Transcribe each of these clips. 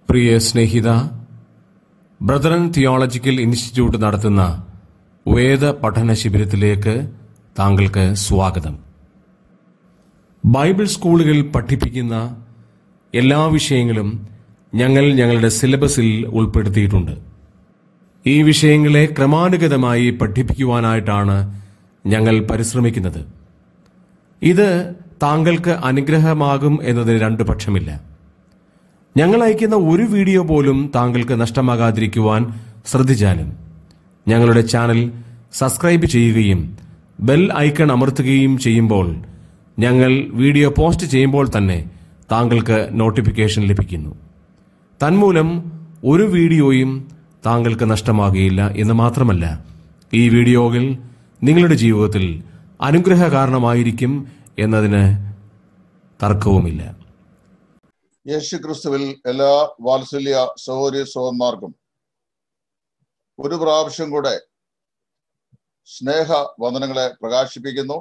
പ്രിയ സ്നേഹിത brethren theological institute നടത്തുന്ന വേദ പഠന ശിബിരത്തിലേക്ക് താങ്കൾക്ക് സ്വാഗതം ബൈബിൾ സ്കൂളുകൾ പഠിപ്പിക്കുന്ന എല്ലാ വിഷയങ്ങളും ഞങ്ങൾ ഞങ്ങളുടെ സിലബസിൽ ഉൾപ്പെടുത്തിയിട്ടുണ്ട് ഈ വിഷയങ്ങളെ ക്രമാനുഗതമായി പഠിപ്പിക്കുവാനായിട്ടാണ് ഞങ്ങൾ പരിശ്രമിക്കുന്നത് ഇത് താങ്കൾക്ക് അനുഗ്രഹമാകും എന്നതിന് രണ്ടു പക്ഷമില്ല ഞങ്ങൾ അയക്കുന്ന ഒരു വീഡിയോ പോലും താങ്കൾക്ക് നഷ്ടമാകാതിരിക്കുവാൻ ശ്രദ്ധിച്ചാലും ഞങ്ങളുടെ ചാനൽ സബ്സ്ക്രൈബ് ചെയ്യുകയും ബെൽ ഐക്കൺ അമർത്തുകയും ചെയ്യുമ്പോൾ ഞങ്ങൾ വീഡിയോ പോസ്റ്റ് ചെയ്യുമ്പോൾ തന്നെ താങ്കൾക്ക് നോട്ടിഫിക്കേഷൻ ലഭിക്കുന്നു തന്മൂലം ഒരു വീഡിയോയും താങ്കൾക്ക് നഷ്ടമാകുകയില്ല എന്ന് മാത്രമല്ല ഈ വീഡിയോകൾ നിങ്ങളുടെ ജീവിതത്തിൽ അനുഗ്രഹ കാരണമായിരിക്കും എന്നതിന് തർക്കവുമില്ല യേശു ക്രിസ്തുവിൽ എല്ലാ വാത്സല്യ സൗകര്യ സഹോന്മാർക്കും ഒരു പ്രാവശ്യം കൂടെ സ്നേഹ വന്ദനങ്ങളെ പ്രകാശിപ്പിക്കുന്നു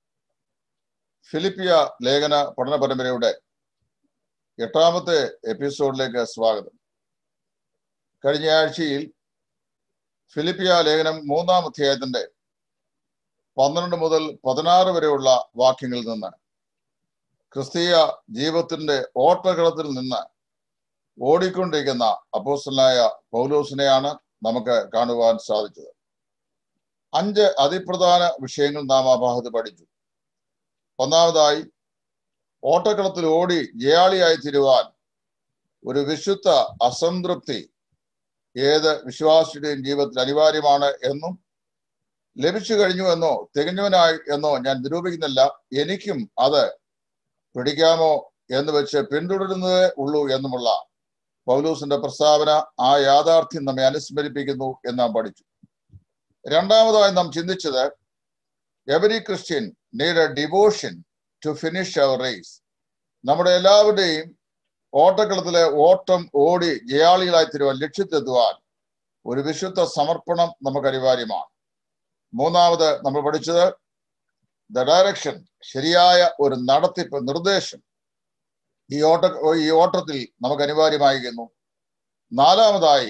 ഫിലിപ്പിയ ലേഖന പഠന പരമ്പരയുടെ എട്ടാമത്തെ എപ്പിസോഡിലേക്ക് സ്വാഗതം കഴിഞ്ഞ ആഴ്ചയിൽ ഫിലിപ്പിയ ലേഖനം മൂന്നാം അധ്യായത്തിന്റെ പന്ത്രണ്ട് മുതൽ പതിനാറ് വരെയുള്ള വാക്യങ്ങളിൽ നിന്ന് ക്രിസ്തീയ ജീവിതത്തിന്റെ ഓട്ടകളത്തിൽ നിന്ന് ഓടിക്കൊണ്ടിരിക്കുന്ന അപ്പോസ്റ്റലായ പൗലോസിനെയാണ് നമുക്ക് കാണുവാൻ സാധിച്ചത് അഞ്ച് അതിപ്രധാന വിഷയങ്ങൾ നാം ആ ഭാഗത്ത് പഠിച്ചു ഒന്നാമതായി ഓട്ടക്കളത്തിൽ ഓടി ജയാളിയായി തീരുവാൻ ഒരു വിശുദ്ധ അസംതൃപ്തി ഏത് വിശ്വാസിയുടെയും ജീവിതത്തിൽ അനിവാര്യമാണ് എന്നും ലഭിച്ചു കഴിഞ്ഞു എന്നോ തികഞ്ഞവനായി എന്നോ ഞാൻ നിരൂപിക്കുന്നില്ല എനിക്കും അത് പിടിക്കാമോ എന്ന് വെച്ച് പിന്തുടരുന്നതേ ഉള്ളൂ എന്നുമുള്ള പൗലൂസിന്റെ പ്രസ്താവന ആ യാഥാർത്ഥ്യം നമ്മെ അനുസ്മരിപ്പിക്കുന്നു എന്ന് നാം പഠിച്ചു രണ്ടാമതായി നാം ചിന്തിച്ചത് every Christian need a devotion to finish our race നമ്മുടെ എല്ലാവരുടെയും ഓട്ടക്കളത്തിലെ ഓട്ടം ഓടി ജയാളികളായി തീരുവാൻ ലക്ഷ്യത്തെത്തുവാൻ ഒരു വിശുദ്ധ സമർപ്പണം നമുക്ക് അനിവാര്യമാണ് മൂന്നാമത് നമ്മൾ പഠിച്ചത് ദ ഡയറക്ഷൻ ശരിയായ ഒരു നടത്തിപ്പ് നിർദ്ദേശം ഈ ഓട്ട ഈ ഓട്ടത്തിൽ നമുക്ക് അനിവാര്യമായിരിക്കുന്നു നാലാമതായി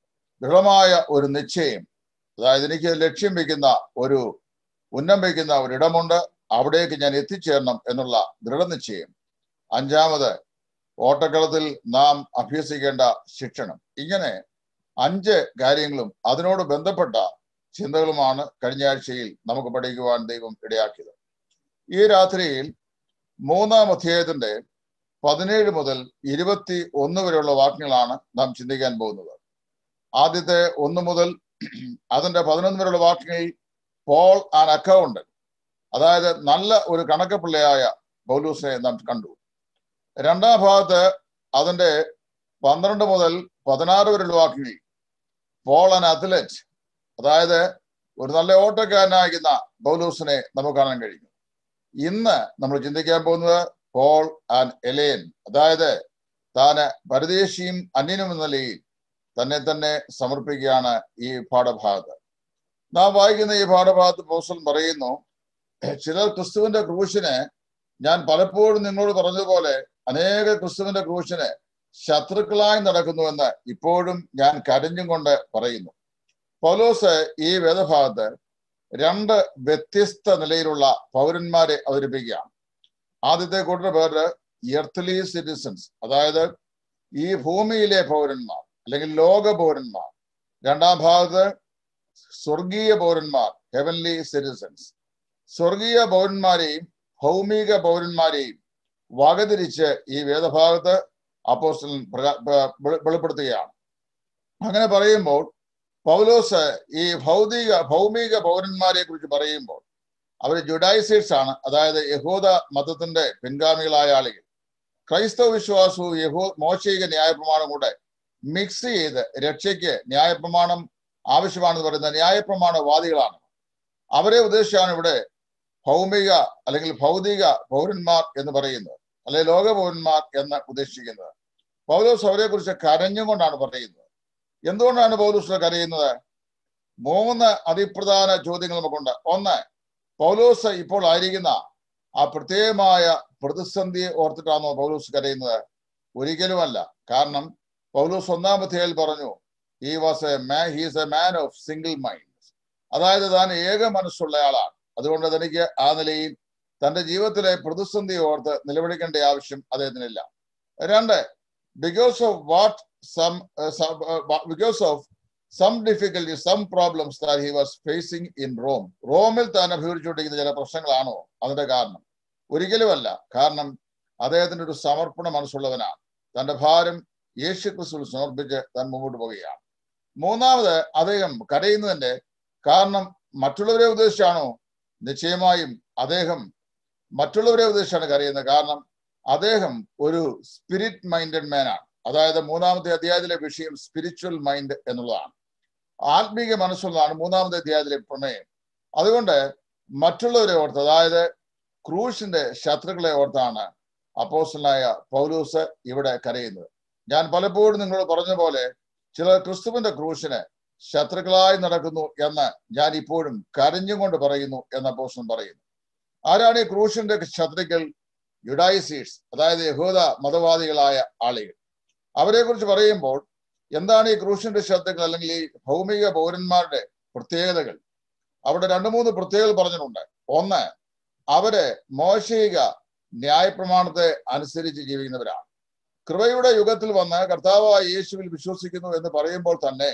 ദൃഢമായ ഒരു നിശ്ചയം അതായത് എനിക്ക് ലക്ഷ്യം വയ്ക്കുന്ന ഒരു ഉന്നം വയ്ക്കുന്ന ഒരിടമുണ്ട് അവിടേക്ക് ഞാൻ എത്തിച്ചേരണം എന്നുള്ള ദൃഢനിശ്ചയം അഞ്ചാമത് ഓട്ടക്കളത്തിൽ നാം അഭ്യസിക്കേണ്ട ശിക്ഷണം ഇങ്ങനെ അഞ്ച് കാര്യങ്ങളും അതിനോട് ബന്ധപ്പെട്ട ചിന്തകളുമാണ് കഴിഞ്ഞ ആഴ്ചയിൽ നമുക്ക് പഠിക്കുവാൻ ദൈവം ഇടയാക്കിയത് ഈ രാത്രിയിൽ മൂന്നാം അധ്യായത്തിന്റെ പതിനേഴ് മുതൽ ഇരുപത്തി ഒന്ന് വരെയുള്ള വാക്യങ്ങളാണ് നാം ചിന്തിക്കാൻ പോകുന്നത് ആദ്യത്തെ ഒന്ന് മുതൽ അതിന്റെ പതിനൊന്ന് വരെയുള്ള വാക്യങ്ങളിൽ പോൾ ആൻ അക്കൗണ്ട് അതായത് നല്ല ഒരു കണക്കപ്പിള്ളയായ പൗലൂസിനെ നാം കണ്ടു രണ്ടാം ഭാഗത്ത് അതിന്റെ പന്ത്രണ്ട് മുതൽ പതിനാറ് വരെയുള്ള വാക്യങ്ങളിൽ പോൾ ആൻ അത്ലറ്റ് അതായത് ഒരു നല്ല ഓട്ടക്കാരനായിരിക്കുന്ന പൗലൂസിനെ നമുക്ക് കാണാൻ കഴിയും ഇന്ന് നമ്മൾ ചിന്തിക്കാൻ പോകുന്നത് പോൾ ആൻഡ് എലേൻ അതായത് താന് പരദേശിയും അന്യനും എന്ന നിലയിൽ തന്നെ തന്നെ സമർപ്പിക്കുകയാണ് ഈ പാഠഭാഗത്ത് നാം വായിക്കുന്ന ഈ പാഠഭാഗത്ത് പോസ്റ്റൽ പറയുന്നു ചിലർ ക്രിസ്തുവിന്റെ ക്രൂശിന് ഞാൻ പലപ്പോഴും നിങ്ങളോട് പറഞ്ഞതുപോലെ അനേക ക്രിസ്തുവിന്റെ ക്രൂശിന് ശത്രുക്കളായി നടക്കുന്നുവെന്ന് ഇപ്പോഴും ഞാൻ കരഞ്ഞും കൊണ്ട് പറയുന്നു പൗലോസ് ഈ വേദഭാഗത്ത് രണ്ട് വ്യത്യസ്ത നിലയിലുള്ള പൗരന്മാരെ അവതരിപ്പിക്കുകയാണ് ആദ്യത്തെ കൂട്ടർ പേര് എർത്തലി സിറ്റിസൺസ് അതായത് ഈ ഭൂമിയിലെ പൗരന്മാർ അല്ലെങ്കിൽ ലോക പൗരന്മാർ രണ്ടാം ഭാഗത്ത് സ്വർഗീയ പൗരന്മാർ ഹെവൻലി സിറ്റിസൺസ് സ്വർഗീയ പൗരന്മാരെയും ഭൗമിക പൗരന്മാരെയും വകതിരിച്ച് ഈ വേദഭാഗത്ത് അപ്പോസ്റ്റൽ വെളിപ്പെടുത്തുകയാണ് അങ്ങനെ പറയുമ്പോൾ പൗലോസ് ഈ ഭൗതിക ഭൗമിക പൗരന്മാരെ കുറിച്ച് പറയുമ്പോൾ അവർ ജുഡൈസേഴ്സ് ആണ് അതായത് യഹൂദ മതത്തിന്റെ പിൻഗാമികളായ ആളുകൾ ക്രൈസ്തവ വിശ്വാസവും യഹൂ മോശയിക ന്യായപ്രമാണം കൂടെ മിക്സ് ചെയ്ത് രക്ഷയ്ക്ക് ന്യായപ്രമാണം ആവശ്യമാണെന്ന് പറയുന്ന ന്യായപ്രമാണവാദികളാണ് അവരെ ഉദ്ദേശിച്ചാണ് ഇവിടെ ഭൗമിക അല്ലെങ്കിൽ ഭൗതിക പൗരന്മാർ എന്ന് പറയുന്നത് അല്ലെങ്കിൽ ലോക പൗരന്മാർ എന്ന് ഉദ്ദേശിക്കുന്നത് പൗലോസ് അവരെ കുറിച്ച് കരഞ്ഞുകൊണ്ടാണ് പറയുന്നത് എന്തുകൊണ്ടാണ് പൗലോസ് കരയുന്നത് മൂന്ന് അതിപ്രധാന ചോദ്യങ്ങൾ നമുക്കുണ്ട് ഒന്ന് പൗലോസ് ഇപ്പോൾ ആയിരിക്കുന്ന ആ പ്രത്യേകമായ പ്രതിസന്ധിയെ ഓർത്തിട്ടാണോ പൗലോസ് കരയുന്നത് ഒരിക്കലുമല്ല കാരണം പൗലോസ് ഒന്നാം അധ്യായത്തിൽ പറഞ്ഞു he was a man he's a man of single mind അതായത് താൻ ഏക മനസ്സുള്ള ആളാണ് അതുകൊണ്ട് തനിക്ക് ആ നിലയിൽ തന്റെ ജീവിതത്തിലെ പ്രതിസന്ധി ഓർത്ത് നിലവിളിക്കേണ്ട ആവശ്യം അദ്ദേഹത്തിനില്ല രണ്ട് because of what some because of some difficulty some problems that he was facing in Rome റോമിൽ താൻ അഭിമുഖിച്ചുകൊണ്ടിരിക്കുന്ന ചില പ്രശ്നങ്ങളാണോ അതിന്റെ കാരണം ഒരിക്കലുമല്ല കാരണം അദ്ദേഹത്തിന്റെ ഒരു സമർപ്പണ മനസ്സുള്ളവനാണ് തന്റെ ഭാരം യേശു ക്രിസ്തുവിൽ സമർപ്പിച്ച് താൻ മുമ്പോട്ട് പോവുകയാണ് മൂന്നാമത് അദ്ദേഹം കരയുന്നതിന്റെ കാരണം മറ്റുള്ളവരെ ഉദ്ദേശിച്ചാണോ നിശ്ചയമായും അദ്ദേഹം മറ്റുള്ളവരെ ഉദ്ദേശിച്ചാണ് കരയുന്നത് കാരണം അദ്ദേഹം ഒരു സ്പിരിറ്റ് മൈൻഡഡ് മാൻ ആണ് അതായത് മൂന്നാമത്തെ അധ്യായത്തിലെ വിഷയം സ്പിരിച്വൽ മൈൻഡ് എന്നുള്ളതാണ് ആത്മീക മനസ്സുള്ളതാണ് മൂന്നാമത്തെ അധ്യായത്തിലെ പ്രമേയം അതുകൊണ്ട് മറ്റുള്ളവരെ ഓർത്ത് അതായത് ക്രൂശിന്റെ ശത്രുക്കളെ ഓർത്താണ് അപ്പോസ്റ്റലായ പൗലൂസ് ഇവിടെ കരയുന്നത് ഞാൻ പലപ്പോഴും നിങ്ങളോട് പറഞ്ഞ പോലെ ചിലർ ക്രിസ്തുവിന്റെ ക്രൂശിന് ശത്രുക്കളായി നടക്കുന്നു എന്ന് ഞാൻ ഇപ്പോഴും കരഞ്ഞുകൊണ്ട് പറയുന്നു എന്ന് അപ്പോസ്റ്റൻ പറയുന്നു ആരാണ് ഈ ക്രൂശിന്റെ ശത്രുക്കൾ യുഡൈസീഡ്സ് അതായത് യഹൂദ മതവാദികളായ ആളുകൾ അവരെ കുറിച്ച് പറയുമ്പോൾ എന്താണ് ഈ ക്രൂശിന്റെ ശത്രുക്കൾ അല്ലെങ്കിൽ ഈ ഭൗമിക പൗരന്മാരുടെ പ്രത്യേകതകൾ അവിടെ രണ്ട് മൂന്ന് പ്രത്യേകതകൾ പറഞ്ഞിട്ടുണ്ട് ഒന്ന് അവര് മോശയിക ന്യായപ്രമാണത്തെ അനുസരിച്ച് ജീവിക്കുന്നവരാണ് കൃപയുടെ യുഗത്തിൽ വന്ന് കർത്താവായ യേശുവിൽ വിശ്വസിക്കുന്നു എന്ന് പറയുമ്പോൾ തന്നെ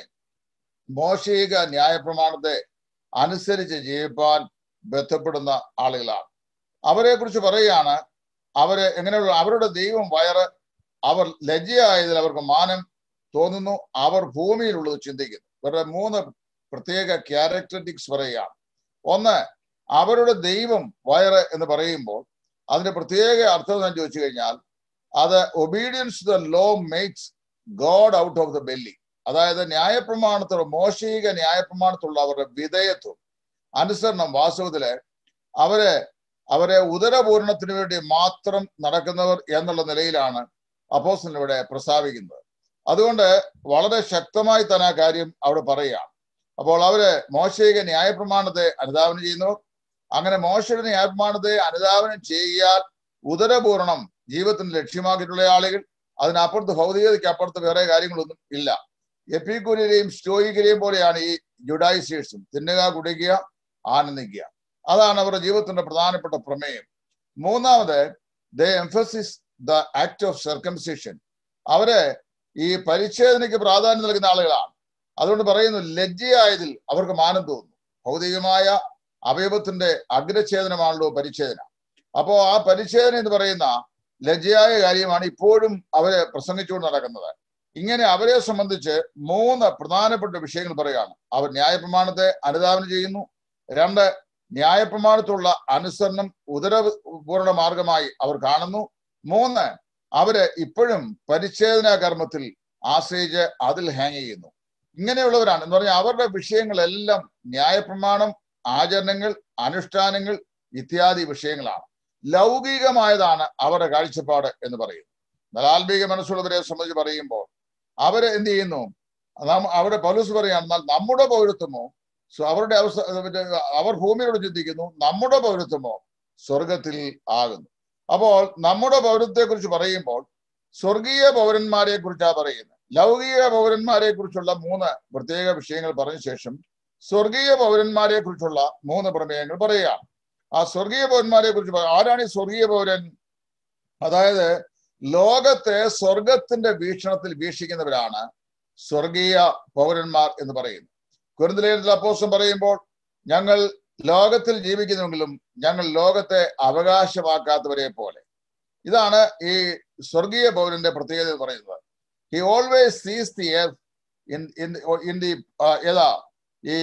മോശയിക ന്യായപ്രമാണത്തെ അനുസരിച്ച് ജീവിപ്പാൻ ബന്ധപ്പെടുന്ന ആളുകളാണ് അവരെ കുറിച്ച് പറയുകയാണ് അവര് എങ്ങനെയുള്ള അവരുടെ ദൈവം വയറ് അവർ ലജ്ജയായതിൽ അവർക്ക് മാനം തോന്നുന്നു അവർ ഭൂമിയിലുള്ളത് ചിന്തിക്കുന്നു ഇവരുടെ മൂന്ന് പ്രത്യേക ക്യാരക്ടറിറ്റിക്സ് പറയുകയാണ് ഒന്ന് അവരുടെ ദൈവം വയറ് എന്ന് പറയുമ്പോൾ അതിന്റെ പ്രത്യേക അർത്ഥം എന്ന് ചോദിച്ചു കഴിഞ്ഞാൽ അത് obedience the law makes God out of the belly അതായത് ന്യായപ്രമാണത്തുള്ള മോശിക ന്യായപ്രമാണത്തുള്ള അവരുടെ വിധേയത്വം അനുസരണം വാസ്തവത്തില് അവരെ അവരെ ഉദരപൂരണത്തിന് വേണ്ടി മാത്രം നടക്കുന്നവർ എന്നുള്ള നിലയിലാണ് അപ്പോസ്റ്റൻ ഇവിടെ പ്രസ്താവിക്കുന്നത് അതുകൊണ്ട് വളരെ ശക്തമായി തന്നെ ആ കാര്യം അവിടെ പറയുകയാണ് അപ്പോൾ അവര് മോശയിക ന്യായപ്രമാണത്തെ അനുധാവനം ചെയ്യുന്നവർ അങ്ങനെ മോശയുടെ ന്യായപ്രമാണത്തെ അനുധാവനം ചെയ്യാൻ ഉദരപൂരണം ജീവിതത്തിന് ലക്ഷ്യമാക്കിയിട്ടുള്ള ആളുകൾ അതിനപ്പുറത്ത് ഭൗതികതയ്ക്ക് അപ്പുറത്ത് വേറെ കാര്യങ്ങളൊന്നും ഇല്ല എപ്പിക്കൂലിനെയും സ്റ്റോയിക്കരെയും പോലെയാണ് ഈ ജുഡൈസേഴ്സും തിന്നുക കുടിക്കുക ആനന്ദിക്കുക അതാണ് അവരുടെ ജീവിതത്തിന്റെ പ്രധാനപ്പെട്ട പ്രമേയം മൂന്നാമത് the emphasis the act of circumcision അവര് ഈ പരിച്ഛേദനയ്ക്ക് പ്രാധാന്യം നൽകുന്ന ആളുകളാണ് അതുകൊണ്ട് പറയുന്നു ലജ്ജയായതിൽ അവർക്ക് മാനം തോന്നുന്നു ഭൗതികമായ അവയവത്തിന്റെ അഗ്രഛേദനമാണല്ലോ പരിച്ഛേദന അപ്പോ ആ പരിച്ഛേദന എന്ന് പറയുന്ന ലജ്ജയായ കാര്യമാണ് ഇപ്പോഴും അവര് പ്രസംഗിച്ചുകൊണ്ട് നടക്കുന്നത് ഇങ്ങനെ അവരെ സംബന്ധിച്ച് മൂന്ന് പ്രധാനപ്പെട്ട വിഷയങ്ങൾ പറയുകയാണ് അവർ ന്യായപ്രമാണത്തെ അനുധാവനം ചെയ്യുന്നു രണ്ട് ന്യായപ്രമാണത്തുള്ള അനുസരണം ഉദരപൂർണ മാർഗമായി അവർ കാണുന്നു മൂന്ന് അവര് ഇപ്പോഴും പരിച്ഛേദന കർമ്മത്തിൽ ആശ്രയിച്ച് അതിൽ ഹാങ് ചെയ്യുന്നു ഇങ്ങനെയുള്ളവരാണ് എന്ന് പറഞ്ഞാൽ അവരുടെ വിഷയങ്ങളെല്ലാം ന്യായപ്രമാണം ആചരണങ്ങൾ അനുഷ്ഠാനങ്ങൾ ഇത്യാദി വിഷയങ്ങളാണ് ലൗകികമായതാണ് അവരുടെ കാഴ്ചപ്പാട് എന്ന് പറയുന്നു എന്നാൽ ആത്മീക മനസ്സുള്ളവരെ സംബന്ധിച്ച് പറയുമ്പോൾ അവര് എന്ത് ചെയ്യുന്നു നാം അവിടെ പൗലൂസ് പറയാണ് എന്നാൽ നമ്മുടെ പൗരത്വമോ സോ അവരുടെ അവസ്ഥ അവർ ഭൂമിയോട് ചിന്തിക്കുന്നു നമ്മുടെ പൗരത്വമോ സ്വർഗത്തിൽ ആകുന്നു അപ്പോൾ നമ്മുടെ പൗരത്വത്തെ കുറിച്ച് പറയുമ്പോൾ സ്വർഗീയ പൗരന്മാരെ കുറിച്ചാണ് പറയുന്നത് ലൗകിക പൗരന്മാരെ കുറിച്ചുള്ള മൂന്ന് പ്രത്യേക വിഷയങ്ങൾ പറഞ്ഞ ശേഷം സ്വർഗീയ പൗരന്മാരെ കുറിച്ചുള്ള മൂന്ന് പ്രമേയങ്ങൾ പറയുകയാണ് ആ സ്വർഗീയ പൗരന്മാരെ കുറിച്ച് ആരാണ് ഈ സ്വർഗീയ പൗരൻ അതായത് ലോകത്തെ സ്വർഗത്തിന്റെ വീക്ഷണത്തിൽ വീക്ഷിക്കുന്നവരാണ് സ്വർഗീയ പൗരന്മാർ എന്ന് പറയുന്നത് കുരുന്തലേഖനത്തിൽ അപ്പോസം പറയുമ്പോൾ ഞങ്ങൾ ലോകത്തിൽ ജീവിക്കുന്നുവെങ്കിലും ഞങ്ങൾ ലോകത്തെ അവകാശമാക്കാത്തവരെ പോലെ ഇതാണ് ഈ സ്വർഗീയ പൗരന്റെ പ്രത്യേകത എന്ന് പറയുന്നത് he always sees the in in the ഏതാ ഈ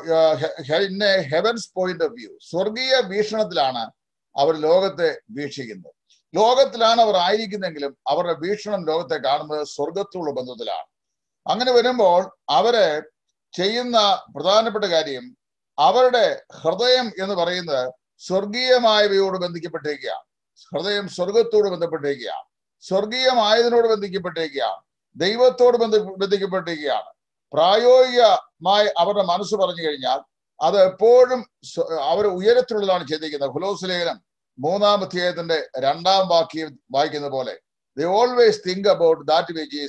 ഹെവൻസ് പോയിന്റ് ഓഫ് വ്യൂ സ്വർഗീയ വീക്ഷണത്തിലാണ് അവർ ലോകത്തെ വീക്ഷിക്കുന്നത് ലോകത്തിലാണ് അവർ ആയിരിക്കുന്നെങ്കിലും അവരുടെ വീക്ഷണം ലോകത്തെ കാണുന്നത് സ്വർഗത്തോടുള്ള ബന്ധത്തിലാണ് അങ്ങനെ വരുമ്പോൾ അവര് ചെയ്യുന്ന പ്രധാനപ്പെട്ട കാര്യം അവരുടെ ഹൃദയം എന്ന് പറയുന്നത് സ്വർഗീയമായവയോട് ബന്ധിക്കപ്പെട്ടിരിക്കുകയാണ് ഹൃദയം സ്വർഗത്തോട് ബന്ധപ്പെട്ടിരിക്കുകയാണ് സ്വർഗീയമായതിനോട് ബന്ധിക്കപ്പെട്ടിരിക്കുകയാണ് ദൈവത്തോട് ബന്ധ ബന്ധിക്കപ്പെട്ടിരിക്കുകയാണ് പ്രായോഗികമായി അവരുടെ മനസ്സ് പറഞ്ഞു കഴിഞ്ഞാൽ അത് എപ്പോഴും അവർ ഉയരത്തിലുള്ളതാണ് ചിന്തിക്കുന്നത് ഹുലോസ് ലേഖനം മൂന്നാം അധ്യായത്തിന്റെ രണ്ടാം വാക്യം വായിക്കുന്ന പോലെ they always think about that which is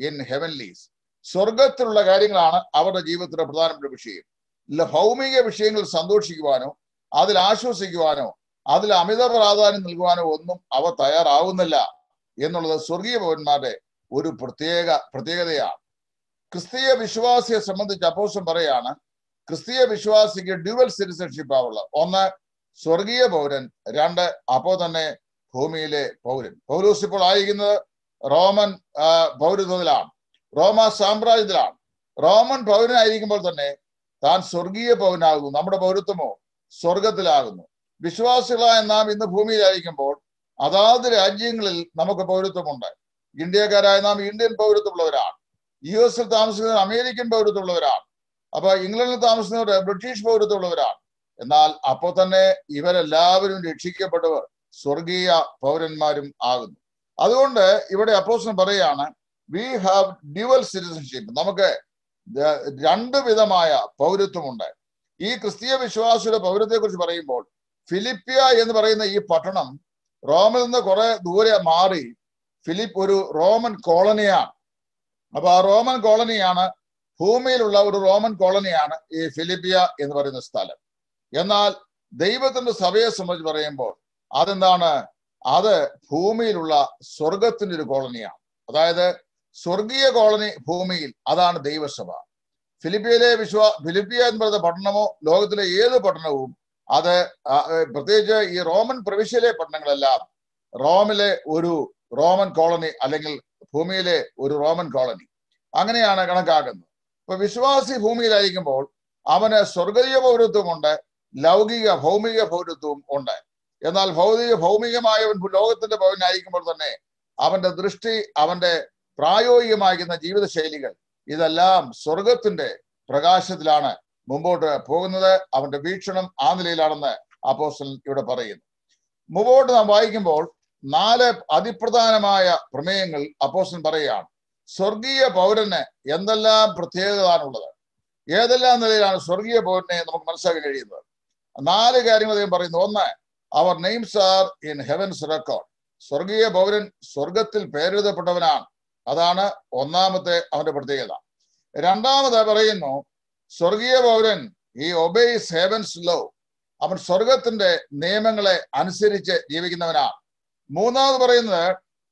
in heavenlies സ്വർഗത്തിലുള്ള കാര്യങ്ങളാണ് അവരുടെ ജീവിതത്തിലെ പ്രധാനപ്പെട്ട വിഷയം ഇല്ല ഭൗമിക വിഷയങ്ങളിൽ സന്തോഷിക്കുവാനോ അതിൽ ആശ്വസിക്കുവാനോ അതിൽ അമിത പ്രാധാന്യം നൽകുവാനോ ഒന്നും അവ തയ്യാറാവുന്നില്ല എന്നുള്ളത് സ്വർഗീയ പൗരന്മാരുടെ ഒരു പ്രത്യേക പ്രത്യേകതയാണ് ക്രിസ്തീയ വിശ്വാസിയെ സംബന്ധിച്ച് അപ്പോസം പറയാണ് ക്രിസ്തീയ വിശ്വാസിക്ക് ഡ്യുവൽ സിറ്റിസൺഷിപ്പ് ആവുള്ളത് ഒന്ന് സ്വർഗീയ പൗരൻ രണ്ട് അപ്പോ തന്നെ ഭൂമിയിലെ പൗരൻ പൗലൂസ് ഇപ്പോൾ ആയിരിക്കുന്നത് റോമൻ ആ, പൗരത്വത്തിലാണ് റോമ സാമ്രാജ്യത്തിലാണ് റോമൻ പൗരനായിരിക്കുമ്പോൾ തന്നെ താൻ സ്വർഗീയ പൗരനാകുന്നു നമ്മുടെ പൗരത്വമോ സ്വർഗത്തിലാകുന്നു വിശ്വാസികളായ നാം ഇന്ന് ഭൂമിയിലായിരിക്കുമ്പോൾ അതാത് രാജ്യങ്ങളിൽ നമുക്ക് പൗരത്വമുണ്ട് ഇന്ത്യക്കാരായ നാം ഇന്ത്യൻ പൗരത്വമുള്ളവരാണ് യു എസിൽ താമസിക്കുന്നവർ അമേരിക്കൻ പൗരത്വമുള്ളവരാണ് അപ്പൊ ഇംഗ്ലണ്ടിൽ താമസിക്കുന്നവർ ബ്രിട്ടീഷ് പൗരത്വമുള്ളവരാണ് എന്നാൽ അപ്പോൾ തന്നെ ഇവരെല്ലാവരും രക്ഷിക്കപ്പെട്ടവർ സ്വർഗീയ പൗരന്മാരും ആകുന്നു അതുകൊണ്ട് ഇവിടെ അപ്പോസൻ പറയാണ് വി ഹാവ് ഡ്യുവൽ സിറ്റിസൺഷിപ്പ് നമുക്ക് ദ- രണ്ട് വിധമായ പൗരത്വമുണ്ട് ഈ ക്രിസ്തീയ വിശ്വാസിയുടെ പൗരത്തെ കുറിച്ച് പറയുമ്പോൾ ഫിലിപ്പിയ എന്ന് പറയുന്ന ഈ പട്ടണം റോമിൽ നിന്ന് കുറെ ദൂരെ മാറി ഫിലിപ്പ് ഒരു റോമൻ കോളനിയാണ് അപ്പൊ ആ റോമൻ കോളനിയാണ് ഭൂമിയിലുള്ള ഒരു റോമൻ കോളനിയാണ് ഈ ഫിലിപ്പിയ എന്ന് പറയുന്ന സ്ഥലം എന്നാൽ ദൈവത്തിന്റെ സഭയെ സംബന്ധിച്ച് പറയുമ്പോൾ അതെന്താണ് അത് ഭൂമിയിലുള്ള സ്വർഗത്തിന്റെ ഒരു കോളനിയാണ് അതായത് സ്വർഗീയ കോളനി ഭൂമിയിൽ അതാണ് ദൈവസഭ ഫിലിപ്പിയയിലെ വിശ്വാ ഫിലിപ്പിയ എന്ന് പറയുന്ന പട്ടണമോ ലോകത്തിലെ ഏത് പട്ടണവും അത് ആ, ഏ, പ്രത്യേകിച്ച് ഈ റോമൻ പ്രവിശ്യയിലെ പട്ടണങ്ങളെല്ലാം റോമിലെ ഒരു റോമൻ കോളനി അല്ലെങ്കിൽ ഭൂമിയിലെ ഒരു റോമൻ കോളനി അങ്ങനെയാണ് കണക്കാക്കുന്നത് ഇപ്പൊ വിശ്വാസി ഭൂമിയിലായിരിക്കുമ്പോൾ അവന് സ്വർഗീയ പൗരത്വമുണ്ട് ലൗകിക ഭൗമിക പൗരത്വവും ഉണ്ട് എന്നാൽ ഭൗതിക ഭൗമികമായവൻ ലോകത്തിന്റെ പൗരനായിരിക്കുമ്പോൾ തന്നെ അവന്റെ ദൃഷ്ടി അവന്റെ പ്രായോഗികമാകുന്ന ജീവിതശൈലികൾ ഇതെല്ലാം സ്വർഗത്തിന്റെ പ്രകാശത്തിലാണ് മുമ്പോട്ട് പോകുന്നത് അവന്റെ വീക്ഷണം ആ നിലയിലാണെന്ന് അപ്പോസ്റ്റലൻ ഇവിടെ പറയുന്നു മുമ്പോട്ട് നാം വായിക്കുമ്പോൾ നാല് അതിപ്രധാനമായ പ്രമേയങ്ങൾ അപ്പോസ്റ്റലൻ പറയുകയാണ് സ്വർഗീയ പൗരന് എന്തെല്ലാം പ്രത്യേകതയാണുള്ളത് ഏതെല്ലാം നിലയിലാണ് സ്വർഗീയ പൗരനെ നമുക്ക് മനസ്സിലാക്കാൻ കഴിയുന്നത് നാല് കാര്യങ്ങൾ അദ്ദേഹം പറയുന്നു ഒന്ന് our names are in heavens record സ്വർഗീയ പൗരൻ സ്വർഗത്തിൽ പേരെഴുതപ്പെട്ടവനാണ് അതാണ് ഒന്നാമത്തെ അവന്റെ പ്രത്യേകത രണ്ടാമത് പറയുന്നു സ്വർഗീയ പൗരൻ ഈ ഒബേസ് ഹെവൻസ് ലോ അവൻ സ്വർഗത്തിന്റെ നിയമങ്ങളെ അനുസരിച്ച് ജീവിക്കുന്നവനാണ് മൂന്നാമത് പറയുന്നത്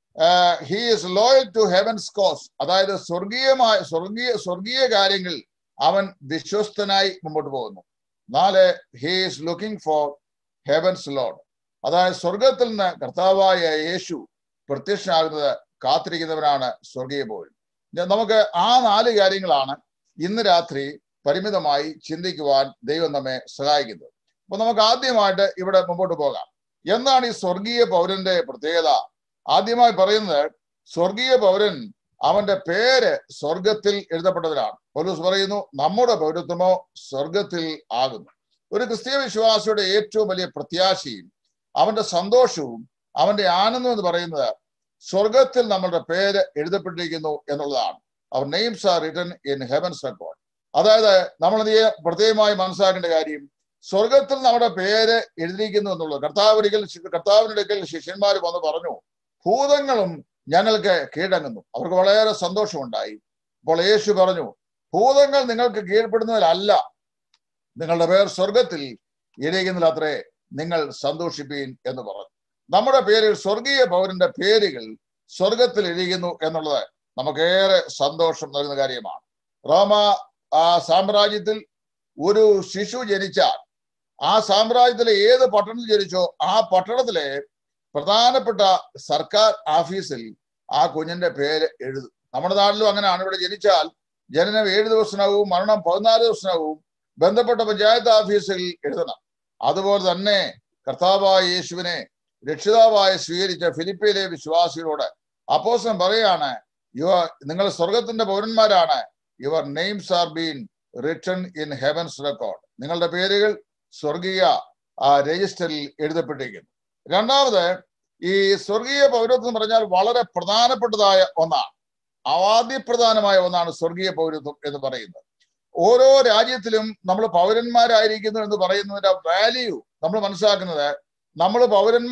he is loyal to heavens cause അതായത് സ്വർഗീയമായ സ്വർഗീയ സ്വർഗീയ കാര്യങ്ങൾ അവൻ വിശ്വസ്തനായി മുമ്പോട്ട് പോകുന്നു നാല് he is looking for heavens lord അതായത് സ്വർഗത്തിൽ നിന്ന് കർത്താവായ യേശു പ്രത്യക്ഷനാകുന്നത് കാത്തിരിക്കുന്നവനാണ് സ്വർഗീയ പൗരൻ ഞാൻ നമുക്ക് ആ നാല് കാര്യങ്ങളാണ് ഇന്ന് രാത്രി പരിമിതമായി ചിന്തിക്കുവാൻ ദൈവം നമ്മെ സഹായിക്കുന്നത് അപ്പൊ നമുക്ക് ആദ്യമായിട്ട് ഇവിടെ മുമ്പോട്ട് പോകാം എന്താണ് ഈ സ്വർഗീയ പൗരന്റെ പ്രത്യേകത ആദ്യമായി പറയുന്നത് സ്വർഗീയ പൗരൻ അവന്റെ പേര് സ്വർഗത്തിൽ എഴുതപ്പെട്ടവരാണ് പൗലൂസ് പറയുന്നു നമ്മുടെ പൗരത്വമോ സ്വർഗത്തിൽ ആകുന്നു ഒരു ക്രിസ്തീയ വിശ്വാസിയുടെ ഏറ്റവും വലിയ പ്രത്യാശയും അവന്റെ സന്തോഷവും അവന്റെ ആനന്ദം എന്ന് പറയുന്നത് സ്വർഗത്തിൽ നമ്മളുടെ പേര് എഴുതപ്പെട്ടിരിക്കുന്നു എന്നുള്ളതാണ് our names are written in heavens record അതായത് നമ്മൾ എന്ത് ചെയ്യുക പ്രത്യേകമായി മനസ്സിലാക്കേണ്ട കാര്യം സ്വർഗത്തിൽ നമ്മുടെ പേര് എഴുതിയിരിക്കുന്നു എന്നുള്ളത് കർത്താവ് ഒരിക്കൽ കർത്താവിന്റെ അടുക്കൽ ശിഷ്യന്മാർ വന്ന് പറഞ്ഞു ഭൂതങ്ങളും ഞങ്ങൾക്ക് കീഴടങ്ങുന്നു അവർക്ക് വളരെ സന്തോഷമുണ്ടായി അപ്പോൾ യേശു പറഞ്ഞു ഭൂതങ്ങൾ നിങ്ങൾക്ക് കീഴ്പ്പെടുന്നതിലല്ല നിങ്ങളുടെ പേർ സ്വർഗത്തിൽ ഇരിക്കുന്നതിലത്രേ നിങ്ങൾ സന്തോഷിപ്പീൻ എന്ന് പറഞ്ഞു നമ്മുടെ പേരിൽ സ്വർഗീയ പൗരന്റെ പേരുകൾ സ്വർഗത്തിൽ ഇരിക്കുന്നു എന്നുള്ളത് നമുക്കേറെ സന്തോഷം നൽകുന്ന കാര്യമാണ് റോമ ആ സാമ്രാജ്യത്തിൽ ഒരു ശിശു ജനിച്ചാൽ ആ സാമ്രാജ്യത്തിലെ ഏത് പട്ടണത്തിൽ ജനിച്ചോ ആ പട്ടണത്തിലെ പ്രധാനപ്പെട്ട സർക്കാർ ഓഫീസിൽ ആ കുഞ്ഞിന്റെ പേര് എഴുതും നമ്മുടെ നാട്ടിലും അങ്ങനെയാണ് ഇവിടെ ജനിച്ചാൽ ജനനം ഏഴ് ദിവസത്തിനകവും മരണം പതിനാല് ദിവസത്തിനകവും ബന്ധപ്പെട്ട പഞ്ചായത്ത് ഓഫീസിൽ എഴുതണം അതുപോലെ തന്നെ കർത്താവായ യേശുവിനെ രക്ഷിതാവായി സ്വീകരിച്ച ഫിലിപ്പയിലെ വിശ്വാസികളോട് അപ്പോസൻ പറയാണ് യുവർ നിങ്ങൾ സ്വർഗത്തിന്റെ പൗരന്മാരാണ് your names are been written in heavens record നിങ്ങളുടെ പേരുകൾ സ്വർഗീയ ആ രജിസ്റ്ററിൽ എഴുതപ്പെട്ടിരിക്കുന്നു രണ്ടാമത് ഈ സ്വർഗീയ പൗരത്വം എന്ന് പറഞ്ഞാൽ വളരെ പ്രധാനപ്പെട്ടതായ ഒന്നാണ് ആദ്യപ്രധാനമായ ഒന്നാണ് സ്വർഗീയ പൗരത്വം എന്ന് പറയുന്നത് ഓരോ രാജ്യത്തിലും നമ്മൾ പൗരന്മാരായിരിക്കുന്നു എന്ന് പറയുന്നതിന്റെ വാല്യൂ നമ്മൾ മനസ്സിലാക്കുന്നത് നമ്മൾ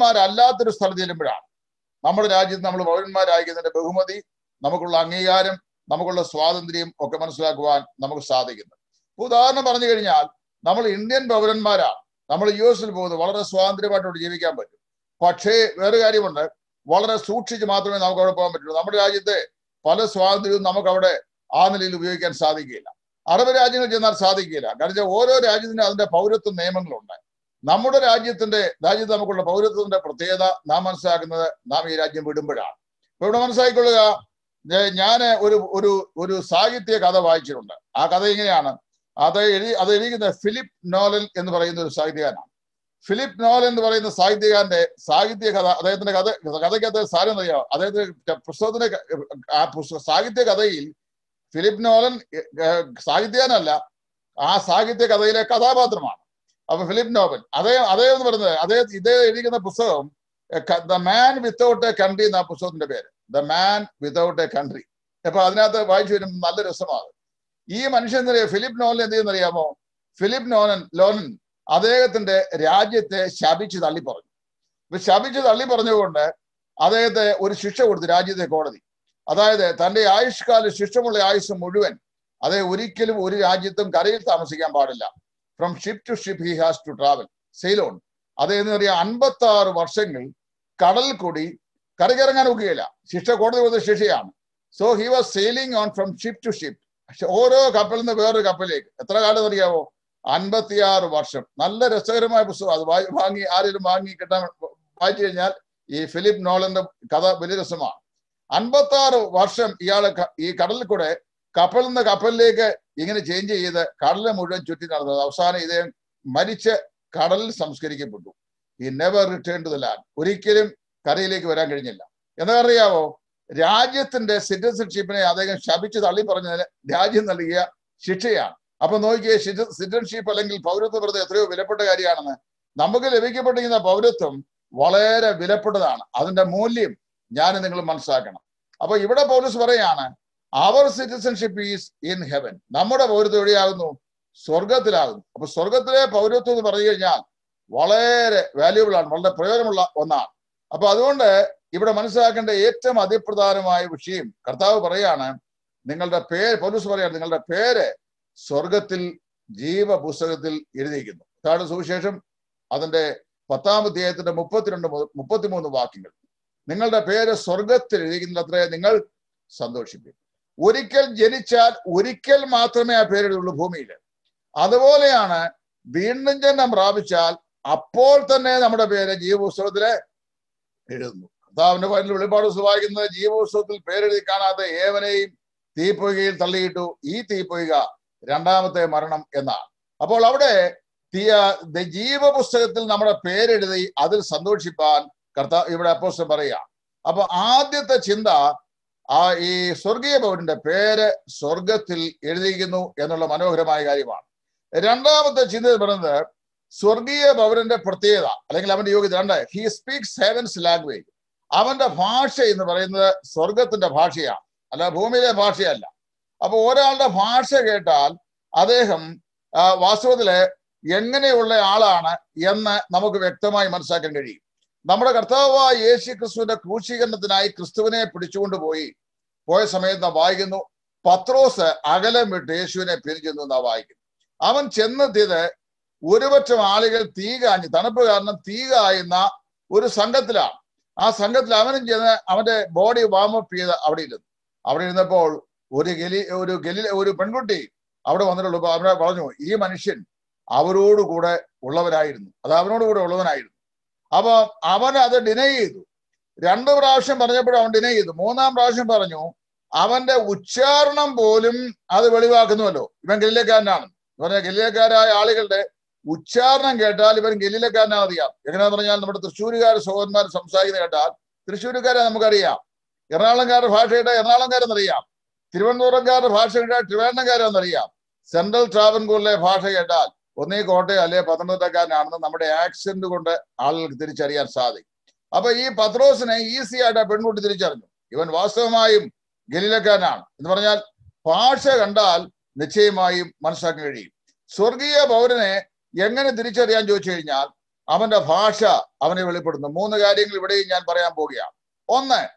പൗരന്മാരല്ലാത്തൊരു സ്ഥലത്ത് ചെല്ലുമ്പോഴാണ് നമ്മുടെ രാജ്യത്ത് നമ്മൾ പൗരന്മാരായിരിക്കുന്നതിന്റെ ബഹുമതി നമുക്കുള്ള അംഗീകാരം നമുക്കുള്ള സ്വാതന്ത്ര്യം ഒക്കെ മനസ്സിലാക്കുവാൻ നമുക്ക് സാധിക്കുന്നത് ഇപ്പൊ ഉദാഹരണം പറഞ്ഞു കഴിഞ്ഞാൽ നമ്മൾ ഇന്ത്യൻ പൗരന്മാരാണ് നമ്മൾ യു എസിൽ പോകുന്നത് വളരെ സ്വാതന്ത്ര്യമായിട്ടോട് ജീവിക്കാൻ പറ്റും പക്ഷേ വേറെ കാര്യമുണ്ട് വളരെ സൂക്ഷിച്ച് മാത്രമേ നമുക്ക് അവിടെ പോകാൻ പറ്റുള്ളൂ നമ്മുടെ രാജ്യത്തെ പല സ്വാതന്ത്ര്യവും നമുക്ക് അവിടെ ആ നിലയിൽ ഉപയോഗിക്കാൻ സാധിക്കില്ല അറബ് രാജ്യങ്ങളിൽ ചെന്നാൽ സാധിക്കില്ല കാരണം വെച്ചാൽ ഓരോ രാജ്യത്തിനും അതിന്റെ പൗരത്വ നിയമങ്ങളുണ്ട് നമ്മുടെ രാജ്യത്തിന്റെ രാജ്യത്ത് നമുക്കുള്ള പൗരത്വത്തിന്റെ പ്രത്യേകത നാം മനസ്സിലാക്കുന്നത് നാം ഈ രാജ്യം വിടുമ്പോഴാണ് ഇപ്പൊ ഇവിടെ മനസ്സിലാക്കിക്കൊള്ളുക ഞാൻ ഒരു ഒരു ഒരു സാഹിത്യ കഥ വായിച്ചിട്ടുണ്ട് ആ കഥ ഇങ്ങനെയാണ് അത് എഴുതി അത് എഴുതിക്കുന്ന ഫിലിപ്പ് നോലൻ എന്ന് പറയുന്ന ഒരു സാഹിത്യകാരനാണ് ഫിലിപ്പ് നോലൻ എന്ന് പറയുന്ന സാഹിത്യകാരന്റെ സാഹിത്യ കഥ അദ്ദേഹത്തിന്റെ കഥ കഥയ്ക്കകത്ത് സാരം അറിയാം അദ്ദേഹത്തിന്റെ പുസ്തകത്തിന്റെ ആ പുസ്തക സാഹിത്യ കഥയിൽ ഫിലിപ്പ് നോലൻ സാഹിത്യകാരനല്ല ആ സാഹിത്യ കഥയിലെ കഥാപാത്രമാണ് അപ്പൊ ഫിലിപ്പ് നോവൽ അദ്ദേഹം അദ്ദേഹം എന്ന് പറയുന്നത് അദ്ദേഹം ഇതേ എഴുതിക്കുന്ന പുസ്തകം the man without a country എന്ന പുസ്തകത്തിന്റെ പേര് the man without a country അപ്പൊ അതിനകത്ത് വായിച്ചു വരുമ്പോൾ നല്ല രസമാണ് ഈ മനുഷ്യൻ എന്നറിയാം ഫിലിപ്പ് നോലൻ എന്ത് ചെയ്യുന്നറിയാമോ ഫിലിപ്പ് നോലൻ ലോലൻ അദ്ദേഹത്തിന്റെ രാജ്യത്തെ ശപിച്ച് തള്ളി പറഞ്ഞു ഇപ്പൊ ശപിച്ച് തള്ളി പറഞ്ഞുകൊണ്ട് അദ്ദേഹത്തെ ഒരു ശിക്ഷ കൊടുത്തു രാജ്യത്തെ കോടതി അതായത് തന്റെ ആയുഷ്കാല ശിഷ്ടമുള്ള ആയുസ് മുഴുവൻ അദ്ദേഹം ഒരിക്കലും ഒരു രാജ്യത്തും കരയിൽ താമസിക്കാൻ പാടില്ല from ship to ship he has to travel sail on അദ്ദേഹം എന്ന് പറയാം അൻപത്തി ആറ് വർഷങ്ങൾ കടൽ കൂടി കരകിറങ്ങാൻ ഒക്കുകയില്ല ശിക്ഷ കോടതി കൊടുത്ത ശിക്ഷയാണ് so he was sailing on from ship to ship ഓരോ കപ്പലിൽ നിന്ന് വേറൊരു കപ്പലിലേക്ക് എത്ര കാലം അറിയാവോ അൻപത്തിയാറ് വർഷം നല്ല രസകരമായ പുസ്തകം അത് വാങ്ങി ആരെങ്കിലും വാങ്ങി കിട്ടാൻ വായിച്ചു കഴിഞ്ഞാൽ ഈ ഫിലിപ്പ് നോളന്റെ കഥ വലിയ രസമാണ് അൻപത്തി ആറ് വർഷം ഇയാള് ഈ കടലിൽ കൂടെ കപ്പലിൽ നിന്ന് കപ്പലിലേക്ക് ഇങ്ങനെ ചേഞ്ച് ചെയ്ത് കടലിനെ മുഴുവൻ ചുറ്റി നടന്നത് അവസാനം ഇദ്ദേഹം മരിച്ച് കടലിൽ സംസ്കരിക്കപ്പെട്ടു ഈ never return to the land ഒരിക്കലും കരയിലേക്ക് വരാൻ കഴിഞ്ഞില്ല എന്താ അറിയാവോ രാജ്യത്തിന്റെ സിറ്റിസൺഷിപ്പിനെ അദ്ദേഹം ശപിച്ച് തള്ളി പറഞ്ഞതിന് രാജ്യം നൽകിയ ശിക്ഷയാണ് അപ്പൊ നോക്കിയേ സിറ്റിസൺഷിപ്പ് അല്ലെങ്കിൽ പൗരത്വ വെറുതെ എത്രയോ വിലപ്പെട്ട കാര്യമാണെന്ന് നമുക്ക് ലഭിക്കപ്പെട്ടിരിക്കുന്ന പൗരത്വം വളരെ വിലപ്പെട്ടതാണ് അതിന്റെ മൂല്യം ഞാൻ നിങ്ങൾ മനസ്സിലാക്കണം അപ്പൊ ഇവിടെ പൗലസ് പറയാണ് our citizenship is in heaven നമ്മുടെ പൗരത്വം എവിടെയാകുന്നു സ്വർഗത്തിലാകുന്നു അപ്പൊ സ്വർഗത്തിലെ പൗരത്വം എന്ന് പറഞ്ഞു കഴിഞ്ഞാൽ വളരെ വാല്യുബിൾ ആണ് വളരെ പ്രയോജനമുള്ള ഒന്നാണ് അപ്പൊ അതുകൊണ്ട് ഇവിടെ മനസ്സിലാക്കേണ്ട ഏറ്റവും അതിപ്രധാനമായ വിഷയം കർത്താവ് പറയാണ് നിങ്ങളുടെ പേര് പൗലൂസ് പറയാണ് നിങ്ങളുടെ പേര് സ്വർഗത്തിൽ ജീവപുസ്തകത്തിൽ എഴുതിയിരിക്കുന്നു താഴെ സുവിശേഷം അതിന്റെ പത്താം അധ്യായത്തിന്റെ മുപ്പത്തിരണ്ട് മുതൽ മുപ്പത്തിമൂന്ന് വാക്യങ്ങൾ നിങ്ങളുടെ പേര് സ്വർഗത്തിൽ എഴുതിക്കുന്നത്രേ നിങ്ങൾ സന്തോഷിക്കും ഒരിക്കൽ ജനിച്ചാൽ ഒരിക്കൽ മാത്രമേ ആ പേരെഴുതുള്ളൂ ഭൂമിയിൽ അതുപോലെയാണ് വീണ്ടും ജന്മം പ്രാപിച്ചാൽ അപ്പോൾ തന്നെ നമ്മുടെ പേര് ജീവപുസ്തകത്തില് എഴുതുന്നു കർത്താവിന്റെ പതിൽ വെളിപ്പാട് വായിക്കുന്നത് ജീവപുസ്തകത്തിൽ പേരെഴുതി കാണാത്ത ഏവനെയും തീപ്പൊയ്കയിൽ തള്ളിയിട്ടു ഈ തീപ്പൊയ്ക രണ്ടാമത്തെ മരണം എന്നാണ് അപ്പോൾ അവിടെ തീയ ജീവപുസ്തകത്തിൽ നമ്മുടെ പേരെഴുതി അതിൽ സന്തോഷിപ്പാൻ കർത്താവ് ഇവിടെ അപ്പോസ്റ്റൻ പറയുക അപ്പൊ ആദ്യത്തെ ചിന്ത ആ ഈ സ്വർഗീയ പൗരന്റെ പേര് സ്വർഗത്തിൽ എഴുതിയിരിക്കുന്നു എന്നുള്ള മനോഹരമായ കാര്യമാണ് രണ്ടാമത്തെ ചിന്ത പറയുന്നത് സ്വർഗീയ പൗരന്റെ പ്രത്യേകത അല്ലെങ്കിൽ അവന്റെ യോഗ്യത രണ്ട് ഹി സ്പീക്സ് ഹെവൻസ് ലാംഗ്വേജ് അവന്റെ ഭാഷ എന്ന് പറയുന്നത് സ്വർഗത്തിന്റെ ഭാഷയാണ് അല്ല ഭൂമിയിലെ ഭാഷയല്ല അപ്പൊ ഒരാളുടെ ഭാഷ കേട്ടാൽ അദ്ദേഹം വാസ്തവത്തില് എങ്ങനെയുള്ള ആളാണ് എന്ന് നമുക്ക് വ്യക്തമായി മനസ്സിലാക്കാൻ കഴിയും നമ്മുടെ കർത്താവായ യേശു ക്രിസ്തുവിന്റെ ക്രൂശീകരണത്തിനായി ക്രിസ്തുവിനെ പിടിച്ചുകൊണ്ട് പോയി പോയ സമയത്ത് നാം വായിക്കുന്നു പത്രോസ് അകലം വിട്ട് യേശുവിനെ പിരിച്ചെന്നു നാം വായിക്കുന്നു അവൻ ചെന്നെത്തിയത് ഒരുപറ്റം ആളുകൾ തീ കാഞ്ഞ് തണുപ്പ് കാരണം തീ കായുന്ന ഒരു സംഘത്തിലാണ് ആ സംഘത്തിൽ അവനും ചെന്ന് അവന്റെ ബോഡി വാമപ്പ് ചെയ്ത് അവിടെ ഇരുന്നു അവിടെ ഇരുന്നപ്പോൾ ഒരു ഗലി ഒരു ഗലി ഒരു പെൺകുട്ടി അവിടെ വന്നിട്ടുള്ളൂ അവിടെ പറഞ്ഞു ഈ മനുഷ്യൻ അവരോട് കൂടെ ഉള്ളവനായിരുന്നു അത് അവനോട് കൂടെ ഉള്ളവനായിരുന്നു അപ്പൊ അവൻ അത് ഡിനൈ ചെയ്തു രണ്ട് പ്രാവശ്യം പറഞ്ഞപ്പോഴും അവൻ ഡിനൈ ചെയ്തു മൂന്നാം പ്രാവശ്യം പറഞ്ഞു അവന്റെ ഉച്ചാരണം പോലും അത് വെളിവാക്കുന്നുവല്ലോ ഇവൻ ഗലീലക്കാരനാണ് ഇവനെ ഗലീലക്കാരായ ആളുകളുടെ ഉച്ചാരണം കേട്ടാൽ ഇവൻ ഗലീലക്കാരനാണ് അറിയാം എങ്ങനെയാന്ന് പറഞ്ഞാൽ നമ്മുടെ തൃശ്ശൂരുകാർ സഹോദരന്മാർ സംസാരിക്കുന്ന കേട്ടാൽ തൃശ്ശൂരുകാരെ നമുക്കറിയാം എറണാകുളംകാരുടെ ഭാഷ കേട്ടാൽ എറണാകുളംകാരെന്നറിയാം തിരുവനന്തപുരംകാരുടെ ഭാഷ കേട്ടാൽ തിരുവനന്തപുരംകാരെന്നറിയാം സെൻട്രൽ ട്രാവൻകൂറിലെ ഭാഷ കേട്ടാൽ ഒന്നീ കോട്ടയം അല്ലെ പത്തനംതിട്ടക്കാരനാണെന്ന് നമ്മുടെ ആക്സെന്റ് കൊണ്ട് ആളുകൾക്ക് തിരിച്ചറിയാൻ സാധിക്കും അപ്പൊ ഈ പത്രോസിനെ ഈസി ആയിട്ട് ആ പെൺകുട്ടി തിരിച്ചറിഞ്ഞു ഇവൻ വാസ്തവമായും ഗലീലക്കാരനാണ് എന്ന് പറഞ്ഞാൽ ഭാഷ കണ്ടാൽ നിശ്ചയമായും മനസ്സിലാക്കാൻ കഴിയും സ്വർഗീയ പൗരനെ എങ്ങനെ തിരിച്ചറിയാൻ ചോദിച്ചു കഴിഞ്ഞാൽ അവന്റെ ഭാഷ അവനെ വെളിപ്പെടുന്നു മൂന്ന് കാര്യങ്ങൾ ഇവിടെയും ഞാൻ പറയാൻ പോവുകയാണ് ഒന്ന്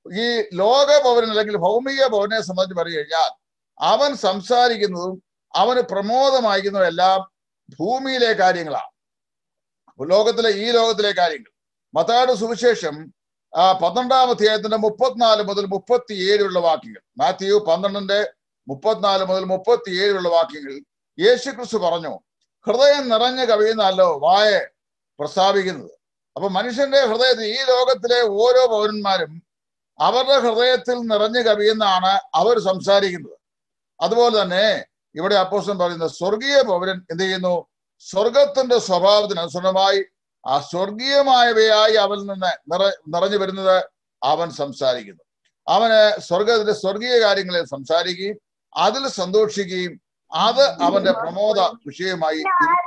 ഈ ലോക പൗരൻ അല്ലെങ്കിൽ ഭൗമിക പൗരനെ സംബന്ധിച്ച് പറഞ്ഞു കഴിഞ്ഞാൽ അവൻ സംസാരിക്കുന്നതും അവന് പ്രമോദമായിരിക്കുന്നതും എല്ലാം ഭൂമിയിലെ കാര്യങ്ങളാണ് ലോകത്തിലെ ഈ ലോകത്തിലെ കാര്യങ്ങൾ മത്തായുടെ സുവിശേഷം ആ പന്ത്രണ്ടാം അധ്യായത്തിന്റെ മുപ്പത്തിനാല് മുതൽ മുപ്പത്തിയേഴുള്ള വാക്യങ്ങൾ മാത്യു പന്ത്രണ്ടിന്റെ മുപ്പത്തിനാല് മുതൽ മുപ്പത്തിയേഴുള്ള വാക്യങ്ങൾ യേശു ക്രിസ്തു പറഞ്ഞു ഹൃദയം നിറഞ്ഞു കവിയുന്നല്ലോ വായ പ്രസ്താവിക്കുന്നത് അപ്പൊ മനുഷ്യന്റെ ഹൃദയത്തിൽ ഈ ലോകത്തിലെ ഓരോ പൗരന്മാരും അവരുടെ ഹൃദയത്തിൽ നിറഞ്ഞു കവിയുന്നതാണ് അവർ സംസാരിക്കുന്നത് അതുപോലെ തന്നെ ഇവിടെ അപ്പോസ്റ്റൻ പറയുന്നത് സ്വർഗീയ പൗരൻ എന്ത് ചെയ്യുന്നു സ്വർഗത്തിന്റെ സ്വഭാവത്തിന് അനുസൃതമായി ആ സ്വർഗീയമായവയായി അവനിൽ നിന്ന് നിറ നിറഞ്ഞു വരുന്നത് അവൻ സംസാരിക്കുന്നു അവന് സ്വർഗത്തിന്റെ സ്വർഗീയ കാര്യങ്ങളിൽ സംസാരിക്കുകയും അതിൽ സന്തോഷിക്കുകയും അത് അവന്റെ പ്രമോദ വിഷയമായി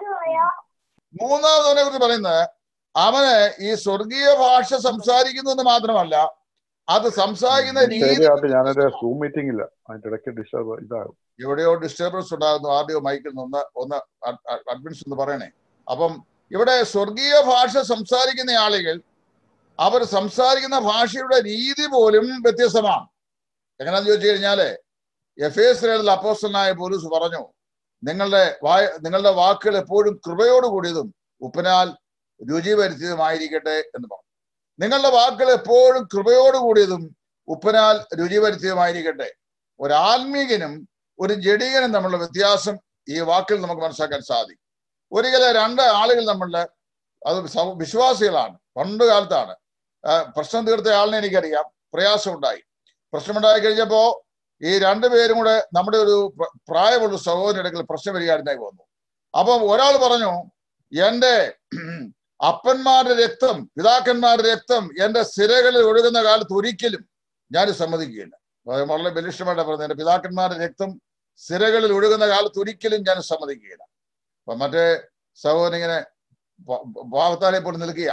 മൂന്നാമതിനെ കുറിച്ച് പറയുന്നത് അവന് ഈ സ്വർഗീയ ഭാഷ സംസാരിക്കുന്നു എന്ന് മാത്രമല്ല അത് സംസാരിക്കുന്ന രീതി ശരിയായിട്ട് ഞാനൊരു സൂം മീറ്റിംഗ് ഇല്ല അതിന്റെ ഇടയ്ക്ക് ഡിസ്റ്റർബ് ഇതാകും എവിടെയോ ഡിസ്റ്റർബൻസ് ഉണ്ടാകുന്നു ആദ്യം മൈക്കിൽ നിന്ന് ഒന്ന് അഡ്മിൻസ് എന്ന് പറയണേ അപ്പം ഇവിടെ സ്വർഗീയ ഭാഷ സംസാരിക്കുന്ന ആളുകൾ അവർ സംസാരിക്കുന്ന ഭാഷയുടെ രീതി പോലും വ്യത്യസ്തമാണ് എങ്ങനെയാന്ന് ചോദിച്ചു കഴിഞ്ഞാല് എഫ് എസ് അപ്പോസ്റ്റലായ പോലീസ് പറഞ്ഞു നിങ്ങളുടെ വായ നിങ്ങളുടെ വാക്കുകൾ എപ്പോഴും കൃപയോട് കൂടിയതും ഉപ്പനാൽ രുചി വരുത്തിയതുമായിരിക്കട്ടെ എന്ന് പറഞ്ഞു നിങ്ങളുടെ വാക്കുകൾ എപ്പോഴും കൃപയോട് കൂടിയതും ഉപ്പനാൽ രുചി വരുത്തിയതുമായിരിക്കട്ടെ ഒരു ആത്മീകനും ഒരു ജഡികനും തമ്മിലുള്ള വ്യത്യാസം ഈ വാക്കിൽ നമുക്ക് മനസ്സിലാക്കാൻ സാധിക്കും ഒരിക്കലും രണ്ട് ആളുകൾ തമ്മിലുള്ള അത് സൗ- വിശ്വാസികളാണ് പണ്ട് കാലത്താണ് ആ, പ്രശ്നം തീർത്ത ആളിനെ എനിക്കറിയാം പ്രയാസം ഉണ്ടായി പ്രശ്നമുണ്ടായി കഴിഞ്ഞപ്പോ ഈ രണ്ടുപേരും കൂടെ നമ്മുടെ ഒരു പ്ര- പ്രായമുള്ള സഹോദരന്റെ ഇടയ്ക്ക് പ്രശ്നം വരികയായിരുന്നായി വന്നു അപ്പം ഒരാൾ പറഞ്ഞു എന്റെ അപ്പന്മാരുടെ രക്തം പിതാക്കന്മാരുടെ രക്തം എന്റെ സിരകളിൽ ഒഴുകുന്ന കാലത്ത് ഒരിക്കലും ഞാൻ സമ്മതിക്കുകയില്ല അത് വളരെ ബലിഷ്ടമായിട്ട് പറഞ്ഞത് എന്റെ പിതാക്കന്മാരുടെ രക്തം സിരകളിൽ ഒഴുകുന്ന കാലത്ത് ഒരിക്കലും ഞാൻ സമ്മതിക്കുകയില്ല അപ്പൊ മറ്റേ സഹോദരൻ ഇങ്ങനെ പ- പാവത്താലെ പോലെ നിൽക്കുക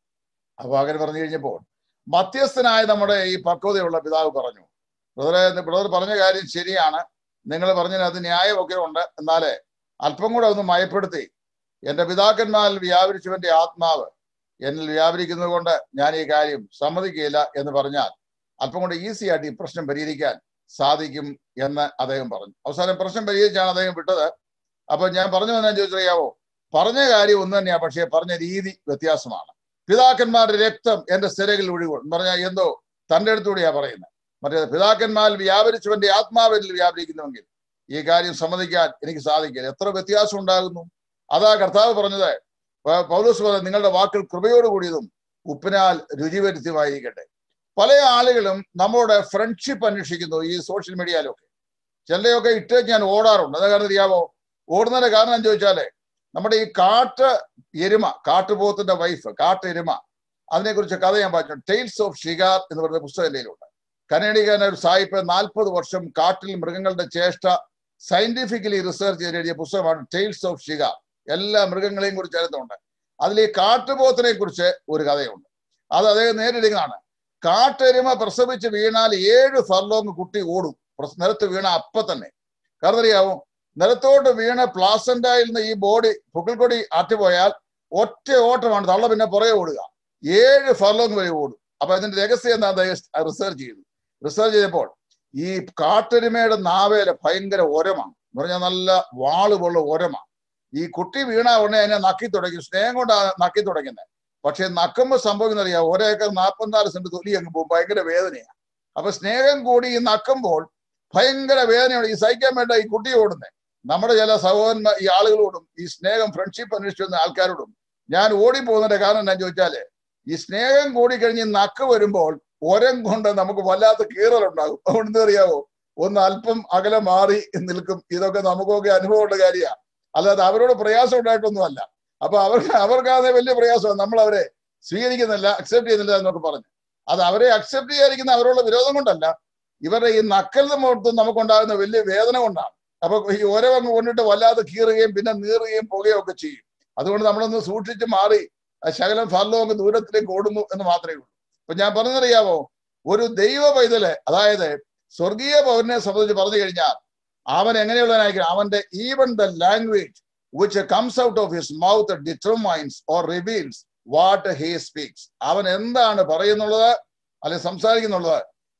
അപ്പൊ അങ്ങനെ പറഞ്ഞു കഴിഞ്ഞപ്പോൾ മധ്യസ്ഥനായ നമ്മുടെ ഈ പക്വതയുള്ള പിതാവ് പറഞ്ഞു ബ്രദറെ ബ്രദർ പറഞ്ഞ കാര്യം ശരിയാണ് നിങ്ങൾ പറഞ്ഞതിനകത്ത് ന്യായമൊക്കെ ഉണ്ട് എന്നാലേ അല്പം കൂടെ ഒന്ന് മയപ്പെടുത്തി എന്റെ പിതാക്കന്മാരിൽ വ്യാപരിച്ചവന്റെ ആത്മാവ് എന്നിൽ വ്യാപരിക്കുന്നത് കൊണ്ട് ഞാൻ ഈ കാര്യം സമ്മതിക്കുകയില്ല എന്ന് പറഞ്ഞാൽ അല്പം കൂടെ ഈസി ആയിട്ട് ഈ പ്രശ്നം പരിഹരിക്കാൻ സാധിക്കും എന്ന് അദ്ദേഹം പറഞ്ഞു അവസാനം പ്രശ്നം പരിഹരിച്ചാണ് അദ്ദേഹം വിട്ടത് അപ്പൊ ഞാൻ പറഞ്ഞു വന്നാൽ ചോദിച്ചറിയാവോ പറഞ്ഞ കാര്യം ഒന്ന് തന്നെയാ പക്ഷേ പറഞ്ഞ രീതി വ്യത്യാസമാണ് പിതാക്കന്മാരുടെ രക്തം എന്റെ സ്ഥിരകളിൽ ഒഴുകും എന്ന് പറഞ്ഞാൽ എന്തോ തന്റെ അടുത്തൂടെയാ പറയുന്നത് മറ്റേ പിതാക്കന്മാരിൽ വ്യാപരിച്ചവന്റെ ആത്മാവിൽ വ്യാപരിക്കുന്നുവെങ്കിൽ ഈ കാര്യം സമ്മതിക്കാൻ എനിക്ക് സാധിക്കില്ല എത്ര വ്യത്യാസം ഉണ്ടാകുന്നു അതാ കർത്താവ് പറഞ്ഞത് പ- പൗലോസ് പറഞ്ഞത് നിങ്ങളുടെ വാക്കുകൾ കൃപയോട് കൂടിയതും ഉപ്പിനാൽ രുചി വരുത്തിയുമായിരിക്കട്ടെ പല ആളുകളും നമ്മളോട് ഫ്രണ്ട്ഷിപ്പ് അന്വേഷിക്കുന്നു ഈ സോഷ്യൽ മീഡിയയിലൊക്കെ ചിലയൊക്കെ ഇട്ട് ഞാൻ ഓടാറുണ്ട് അത് കാരണം അറിയാമോ ഓടുന്നതിന്റെ കാരണം എന്ന് ചോദിച്ചാലേ നമ്മുടെ ഈ കാട്ട് എരുമ കാട്ടുപോത്തിന്റെ വൈഫ് കാട്ട് എരുമ അതിനെക്കുറിച്ച് കഥ ഞാൻ പറഞ്ഞു ടെയിൽസ് ഓഫ് ഷിഗാർ എന്ന് പറയുന്ന പുസ്തകം എൻ്റെ കയ്യിലുണ്ട് കനേഡിക്കൻ ഒരു സായിപ്പ് നാൽപ്പത് വർഷം കാട്ടിൽ മൃഗങ്ങളുടെ ചേഷ്ട സയന്റിഫിക്കലി റിസർച്ച് ചെയ്ത് എഴുതിയ പുസ്തകമാണ് ടെയിൽസ് ഓഫ് ഷിഗാർ എല്ലാ മൃഗങ്ങളെയും കുറിച്ച് ചരിത്രമുണ്ട് അതിൽ ഈ കാട്ടുപോത്തിനെ കുറിച്ച് ഒരു കഥയുണ്ട് അത് അദ്ദേഹം നേരിടുന്നതാണ് കാട്ടെരുമ പ്രസവിച്ച് വീണാൽ ഏഴ് ഫർലോങ് കുട്ടി ഓടും പ്രസ്- നിലത്ത് വീണ അപ്പൊ തന്നെ കാരണം അറിയാവോ നിലത്തോട്ട് വീണ് പ്ലാസന്റായിൽ നിന്ന് ഈ ബോഡി പുക്കിൾക്കൊടി അറ്റുപോയാൽ ഒറ്റ ഓട്ടമാണ് തള്ള പിന്നെ പുറകെ ഓടുക ഏഴ് ഫർലോങ് വരെ ഓടും അപ്പൊ അതിന്റെ രഹസ്യം എന്താ റിസർച്ച് ചെയ്തു റിസർച്ച് ചെയ്തപ്പോൾ ഈ കാട്ടെരുമയുടെ നാവേല ഭയങ്കര ഒരമാണ് എന്ന് പറഞ്ഞാൽ നല്ല വാളുപോലുള്ള ഒരമാണ് ഈ കുട്ടി വീണ ഉടനെ അതിനെ നക്കി തുടങ്ങി സ്നേഹം കൊണ്ടാണ് നക്കി തുടങ്ങുന്നത് പക്ഷെ നക്കുമ്പോൾ സംഭവിക്കുന്ന അറിയാം ഒരേക്കർ നാൽപ്പത്തിനാല് സെന്റ് തൊലി അങ്ങ് പോകും ഭയങ്കര വേദനയാണ് അപ്പൊ സ്നേഹം കൂടി ഈ നക്കുമ്പോൾ ഭയങ്കര വേദനയാണ് ഈ സഹിക്കാൻ വേണ്ട ഈ കുട്ടി ഓടുന്നത് നമ്മുടെ ചില സഹോദരന്മാർ ഈ ആളുകളോടും ഈ സ്നേഹം ഫ്രണ്ട്ഷിപ്പ് അന്വേഷിച്ചു വന്ന ആൾക്കാരോടും ഞാൻ ഓടിപ്പോകുന്നതിന്റെ കാരണം എന്താ ചോദിച്ചാല് ഈ സ്നേഹം കൂടി കഴിഞ്ഞ് നക്ക് വരുമ്പോൾ ഒരം കൊണ്ട് നമുക്ക് വല്ലാത്ത കീറലുണ്ടാകും അതുകൊണ്ട് എന്താ അറിയാവോ ഒന്ന് അല്പം അകലെ മാറി നിൽക്കും ഇതൊക്കെ നമുക്കൊക്കെ അനുഭവമുള്ള കാര്യമാണ് അല്ലാതെ അവരോട് പ്രയാസം ഉണ്ടായിട്ടൊന്നുമല്ല അപ്പൊ അവർക്ക് അവർക്കാതെ വലിയ പ്രയാസമാണ് നമ്മൾ അവരെ സ്വീകരിക്കുന്നില്ല അക്സെപ്റ്റ് ചെയ്യുന്നില്ല എന്നൊക്കെ പറഞ്ഞു അത് അവരെ അക്സെപ്റ്റ് ചെയ്യാതിരിക്കുന്ന അവരോടുള്ള വിരോധം കൊണ്ടല്ല ഇവരുടെ ഈ നക്കൽ മുഹൂർത്തം നമുക്കുണ്ടാകുന്ന വലിയ വേദന കൊണ്ടാണ് അപ്പൊ ഈ ഓരോ അങ്ങ് കൊണ്ടിട്ട് വല്ലാതെ കീറുകയും പിന്നെ നീറുകയും പുകയും ഒക്കെ ചെയ്യും അതുകൊണ്ട് നമ്മളൊന്ന് സൂക്ഷിച്ച് മാറി ആ ശകലം ഫലം അങ്ങ് ദൂരത്തിലേക്ക് ഓടുന്നു എന്ന് മാത്രമേ ഉള്ളൂ അപ്പൊ ഞാൻ പറഞ്ഞതറിയാമോ ഒരു ദൈവ പൈതല് അതായത് സ്വർഗീയ പൗരനെ സംബന്ധിച്ച് പറഞ്ഞു കഴിഞ്ഞാൽ അവൻ എങ്ങനെയുള്ളവനായിരിക്കും അവന്റെ even the language which comes out of his mouth determines or reveals what he speaks അവൻ എന്താണ് പറയുന്നുള്ളത് അല്ലെങ്കിൽ സംസാരിക്കുന്നുള്ളത്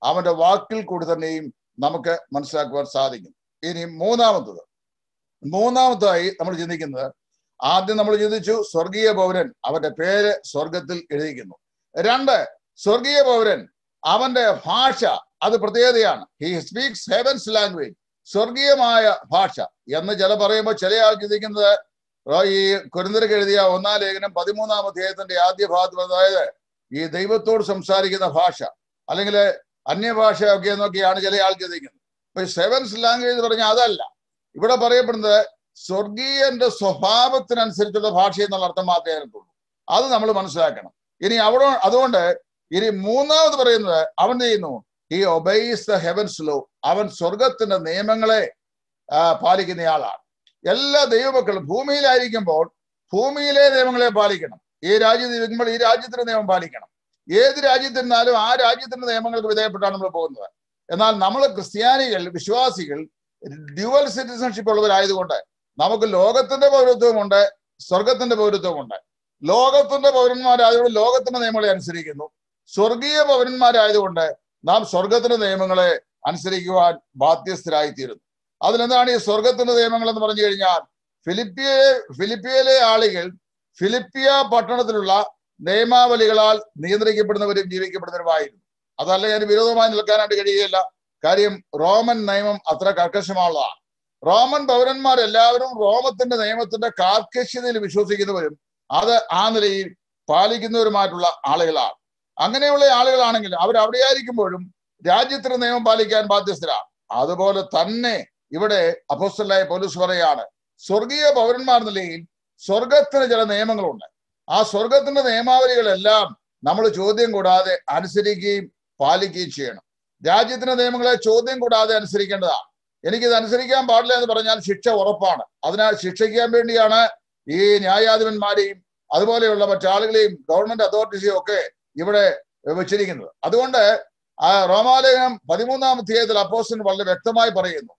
അവന്റെ വാക്കിൽ കൂടി തന്നെയും നമുക്ക് മനസ്സിലാക്കുവാൻ സാധിക്കും ഇനി മൂന്നാമത്തത് മൂന്നാമതായി നമ്മൾ ചിന്തിക്കുന്നത് ആദ്യം നമ്മൾ ചിന്തിച്ചു സ്വർഗീയ പൗരൻ അവന്റെ പേര് സ്വർഗത്തിൽ എഴുതിക്കുന്നു രണ്ട് സ്വർഗീയ പൗരൻ അവന്റെ ഭാഷ അത് പ്രത്യേകതയാണ് ഹി സ്പീക്സ് ഹെവൻസ് ലാംഗ്വേജ് സ്വർഗീയമായ ഭാഷ എന്ന് ചില പറയുമ്പോൾ ചില ആൾ ചിന്തിക്കുന്നത് ഈ കുരുന്തരക്ക് എഴുതിയ ഒന്നാം ലേഖനം പതിമൂന്നാം അധ്യായത്തിന്റെ ആദ്യ ഭാഗത്തിൽ അതായത് ഈ ദൈവത്തോട് സംസാരിക്കുന്ന ഭാഷ അല്ലെങ്കിൽ അന്യഭാഷ ഒക്കെ എന്നൊക്കെയാണ് ചില ആൾ ചിന്തിക്കുന്നത് ഇപ്പൊ സെവൻസ് ലാംഗ്വേജ് എന്ന് പറഞ്ഞാൽ അതല്ല ഇവിടെ പറയപ്പെടുന്നത് സ്വർഗീയന്റെ സ്വഭാവത്തിനനുസരിച്ചുള്ള ഭാഷ എന്നുള്ള അർത്ഥം മാത്രമേ അതിനകത്തുള്ളൂ അത് നമ്മൾ മനസ്സിലാക്കണം ഇനി അവിടെ അതുകൊണ്ട് ഇനി മൂന്നാമത് പറയുന്നത് അവൻ ചെയ്യുന്നു ഈ ഒബൈസ് ദ ഹെവൻസ് ലോ അവൻ സ്വർഗത്തിന്റെ നിയമങ്ങളെ പാലിക്കുന്നയാളാണ് എല്ലാ ദൈവമക്കളും ഭൂമിയിലായിരിക്കുമ്പോൾ ഭൂമിയിലെ നിയമങ്ങളെ പാലിക്കണം ഈ രാജ്യത്ത് ഇരിക്കുമ്പോൾ ഈ രാജ്യത്തിന്റെ നിയമം പാലിക്കണം ഏത് രാജ്യത്തിരുന്നാലും ആ രാജ്യത്തിന്റെ നിയമങ്ങൾക്ക് വിധേയപ്പെട്ടാണ് നമ്മൾ പോകുന്നത് എന്നാൽ നമ്മൾ ക്രിസ്ത്യാനികൾ വിശ്വാസികൾ ഡ്യുവൽ സിറ്റിസൺഷിപ്പ് ഉള്ളവരായതുകൊണ്ട് നമുക്ക് ലോകത്തിന്റെ പൗരത്വമുണ്ട് സ്വർഗത്തിന്റെ പൗരത്വമുണ്ട് ലോകത്തിന്റെ പൗരന്മാരായതുകൊണ്ട് ലോകത്തിന്റെ നിയമങ്ങളെ അനുസരിക്കുന്നു സ്വർഗീയ പൗരന്മാരായതുകൊണ്ട് നാം സ്വർഗത്തിന്റെ നിയമങ്ങളെ അനുസരിക്കുവാൻ ബാധ്യസ്ഥരായിത്തീരുന്നു അതിലെന്താണ് ഈ സ്വർഗത്തിന്റെ നിയമങ്ങൾ എന്ന് പറഞ്ഞു കഴിഞ്ഞാൽ ഫിലിപ്പിയ ഫിലിപ്പിയയിലെ ആളുകൾ ഫിലിപ്പിയ പട്ടണത്തിലുള്ള നിയമാവലികളാൽ നിയന്ത്രിക്കപ്പെടുന്നവരും ജീവിക്കപ്പെടുന്നവരുമായിരുന്നു അതല്ല ഞാൻ വിരോധമായി നിൽക്കാനായിട്ട് കഴിയുകയില്ല കാര്യം റോമൻ നിയമം അത്ര കർക്കശമുള്ളതാണ് റോമൻ പൗരന്മാരെല്ലാവരും റോമത്തിന്റെ നിയമത്തിന്റെ കാർക്കശ്യതയിൽ വിശ്വസിക്കുന്നവരും അത് ആ നിലയിൽ പാലിക്കുന്നവരുമായിട്ടുള്ള ആളുകളാണ് അങ്ങനെയുള്ള ആളുകളാണെങ്കിൽ അവർ അവിടെ ആയിരിക്കുമ്പോഴും രാജ്യത്തിന്റെ നിയമം പാലിക്കാൻ ബാധ്യസ്ഥരാണ് അതുപോലെ തന്നെ ഇവിടെ അപ്പോസ്റ്റലായ പോലീസ് പറയാണ് സ്വർഗീയ പൗരന്മാർ നിലയിൽ സ്വർഗത്തിന് ചില നിയമങ്ങളുണ്ട് ആ സ്വർഗത്തിന്റെ നിയമാവലികളെല്ലാം നമ്മൾ ചോദ്യം കൂടാതെ അനുസരിക്കുകയും പാലിക്കുകയും ചെയ്യണം രാജ്യത്തിന്റെ നിയമങ്ങളെ ചോദ്യം കൂടാതെ അനുസരിക്കേണ്ടതാണ് എനിക്കിത് അനുസരിക്കാൻ പാടില്ല എന്ന് പറഞ്ഞാൽ ശിക്ഷ ഉറപ്പാണ് അതിനാൽ ശിക്ഷിക്കാൻ വേണ്ടിയാണ് ഈ ന്യായാധിപന്മാരെയും അതുപോലെയുള്ള മറ്റാളുകളെയും ഗവൺമെന്റ് അതോറിറ്റീസിനെയും ഒക്കെ ഇവിടെ വെച്ചിരിക്കുന്നത് അതുകൊണ്ട് ആ റോമാലേഖനം പതിമൂന്നാം അധ്യായത്തിൽ അപ്പോസ്റ്റൻ വളരെ വ്യക്തമായി പറയുന്നു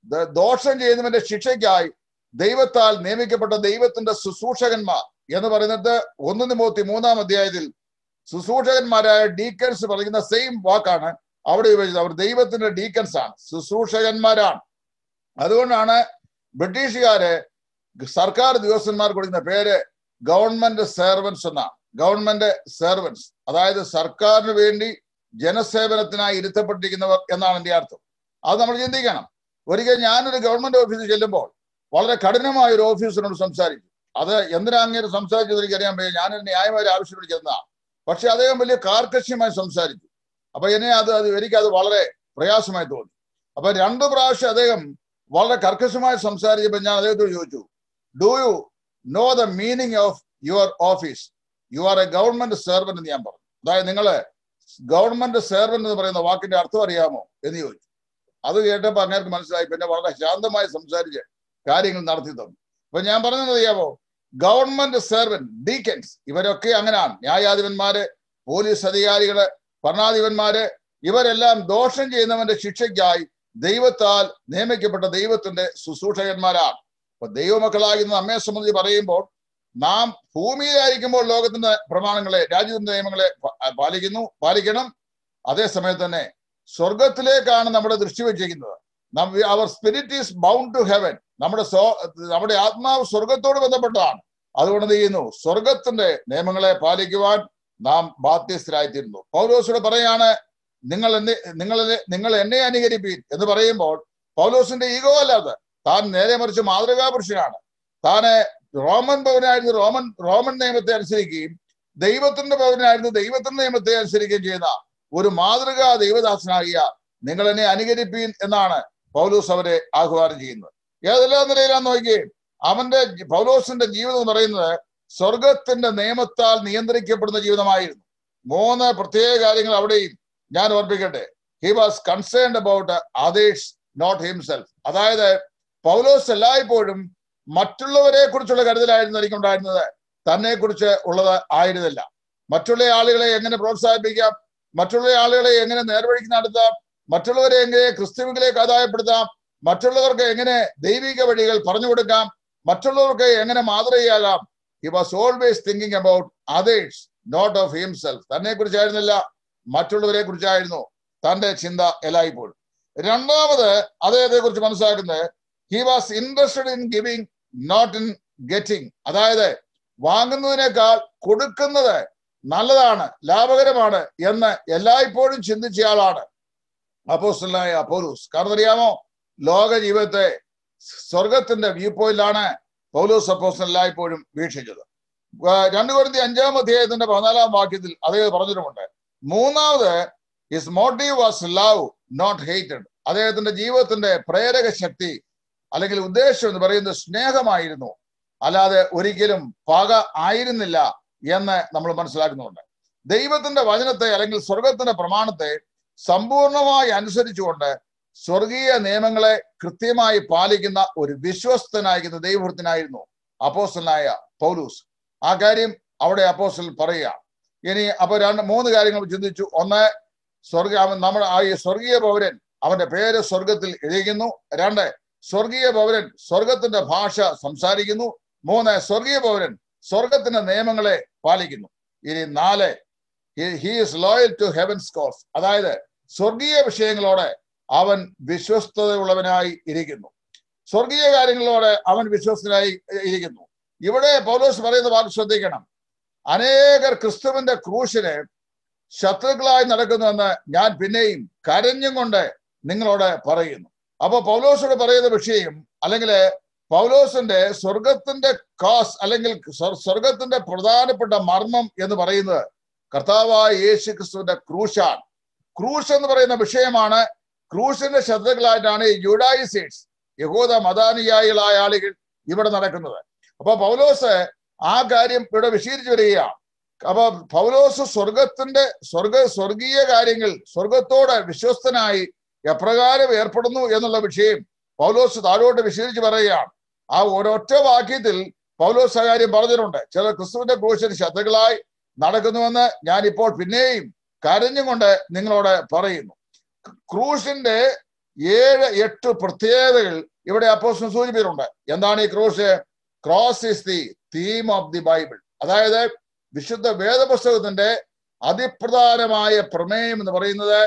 ദോഷം ചെയ്യുന്നവന്റെ ശിക്ഷയ്ക്കായി ദൈവത്താൽ നിയമിക്കപ്പെട്ട ദൈവത്തിന്റെ ശുശ്രൂഷകന്മാർ എന്ന് പറയുന്നത് ഒന്ന് നിമോത്തി മൂന്നാം അധ്യായത്തിൽ ശുശ്രൂഷകന്മാരായ ഡീക്കൻസ് പറയുന്ന സെയിം വാക്കാണ് അവിടെ ഉപയോഗിച്ചത് അവർ ദൈവത്തിന്റെ ഡീക്കൻസ് ആണ് ശുശ്രൂഷകന്മാരാണ് അതുകൊണ്ടാണ് ബ്രിട്ടീഷുകാര് സർക്കാർ ഉദ്യോഗസ്ഥന്മാർ കൊടുക്കുന്ന പേര് ഗവൺമെന്റ് സെർവൻസ് എന്നാണ് ഗവൺമെന്റ് സെർവൻസ് അതായത് സർക്കാരിന് വേണ്ടി ജനസേവനത്തിനായി ഇരുത്തപ്പെട്ടിരിക്കുന്നവർ എന്നാണ് എന്റെ അർത്ഥം അത് നമ്മൾ ചിന്തിക്കണം ഒരിക്കൽ ഞാനൊരു ഗവൺമെന്റ് ഓഫീസിൽ ചെല്ലുമ്പോൾ വളരെ കഠിനമായ ഒരു ഓഫീസറിനോട് സംസാരിച്ചു അത് എന്തിനാ അങ്ങനെ സംസാരിച്ചത് എനിക്കറിയാൻ പറ്റില്ല ഞാനൊരു ന്യായമായ ഒരു ആവശ്യപ്പെട്ട് ചെന്നതാണ് പക്ഷെ അദ്ദേഹം വലിയ കാർക്കശ്യമായി സംസാരിച്ചു അപ്പൊ എന്നെ അത് അത് എനിക്കത് വളരെ പ്രയാസമായി തോന്നി അപ്പൊ രണ്ടു പ്രാവശ്യം അദ്ദേഹം വളരെ കർക്കശമായി സംസാരിച്ചപ്പോൾ ഞാൻ അദ്ദേഹത്തോട് ചോദിച്ചു do you know the meaning of your office you are a government servant എന്ന് ഞാൻ പറഞ്ഞു അതായത് നിങ്ങള് ഗവൺമെന്റ് സെർവന്റ് എന്ന് പറയുന്ന വാക്കിന്റെ അർത്ഥം അറിയാമോ എന്ന് ചോദിച്ചു അത് കേട്ടപ്പോൾ അങ്ങേർക്ക് മനസ്സിലായി പിന്നെ വളരെ ശാന്തമായി സംസാരിച്ച് കാര്യങ്ങൾ നടത്തി തന്നു അപ്പൊ ഞാൻ പറഞ്ഞത് അറിയാമോ ഗവൺമെന്റ് സെർവന്റ് ഡീക്കൻസ് ഇവരൊക്കെ അങ്ങനെയാണ് ന്യായാധിപന്മാര് പോലീസ് അധികാരികള് ഭരണാധിപന്മാര് ഇവരെല്ലാം ദോഷം ചെയ്യുന്നവന്റെ ശിക്ഷയ്ക്കായി ദൈവത്താൽ നിയമിക്കപ്പെട്ട ദൈവത്തിന്റെ ശുശ്രൂഷകന്മാരാണ് അപ്പൊ ദൈവമക്കളാകുന്ന നമ്മെ സംബന്ധിച്ച് പറയുമ്പോൾ നാം ഭൂമിയിലായിരിക്കുമ്പോൾ ലോകത്തിന്റെ പ്രമാണങ്ങളെ രാജ്യത്തിന്റെ നിയമങ്ങളെ പാലിക്കുന്നു പാലിക്കണം അതേസമയത്ത് തന്നെ സ്വർഗത്തിലേക്കാണ് നമ്മുടെ ദൃഷ്ടി വെച്ചിരിക്കുന്നത് our spirit is bound to heaven നമ്മുടെ നമ്മുടെ ആത്മാവ് സ്വർഗത്തോട് ബന്ധപ്പെട്ടതാണ് അതുകൊണ്ട് എന്ത് ചെയ്യുന്നു സ്വർഗത്തിന്റെ നിയമങ്ങളെ പാലിക്കുവാൻ നാം ബാധ്യസ്ഥരായിത്തീരുന്നു പൗലോസോട് പറയാണ് നിങ്ങൾ എന്നെ നിങ്ങൾ നിങ്ങൾ എന്നെ അനുകരിപ്പീൻ എന്ന് പറയുമ്പോൾ പൗലോസിന്റെ ഈഗോ അല്ലാതെ താൻ നേരെ മറിച്ച് മാതൃകാ പുരുഷനാണ് താന് റോമൻ പൗരനായിരുന്നു റോമൻ റോമൻ നിയമത്തെ അനുസരിക്കുകയും ദൈവത്തിന്റെ പൗരനായിരുന്നു ദൈവത്തിന്റെ നിയമത്തെ അനുസരിക്കുകയും ചെയ്യുന്ന ഒരു മാതൃകാ ദൈവദാസനാകിയ നിങ്ങൾ എന്നെ അനുകരിപ്പീൻ എന്നാണ് പൗലോസ് അവരെ ആഹ്വാനം ചെയ്യുന്നത് ഏതെല്ലാം നിലയിലാന്ന് നോക്കി അവന്റെ പൗലോസിന്റെ ജീവിതം എന്ന് പറയുന്നത് സ്വർഗത്തിന്റെ നിയമത്താൽ നിയന്ത്രിക്കപ്പെടുന്ന ജീവിതമായിരുന്നു മൂന്ന് പ്രത്യേക കാര്യങ്ങൾ അവിടെയും ഞാൻ ഓർപ്പിക്കട്ടെ he was concerned about others not himself അതായത് പൗലോസ് എല്ലായ്പ്പോഴും മറ്റുള്ളവരെ കുറിച്ചുള്ള കരുതലായിരുന്നു എനിക്കുണ്ടായിരുന്നത് തന്നെ കുറിച്ച് ഉള്ളത് ആയിരുന്നില്ല മറ്റുള്ള ആളുകളെ എങ്ങനെ പ്രോത്സാഹിപ്പിക്കാം മറ്റുള്ള ആളുകളെ എങ്ങനെ നേർവഴിക്ക് നടത്താം മറ്റുള്ളവരെ എങ്ങനെ ക്രിസ്തുവിലേക്ക് ആദായപ്പെടുത്താം മറ്റുള്ളവർക്ക് എങ്ങനെ ദൈവിക വഴികൾ പറഞ്ഞു കൊടുക്കാം മറ്റുള്ളവർക്ക് എങ്ങനെ മാതൃകയാകാം he was always thinking about others not of himself തന്നെ കുറിച്ചായിരുന്നില്ല മറ്റുള്ളവരെ കുറിച്ചായിരുന്നു തന്റെ ചിന്ത എല്ലായ്പ്പോഴും രണ്ടാമത് അദ്ദേഹത്തെ കുറിച്ച് മനസ്സിലാക്കുന്നത് he was interested in giving not in getting അതായത് വാങ്ങുന്നതിനേക്കാൾ കൊടുക്കുന്നത് നല്ലതാണ് ലാഭകരമാണ് എന്ന് എല്ലായ്പ്പോഴും ചിന്തിച്ചയാളാണ് അപ്പോസ്റ്റലായ പൗലൂസ് കാരണം അറിയാമോ ലോക ജീവിതത്തെ സ്വർഗത്തിന്റെ വ്യൂ പോയിന്റിലാണ് പൗലൂസ് അപ്പോസ്റ്റൽ എല്ലായ്പ്പോഴും വീക്ഷിച്ചത് ആ, രണ്ട് കൊരിന്തി അഞ്ചാം അധ്യായത്തിന്റെ പതിനാലാം വാക്യത്തിൽ അദ്ദേഹം പറഞ്ഞിട്ടുമുണ്ട് മൂന്നാമത് his motive was love not hated അദ്ദേഹത്തിന്റെ ജീവിതത്തിന്റെ പ്രേരക ശക്തി അല്ലെങ്കിൽ ഉദ്ദേശം എന്ന് പറയുന്നത് സ്നേഹമായിരുന്നു അല്ലാതെ ഒരിക്കലും പക ആയിരുന്നില്ല എന്ന് നമ്മൾ മനസ്സിലാക്കുന്നുണ്ട് ദൈവത്തിന്റെ വചനത്തെ അല്ലെങ്കിൽ സ്വർഗത്തിന്റെ പ്രമാണത്തെ സമ്പൂർണമായി അനുസരിച്ചുകൊണ്ട് സ്വർഗീയ നിയമങ്ങളെ കൃത്യമായി പാലിക്കുന്ന ഒരു വിശ്വസ്തനായിരിക്കുന്ന ദൈവഭൃത്തിനായിരുന്നു അപ്പോസ്റ്റലായ പൗലൂസ് ആ കാര്യം അവിടെ അപ്പോസ്റ്റൽ പറയുക ഇനി അപ്പൊ രണ്ട് മൂന്ന് കാര്യങ്ങൾ ചിന്തിച്ചു ഒന്ന് സ്വർഗ അവൻ നമ്മുടെ ആ ഈ സ്വർഗീയ പൗരൻ അവന്റെ പേര് സ്വർഗത്തിൽ എഴുതിക്കുന്നു രണ്ട് സ്വർഗീയ പൗരൻ സ്വർഗത്തിന്റെ ഭാഷ സംസാരിക്കുന്നു മൂന്ന് സ്വർഗീയ പൗരൻ സ്വർഗത്തിന്റെ നിയമങ്ങളെ പാലിക്കുന്നു ഇനി നാല് he is loyal to heavens cause അതായത് സ്വർഗീയ വിഷയങ്ങളോട് അവൻ വിശ്വസ്തതയുള്ളവനായി ഇരിക്കുന്നു സ്വർഗീയ കാര്യങ്ങളോട് അവൻ വിശ്വസ്തനായി ഇരിക്കുന്നു ഇവിടെ പൗലോസ് പറയുന്ന വാക്ക് ശ്രദ്ധിക്കണം അനേകർ ക്രിസ്തുവിന്റെ ക്രൂശിന് ശത്രുക്കളായി നടക്കുന്നുവെന്ന് ഞാൻ പിന്നെയും കരഞ്ഞും കൊണ്ട് നിങ്ങളോട് പറയുന്നു അപ്പൊ പൗലോസോട് പറയുന്ന വിഷയം അല്ലെങ്കിൽ പൗലോസിന്റെ സ്വർഗത്തിന്റെ കാസ് അല്ലെങ്കിൽ സ്വർ- സ്വർഗത്തിന്റെ പ്രധാനപ്പെട്ട മർമ്മം എന്ന് പറയുന്നത് കർത്താവായ യേശു ക്രിസ്തുവിന്റെ ക്രൂശാണ് ക്രൂശ് എന്ന് പറയുന്ന വിഷയമാണ് ക്രൂശിന്റെ ശത്രുക്കളായിട്ടാണ് ഈ ജുഡായിസേറ്റ്സ് യഹൂദ മതാനുയായികളായ ആളുകൾ ഇവിടെ നടക്കുന്നത് അപ്പൊ പൗലോസ് ആ കാര്യം ഇവിടെ വിശീലിച്ചു വരികയാണ് അപ്പൊ പൗലോസ് സ്വർഗത്തിന്റെ സ്വർഗ സ്വർഗീയ കാര്യങ്ങൾ സ്വർഗത്തോട് വിശ്വസ്തനായി എപ്രകാരം ഏർപ്പെടുന്നു എന്നുള്ള വിഷയം പൗലോസ് താഴോട്ട് വിശീലിച്ച് പറയുകയാണ് ആ ഒരൊറ്റ വാക്യത്തിൽ പൗലോസ് ആ കാര്യം പറഞ്ഞിട്ടുണ്ട് ചില ക്രിസ്തുവിന്റെ ക്രൂശിന് ശത്രുക്കളായി നടക്കുന്നുവെന്ന് ഞാൻ ഇപ്പോൾ പിന്നെയും കരഞ്ഞുകൊണ്ട് നിങ്ങളോട് പറയുന്നു ക്രൂശിന്റെ ഏഴ് എട്ട് പ്രത്യേകതകൾ ഇവിടെ അപ്പോസ്തലൻ സൂചിപ്പിച്ചിട്ടുണ്ട് എന്താണ് ഈ ക്രൂശ് cross is the theme of the Bible അതായത് വിശുദ്ധ വേദപുസ്തകത്തിന്റെ അതിപ്രധാനമായ പ്രമേയം എന്ന് പറയുന്നത്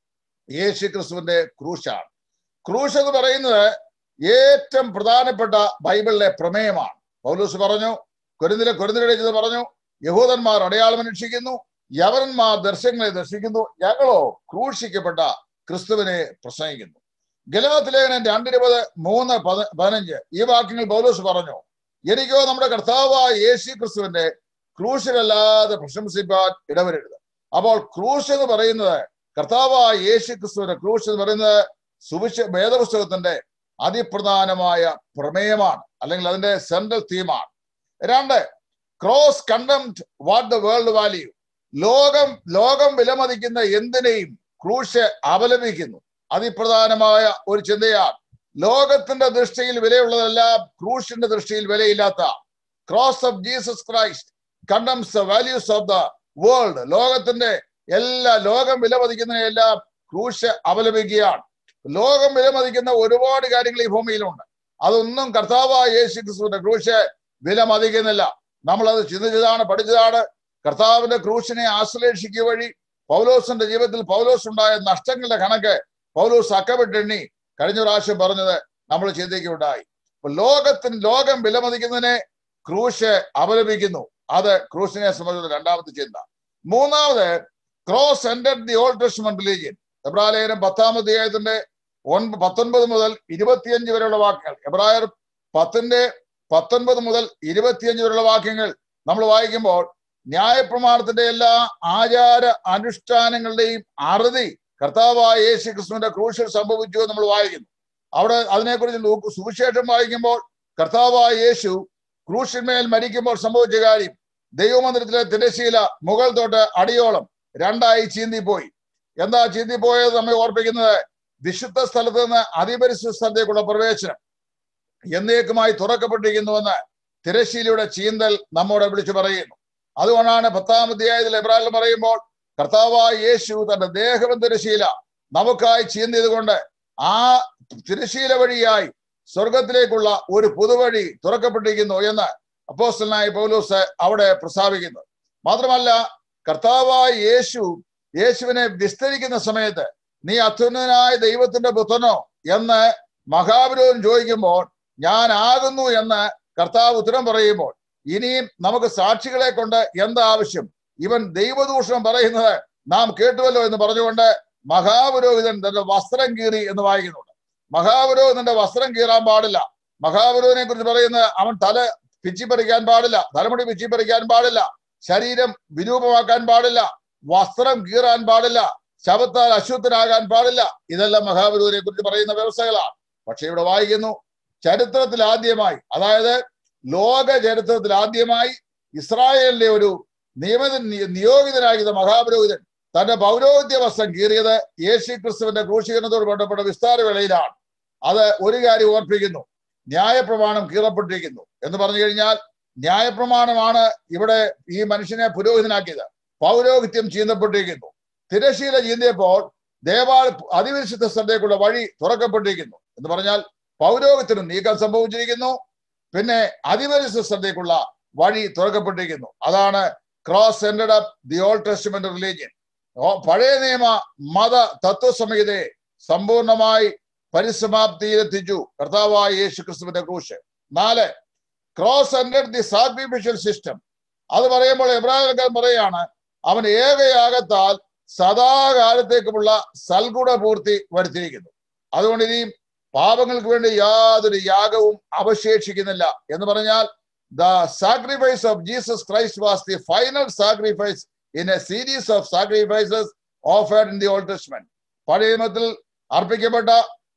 യേശു ക്രിസ്തുവിന്റെ ക്രൂശാണ് ക്രൂശ് എന്ന് പറയുന്നത് ഏറ്റവും പ്രധാനപ്പെട്ട ബൈബിളിലെ പ്രമേയമാണ് പൗലൂസ് പറഞ്ഞു കൊരിന്തിലെ കൊരിന്തിലെ പറഞ്ഞു യഹൂദന്മാർ അടയാളം അന്വേഷിക്കുന്നു യവനന്മാർ ദർശനങ്ങളെ ദർശിക്കുന്നു ഞങ്ങളോ ക്രൂശിക്കപ്പെട്ട ക്രിസ്തുവിനെ പ്രസംഗിക്കുന്നു ഗലാത്തിലേഖനം രണ്ടിരുപത് മൂന്ന് പത- പതിനഞ്ച് ഈ വാക്യങ്ങൾ പൗലോസ് പറഞ്ഞു എനിക്കോ നമ്മുടെ കർത്താവായ യേശു ക്രിസ്തുവിന്റെ ക്രൂശിലല്ലാതെ പ്രശംസിപ്പാൻ ഇടവരരുത് അപ്പോൾ ക്രൂശ് എന്ന് പറയുന്നത് കർത്താവായ യേശു ക്രിസ്തുവിന്റെ ക്രൂശ് എന്ന് പറയുന്നത് സുവിശ വേദപുസ്തകത്തിന്റെ അതിപ്രധാനമായ പ്രമേയമാണ് അല്ലെങ്കിൽ അതിന്റെ സെൻട്രൽ തീമാണ് രണ്ട് cross condemned what the world value ലോകം ലോകം വിലമതിക്കുന്ന എന്തിനേയും ക്രൂശ് അപലപിക്കുന്നു അതിപ്രധാനമായ ഒരു ചിന്തയാണ് ലോകത്തിന്റെ ദൃഷ്ടിയിൽ വിലയുള്ളതെല്ലാം ക്രൂശിന്റെ ദൃഷ്ടിയിൽ വിലയില്ലാത്ത cross of Jesus Christ condemns the values of the world ലോകത്തിന്റെ എല്ലാ ലോകം വിലമതിക്കുന്നതിനെല്ലാം ക്രൂശ് അപലപിക്കുകയാണ് ലോകം വിലമതിക്കുന്ന ഒരുപാട് കാര്യങ്ങൾ ഈ ഭൂമിയിലുണ്ട് അതൊന്നും കർത്താവായ യേശു ക്രിസ്തുവിന്റെ ക്രൂശ് വിലമതിക്കുന്നില്ല നമ്മൾ അത് ചിന്തിച്ചതാണ് പഠിച്ചതാണ് കർത്താവിന്റെ ക്രൂശിനെ ആശ്ലേഷിക്കുക വഴി പൗലോസിന്റെ ജീവിതത്തിൽ പൗലോസ് ഉണ്ടായ നഷ്ടങ്ങളുടെ കണക്ക് പൗലോസ് അക്കമിട്ടെണ്ണി കഴിഞ്ഞ പ്രാവശ്യം പറഞ്ഞത് നമ്മൾ ചിന്തിക്കുകയുണ്ടായി അപ്പൊ ലോകത്തിന് ലോകം വിലമതിക്കുന്നതിനെ ക്രൂശ് അപലപിക്കുന്നു അത് ക്രൂശിനെ സംബന്ധിച്ച രണ്ടാമത്തെ ചിന്ത മൂന്നാമത് cross ended the Old Testament religion എബ്രാലേഖനം പത്താം അധ്യായത്തിന്റെ ഒൻപ പത്തൊൻപത് മുതൽ ഇരുപത്തിയഞ്ച് വരെയുള്ള വാക്യങ്ങൾ എബ്രായർ പത്തിന്റെ പത്തൊൻപത് മുതൽ ഇരുപത്തിയഞ്ച് വരെയുള്ള വാക്യങ്ങൾ നമ്മൾ വായിക്കുമ്പോൾ ന്യായപ്രമാണത്തിന്റെ എല്ലാ ആചാര അനുഷ്ഠാനങ്ങളുടെയും അറുതി കർത്താവായ യേശു ക്രിസ്തുവിന്റെ ക്രൂശിൽ സംഭവിച്ചു എന്ന് നമ്മൾ വായിക്കുന്നു അവിടെ അതിനെക്കുറിച്ച് ലൂക്ക് സുവിശേഷം വായിക്കുമ്പോൾ കർത്താവായ യേശു ക്രൂശിന്മേൽ മരിക്കുമ്പോൾ സംഭവിച്ച കാര്യം ദൈവമന്ദിരത്തിലെ തിരശീല മുകൾ തൊട്ട് അടിയോളം രണ്ടായി ചീന്തിപ്പോയി എന്താ ചീന്തിപ്പോയത് നമ്മെ ഓർപ്പിക്കുന്നത് വിശുദ്ധ സ്ഥലത്ത് നിന്ന് അതിപരിശുദ്ധ സ്ഥലത്തേക്കുള്ള പ്രവേശനം എന്നേക്കുമായി തുറക്കപ്പെട്ടിരിക്കുന്നുവെന്ന് തിരശ്ശീലയുടെ ചീന്തൽ നമ്മോട് വിളിച്ചു പറയുന്നു അതുകൊണ്ടാണ് പത്താം അധ്യായത്തിൽ എബ്രാഹിം പറയുമ്പോൾ കർത്താവായ യേശു തന്റെ ദേഹം തിരശീല നമുക്കായി ചീന്തിയത് കൊണ്ട് ആ തിരശീല വഴിയായി സ്വർഗത്തിലേക്കുള്ള ഒരു പുതുവഴി തുറക്കപ്പെട്ടിരിക്കുന്നു എന്ന് അപ്പോസ്റ്റലായ പൗലൂസ് അവിടെ പ്രസ്താവിക്കുന്നു മാത്രമല്ല കർത്താവായ യേശു യേശുവിനെ വിസ്തരിക്കുന്ന സമയത്ത് നീ അത്യുന്നതനായ ദൈവത്തിന്റെ പുത്രനോ എന്ന് മഹാപുരോഹിതൻ ചോദിക്കുമ്പോൾ ഞാൻ ആകുന്നു എന്ന് കർത്താവ് ഉത്തരം പറയുമ്പോൾ ഇനിയും നമുക്ക് സാക്ഷികളെ കൊണ്ട് എന്താവശ്യം ഇവൻ ദൈവദൂഷണം പറയുന്നത് നാം കേട്ടുവല്ലോ എന്ന് പറഞ്ഞുകൊണ്ട് മഹാപുരോഹിതൻ തന്റെ വസ്ത്രം കീറി എന്ന് വായിക്കുന്നുണ്ട് മഹാപുരോഹിതന്റെ വസ്ത്രം കീറാൻ പാടില്ല മഹാപുരോഹിതനെ കുറിച്ച് പറയുന്നത് അവൻ തല പിച്ചിപ്പറിക്കാൻ പാടില്ല തലമുടി പിച്ചിപ്പറിക്കാൻ പാടില്ല ശരീരം വിരൂപമാക്കാൻ പാടില്ല വസ്ത്രം കീറാൻ പാടില്ല ശവത്താൽ അശുദ്ധനാകാൻ പാടില്ല ഇതെല്ലാം മഹാപുരോഹിനെ കുറിച്ച് പറയുന്ന വ്യവസ്ഥകളാണ് പക്ഷെ ഇവിടെ വായിക്കുന്നു ചരിത്രത്തിൽ ആദ്യമായി അതായത് ലോക ചരിത്രത്തിൽ ആദ്യമായി ഇസ്രായേലിന്റെ ഒരു നിയമ നിയോഗിതനായിരുന്ന മഹാപുരോഹിതൻ തന്റെ പൗരോഹിത്യ വസ്ത്രം കീറിയത് യേശു ക്രിസ്തുവിന്റെ ക്രൂശീകരണത്തോട് ബന്ധപ്പെട്ട വിസ്താര വേളയിലാണ് അത് ഒരു കാര്യം ഓർപ്പിക്കുന്നു ന്യായപ്രമാണം കീറപ്പെട്ടിരിക്കുന്നു എന്ന് പറഞ്ഞു കഴിഞ്ഞാൽ ന്യായപ്രമാണമാണ് ഇവിടെ ഈ മനുഷ്യനെ പുരോഹിതനാക്കിയത് പൗരോഹിത്യം ചീന്തപ്പെട്ടിരിക്കുന്നു തിരശീല ചീന്തിയപ്പോൾ ദേവാല അതിവിശുദ്ധ സ്ഥലത്തേക്കുള്ള വഴി തുറക്കപ്പെട്ടിരിക്കുന്നു എന്ന് പറഞ്ഞാൽ പൗരോഹിത്യനും നീക്കം സംഭവിച്ചിരിക്കുന്നു പിന്നെ അതിപരിശുദ്ധ സ്ഥലത്തേക്കുള്ള വഴി തുറക്കപ്പെട്ടിരിക്കുന്നു അതാണ് cross ended up the Old Testament religion പഴയ നിയമ മത തത്വസംഹിതയെ സമ്പൂർണമായി പരിസമാപ്തിയിലെത്തിച്ചു കർത്താവായ യേശു ക്രിസ്തുവിന്റെ ക്രൂശ് നാല് cross ended the sacrificial system അത് പറയുമ്പോൾ എബ്രാഹിം പറയാണ് അവൻ ഏകയാകത്താൽ സദാകാലത്തേക്കുമുള്ള സൽഗുണ പൂർത്തി വരുത്തിയിരിക്കുന്നു അതുകൊണ്ട് ഇനിയും പാപങ്ങൾക്ക് വേണ്ടി യാതൊരു യാഗവും അവശേഷിക്കുന്നില്ല എന്ന് പറഞ്ഞാൽ the sacrifice of Jesus Christ was the final sacrifice in a series of sacrifices offered in the Old Testament പഴയ നിയമത്തിൽ അർപ്പിക്കപ്പെട്ട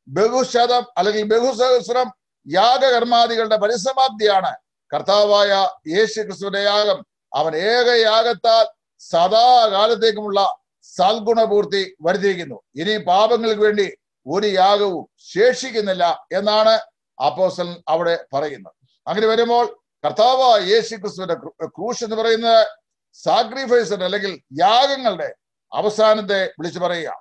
ബഹുശതം അല്ലെങ്കിൽ ബഹുസഹസ്രം യാഗകർമാദികളുടെ പരിസമാപ്തിയാണ് കർത്താവായ യേശു ക്രിസ്തുവിന്റെ യാഗം അവൻ ഏക യാഗത്താൽ സദാകാലത്തേക്കുമുള്ള സൽഗുണപൂർത്തി വരുത്തിയിരിക്കുന്നു ഇനി പാപങ്ങൾക്ക് വേണ്ടി ഒരു യാഗവും ശേഷിക്കുന്നില്ല എന്നാണ് അപ്പോസ്റ്റൽ അവിടെ പറയുന്നത് അങ്ങനെ വരുമ്പോൾ കർത്താവ് യേശു ക്രിസ്തുവിന്റെ ക്രൂശ് എന്ന് പറയുന്നത് സാക്രിഫൈസ് അല്ലെങ്കിൽ യാഗങ്ങളുടെ അവസാനത്തെ വിളിച്ചു പറയുക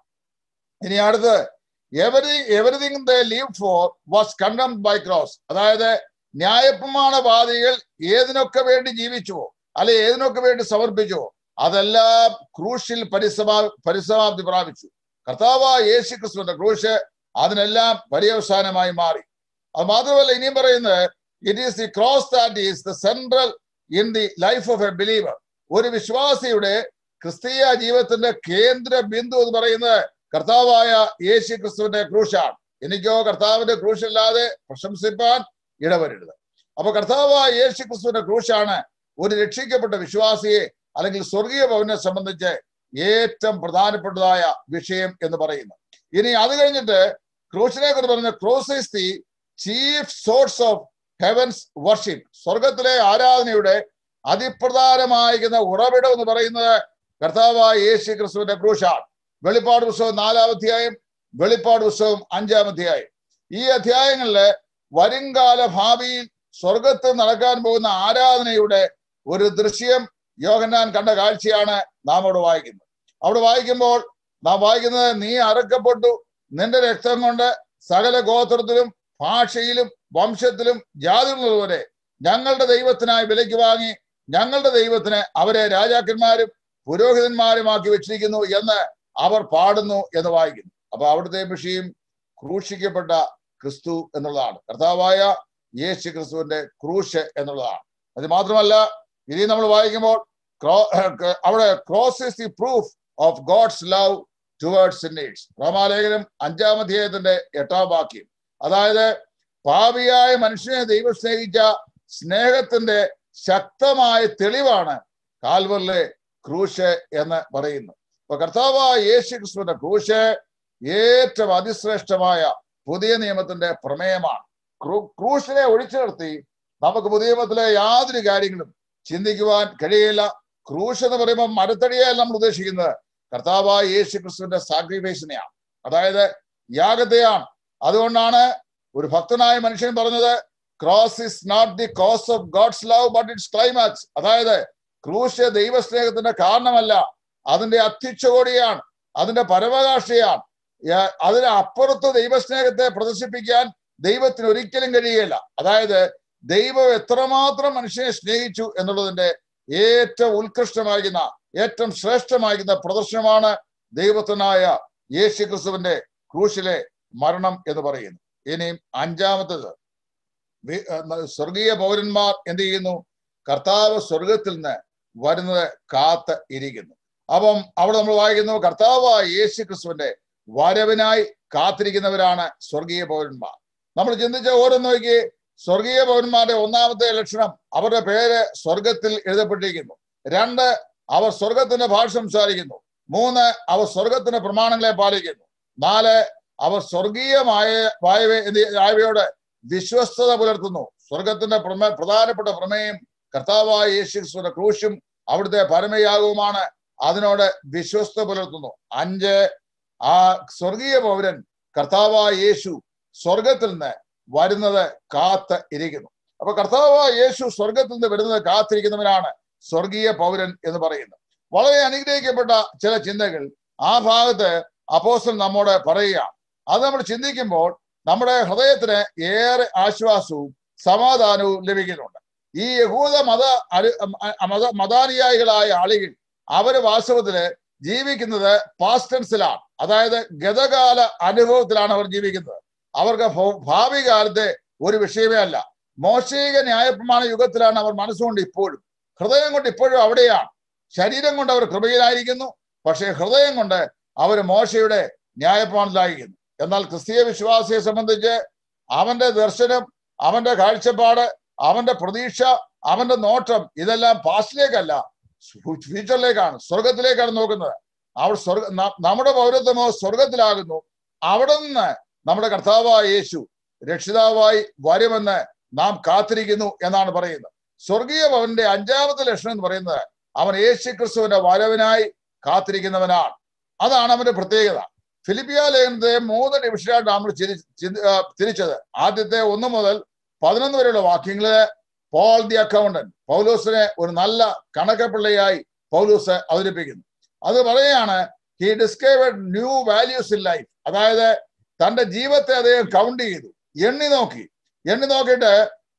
ഇനി അടുത്ത് every everything the live for was condemn by cross അതായത് ന്യായപ്രമാണവാദികൾ ഏതിനൊക്കെ വേണ്ടി ജീവിച്ചുവോ അല്ലെ ഏതിനൊക്കെ വേണ്ടി സമർപ്പിച്ചുവോ അതെല്ലാം ക്രൂശിൽ പരിസമാ പരിസമാപ്തി പ്രാപിച്ചു കർത്താവ് യേശു ക്രിസ്തുവിന്റെ ക്രൂശ് അതിനെല്ലാം പര്യവസാനമായി മാറി അത് മാത്രമല്ല ഇനിയും പറയുന്നത് it is the cross that is the central in the life of a believer ഒരു വിശ്വാസിയുടെ ക്രിസ്തീയ ജീവിതത്തിന്റെ കേന്ദ്ര ബിന്ദു എന്ന് പറയുന്നത് കർത്താവായ യേശു ക്രിസ്തുവിന്റെ ക്രൂശാണ് എനിക്കോ കർത്താവിന്റെ ക്രൂശല്ലാതെ പ്രശംസിപ്പാൻ ഇടവരരുത് അപ്പൊ കർത്താവായ യേശു ക്രിസ്തുവിന്റെ ക്രൂശാണ് ഒരു രക്ഷിക്കപ്പെട്ട വിശ്വാസിയെ അല്ലെങ്കിൽ സ്വർഗീയ ഭവനെ സംബന്ധിച്ച് ഏറ്റവും പ്രധാനപ്പെട്ടതായ വിഷയം എന്ന് പറയുന്നു ഇനി അത് കഴിഞ്ഞിട്ട് ക്രൂശിനെ കുറിച്ച് പറയുന്ന cross is the chief source of heaven's worship സ്വർഗത്തിലെ ആരാധനയുടെ അതിപ്രധാനമായിരിക്കുന്ന ഉറവിടം എന്ന് പറയുന്നത് കർത്താവായ യേശു ക്രിസ്തുവിന്റെ ക്രൂശാണ് വെളിപ്പാട് പുസ്തകം നാലാം അധ്യായം വെളിപ്പാട് പുസ്തകം അഞ്ചാം അധ്യായം ഈ അധ്യായങ്ങളില് വരുംകാല ഭാവിയിൽ സ്വർഗത്തിൽ നടക്കാൻ പോകുന്ന ആരാധനയുടെ ഒരു ദൃശ്യം യോഹന്നാൻ കണ്ട കാഴ്ചയാണ് നാം അവിടെ വായിക്കുന്നത് അവിടെ വായിക്കുമ്പോൾ നാം വായിക്കുന്നത് നീ അറക്കപ്പെട്ടു നിന്റെ രക്തം കൊണ്ട് സകല ഗോത്രത്തിലും ഭാഷയിലും വംശത്തിലും ജാതികളുള്ളവരെ ഞങ്ങളുടെ ദൈവത്തിനായി വിലയ്ക്ക് വാങ്ങി ഞങ്ങളുടെ ദൈവത്തിന് അവരെ രാജാക്കന്മാരും പുരോഹിതന്മാരുമാക്കി വെച്ചിരിക്കുന്നു എന്ന് അവർ പാടുന്നു എന്ന് വായിക്കുന്നു അപ്പൊ അവിടുത്തെ വിഷയം ക്രൂശിക്കപ്പെട്ട ക്രിസ്തു എന്നുള്ളതാണ് കർത്താവായ യേശു ക്രിസ്തുവിന്റെ ക്രൂശ് എന്നുള്ളതാണ് അത് മാത്രമല്ല ഇനി നമ്മൾ വായിക്കുമ്പോൾ അവിടെ cross is the proof of God's love towards sinners റോമാലേഖനം അഞ്ചാം അധ്യായത്തിന്റെ എട്ടാം വാക്യം അതായത് പാപിയായ മനുഷ്യനെ ദൈവം സ്നേഹിച്ച സ്നേഹത്തിന്റെ ശക്തമായ തെളിവാണ് കാൽവറിലെ ക്രൂശ് എന്ന് പറയുന്നു അപ്പൊ കർത്താവായ യേശു ക്രിസ്തുവിന്റെ ക്രൂശ് ഏറ്റവും അതിശ്രേഷ്ഠമായ പുതിയ നിയമത്തിന്റെ പ്രമേയമാണ് ക്രൂശിനെ ഒഴിച്ചു നിർത്തി നമുക്ക് പുതിയ നിയമത്തിലെ യാതൊരു കാര്യങ്ങളും ചിന്തിക്കുവാൻ കഴിയില്ല ക്രൂശ് എന്ന് പറയുമ്പോൾ മരത്തടിയല്ല നമ്മൾ ഉദ്ദേശിക്കുന്നത് കർത്താവായ യേശു ക്രിസ്തുവിന്റെ സാക്രിഫൈസിനെയാണ് അതായത് യാഗത്തെയാണ് അതുകൊണ്ടാണ് ഒരു ഭക്തനായ മനുഷ്യൻ പറഞ്ഞത് cross is not the cause of God's love but its climax അതായത് ക്രൂശ് ദൈവസ്നേഹത്തിന്റെ കാരണമല്ല അതിന്റെ അത്യുച്ചകോടിയാണ് അതിന്റെ പരമകാഷ്ഠയാണ് അതിന് അപ്പുറത്ത് ദൈവസ്നേഹത്തെ പ്രദർശിപ്പിക്കാൻ ദൈവത്തിന് ഒരിക്കലും കഴിയുകയില്ല അതായത് ദൈവം എത്രമാത്രം മനുഷ്യനെ സ്നേഹിച്ചു എന്നുള്ളതിന്റെ ഏറ്റവും ഉത്കൃഷ്ടമാകുന്ന ഏറ്റവും ശ്രേഷ്ഠമാകുന്ന പ്രദർശനമാണ് ദൈവത്തിനായ യേശു ക്രിസ്തുവിന്റെ ക്രൂശിലെ മരണം എന്ന് പറയുന്നു ഇനിയും അഞ്ചാമത്തത് വി- ഏർ സ്വർഗീയ പൗരന്മാർ എന്ത് ചെയ്യുന്നു കർത്താവ് സ്വർഗത്തിൽ നിന്ന് വരുന്നത് കാത്ത് ഇരിക്കുന്നു അപ്പം അവിടെ നമ്മൾ വായിക്കുന്നു കർത്താവായ യേശു ക്രിസ്തുവിന്റെ വരവിനായി കാത്തിരിക്കുന്നവരാണ് സ്വർഗീയ പൗരന്മാർ നമ്മൾ ചിന്തിച്ച ഓരോന്ന് നോക്കി സ്വർഗീയ പൗരന്മാരുടെ ഒന്നാമത്തെ ലക്ഷണം അവരുടെ പേര് സ്വർഗത്തിൽ എഴുതപ്പെട്ടിരിക്കുന്നു രണ്ട് അവർ സ്വർഗത്തിന്റെ ഭാഷ സംസാരിക്കുന്നു മൂന്ന് അവർ സ്വർഗത്തിന്റെ പ്രമാണങ്ങളെ പാലിക്കുന്നു നാല് അവർ സ്വർഗീയമായ വായവ ആയവയോട് വിശ്വസ്തത പുലർത്തുന്നു സ്വർഗത്തിന്റെ പ്രമേ പ്രധാനപ്പെട്ട പ്രമേയം കർത്താവായ യേശു ക്രിസ്തുവിന്റെ ക്രൂശും അവിടുത്തെ പരമയാഗവുമാണ് അതിനോട് വിശ്വസ്ത പുലർത്തുന്നു അഞ്ച് ആ സ്വർഗീയ പൗരൻ കർത്താവായ യേശു സ്വർഗത്തിൽ നിന്ന് വരുന്നത് കാത്ത് ഇരിക്കുന്നു അപ്പൊ കർത്താവായ യേശു സ്വർഗത്തിൽ നിന്ന് വരുന്നത് കാത്തിരിക്കുന്നവനാണ് സ്വർഗീയ പൗരൻ എന്ന് പറയുന്നത് വളരെ അനുഗ്രഹിക്കപ്പെട്ട ചില ചിന്തകൾ ആ ഭാഗത്ത് അപ്പോസ്റ്റൽ നമ്മോട് പറയുകയാണ് അത് നമ്മൾ ചിന്തിക്കുമ്പോൾ നമ്മുടെ ഹൃദയത്തിന് ഏറെ ആശ്വാസവും സമാധാനവും ലഭിക്കുന്നുണ്ട് ഈ യഹൂദ മത അരു- അ- മത മതാനുയായികളായ ആളുകൾ അവര് വാസ്തവത്തില് ജീവിക്കുന്നത് പാസ്റ്റൻസിലാണ് അതായത് ഗതകാല അനുഭവത്തിലാണ് അവർ ജീവിക്കുന്നത് അവർക്ക് ഭോ- ഭാവി കാലത്തെ ഒരു വിഷയമേ അല്ല മോശിക ന്യായപ്രമാണ യുഗത്തിലാണ് അവർ മനസ്സുകൊണ്ട് ഇപ്പോഴും ഹൃദയം കൊണ്ട് ഇപ്പോഴും അവിടെയാണ് ശരീരം കൊണ്ട് അവർ കൃപയിലായിരിക്കുന്നു പക്ഷേ ഹൃദയം കൊണ്ട് അവർ മോശയുടെ ന്യായപ്രമാണത്തിലായിരിക്കുന്നു എന്നാൽ ക്രിസ്തീയ വിശ്വാസിയെ സംബന്ധിച്ച് അവന്റെ ദർശനം അവന്റെ കാഴ്ചപ്പാട് അവന്റെ പ്രതീക്ഷ അവന്റെ നോട്ടം ഇതെല്ലാം പാസ്റ്റിലേക്കല്ല ഫ്യൂച്ചറിലേക്കാണ് സ്വർഗത്തിലേക്കാണ് നോക്കുന്നത് അവർ സ്വർഗ ന- നമ്മുടെ പൗരത്വമോ സ്വർഗത്തിലാകുന്നു അവിടെ നിന്ന് നമ്മുടെ കർത്താവായ യേശു രക്ഷിതാവായി വരുമെന്ന് നാം കാത്തിരിക്കുന്നു എന്നാണ് പറയുന്നത് സ്വർഗീയ ഭവന്റെ അഞ്ചാമത്തെ ലക്ഷണം എന്ന് പറയുന്നത് അവൻ യേശു ക്രിസ്തുവിന്റെ വരവിനായി കാത്തിരിക്കുന്നവനാണ് അതാണ് അവന്റെ പ്രത്യേകത ഫിലിപ്പിയ ലേഖനത്തെ മൂന്ന് ഡിവിഷനായിട്ട് നമ്മൾ ചിരി- ചിന്തി- ആ, തിരിച്ചത് ആദ്യത്തെ ഒന്ന് മുതൽ പതിനൊന്ന് വരെയുള്ള വാക്യങ്ങളില് പോൾ ദി അക്കൗണ്ടന്റ് പൗലൂസിനെ ഒരു നല്ല കണക്കപ്പിള്ളയായി പൗലൂസ് അവതരിപ്പിക്കുന്നു അത് പറയുകയാണ് he discovered new values in life അതായത് തന്റെ ജീവിതത്തെ അദ്ദേഹം കൗണ്ട് ചെയ്തു എണ്ണി നോക്കി എണ്ണി നോക്കിയിട്ട്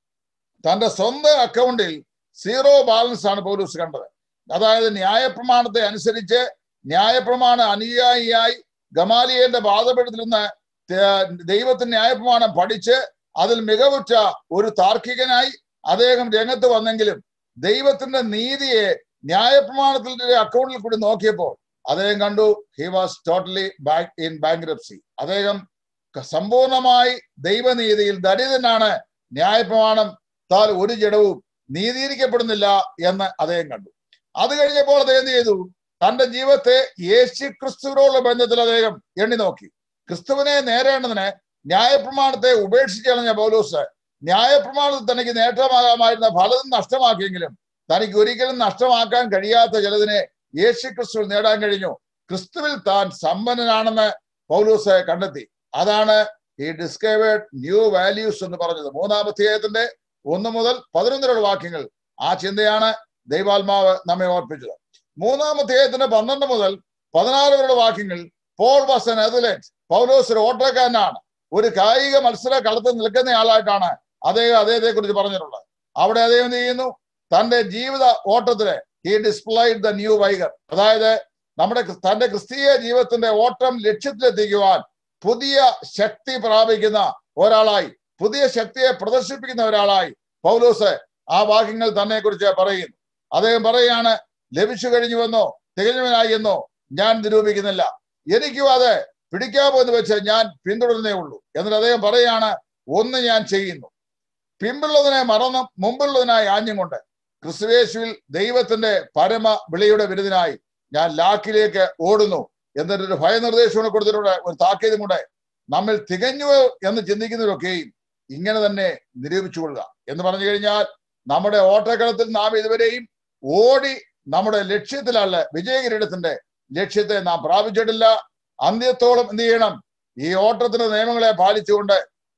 തന്റെ സ്വന്തം അക്കൗണ്ടിൽ സീറോ ബാലൻസ് ആണ് പൗലൂസ് കണ്ടത് അതായത് ന്യായപ്രമാണത്തെ അനുസരിച്ച് ന്യായപ്രമാണ അനുയായിയായി ഗമാലിയന്റെ ബാധപീഠത്തിൽ നിന്ന് ത- ദൈവത്തിന്റെ ന്യായപ്രമാണം പഠിച്ച് അതിൽ മികവുറ്റ ഒരു താർക്കികനായി അദ്ദേഹം രംഗത്ത് വന്നെങ്കിലും ദൈവത്തിന്റെ നീതിയെ ന്യായപ്രമാണത്തിന്റെ അക്കൗണ്ടിൽ കൂടി നോക്കിയപ്പോൾ അദ്ദേഹം കണ്ടു he was totally bank in bankruptcy അദ്ദേഹം ക- സമ്പൂർണമായി ദൈവനീതിയിൽ ദരിദ്രനാണ് ന്യായപ്രമാണം താൽ ഒരു ജഡവും നീതീകരിക്കപ്പെടുന്നില്ല എന്ന് അദ്ദേഹം കണ്ടു അത് കഴിഞ്ഞപ്പോൾ അദ്ദേഹം എന്ത് ചെയ്തു തന്റെ ജീവിതത്തെ യേശു ക്രിസ്തുവിനോടുള്ള ബന്ധത്തിൽ അദ്ദേഹം എണ്ണി നോക്കി ക്രിസ്തുവിനെ നേരേണ്ടതിന് ന്യായപ്രമാണത്തെ ഉപേക്ഷിച്ച് കളഞ്ഞ പൗലോസ് ന്യായപ്രമാണത്തിൽ തനിക്ക് നേട്ടമാകാമായിരുന്ന പലതും നഷ്ടമാക്കിയെങ്കിലും തനിക്ക് ഒരിക്കലും നഷ്ടമാക്കാൻ കഴിയാത്ത ചിലതിനെ യേശു ക്രിസ്തുവിൽ നേടാൻ കഴിഞ്ഞു ക്രിസ്തുവിൽ താൻ സമ്പന്നനാണെന്ന് പൗലൂസ് കണ്ടെത്തി അതാണ് ഈ ഡിസ്കവേർഡ് ന്യൂ വാല്യൂസ് എന്ന് പറഞ്ഞത് മൂന്നാം അധ്യായത്തിന്റെ ഒന്ന് മുതൽ പതിനൊന്നിലുള്ള വാക്യങ്ങൾ ആ ചിന്തയാണ് ദൈവാത്മാവ് നമ്മെ ഓർപ്പിച്ചത് മൂന്നാം അധ്യായത്തിന്റെ പന്ത്രണ്ട് മുതൽ പതിനാറ് വരെയുള്ള വാക്യങ്ങൾ Paul was an athlete Paulose ഒരു ഓട്ടക്കാരനാണ് ഒരു കായിക മത്സര കളത്തിൽ നിൽക്കുന്ന ആളായിട്ടാണ് അദ്ദേഹം അദ്ദേഹത്തെ കുറിച്ച് പറഞ്ഞിട്ടുള്ളത് അവിടെ അദ്ദേഹം എന്ത് ചെയ്യുന്നു തന്റെ ജീവിത ഓട്ടത്തില് he displayed the new vigour അതായത് നമ്മുടെ ക്രിസ്- തന്റെ ക്രിസ്തീയ ജീവിതത്തിന്റെ ഓട്ടം ലക്ഷ്യത്തിലെത്തിക്കുവാൻ പുതിയ ശക്തി പ്രാപിക്കുന്ന ഒരാളായി പുതിയ ശക്തിയെ പ്രദർശിപ്പിക്കുന്ന ഒരാളായി പൗലോസ് ആ വാക്യങ്ങൾ തന്നെ കുറിച്ച് പറയുന്നു അദ്ദേഹം പറയാണ് ലഭിച്ചു കഴിഞ്ഞുവെന്നോ തികഞ്ഞവനായി എന്നോ ഞാൻ നിരൂപിക്കുന്നില്ല എനിക്കും അത് പിടിക്കാമോ എന്ന് വെച്ച് ഞാൻ പിന്തുടരുന്നേ ഉള്ളൂ എന്നിട്ട് അദ്ദേഹം പറയാണ് ഒന്ന് ഞാൻ ചെയ്യുന്നു പിമ്പുള്ളതിനെ മറന്നും മുമ്പുള്ളതിനായി ആഞ്ഞും കൊണ്ട് ക്രിസ്തുവേശുവിൽ ദൈവത്തിന്റെ പരമ വിളിയുടെ വിരുദിനായി ഞാൻ ലാക്കിലേക്ക് ഓടുന്നു എന്നൊരു ഭയനിർദ്ദേശം കൂടെ കൊടുത്തിട്ടുണ്ട് ഒരു താക്കീതും കൂടെ നമ്മിൽ തികഞ്ഞു എന്ന് ചിന്തിക്കുന്നവരൊക്കെയും ഇങ്ങനെ തന്നെ നിരൂപിച്ചുകൊള്ളുക എന്ന് പറഞ്ഞു കഴിഞ്ഞാൽ നമ്മുടെ ഓട്ടക്കളത്തിൽ നാം ഇതുവരെയും ഓടി നമ്മുടെ ലക്ഷ്യത്തിലല്ല വിജയകിരീടത്തിന്റെ ലക്ഷ്യത്തെ നാം പ്രാപിച്ചിട്ടില്ല അന്ത്യത്തോളം എന്ത് ചെയ്യണം ഈ ഓട്ടത്തിന്റെ നിയമങ്ങളെ പാലിച്ചുകൊണ്ട്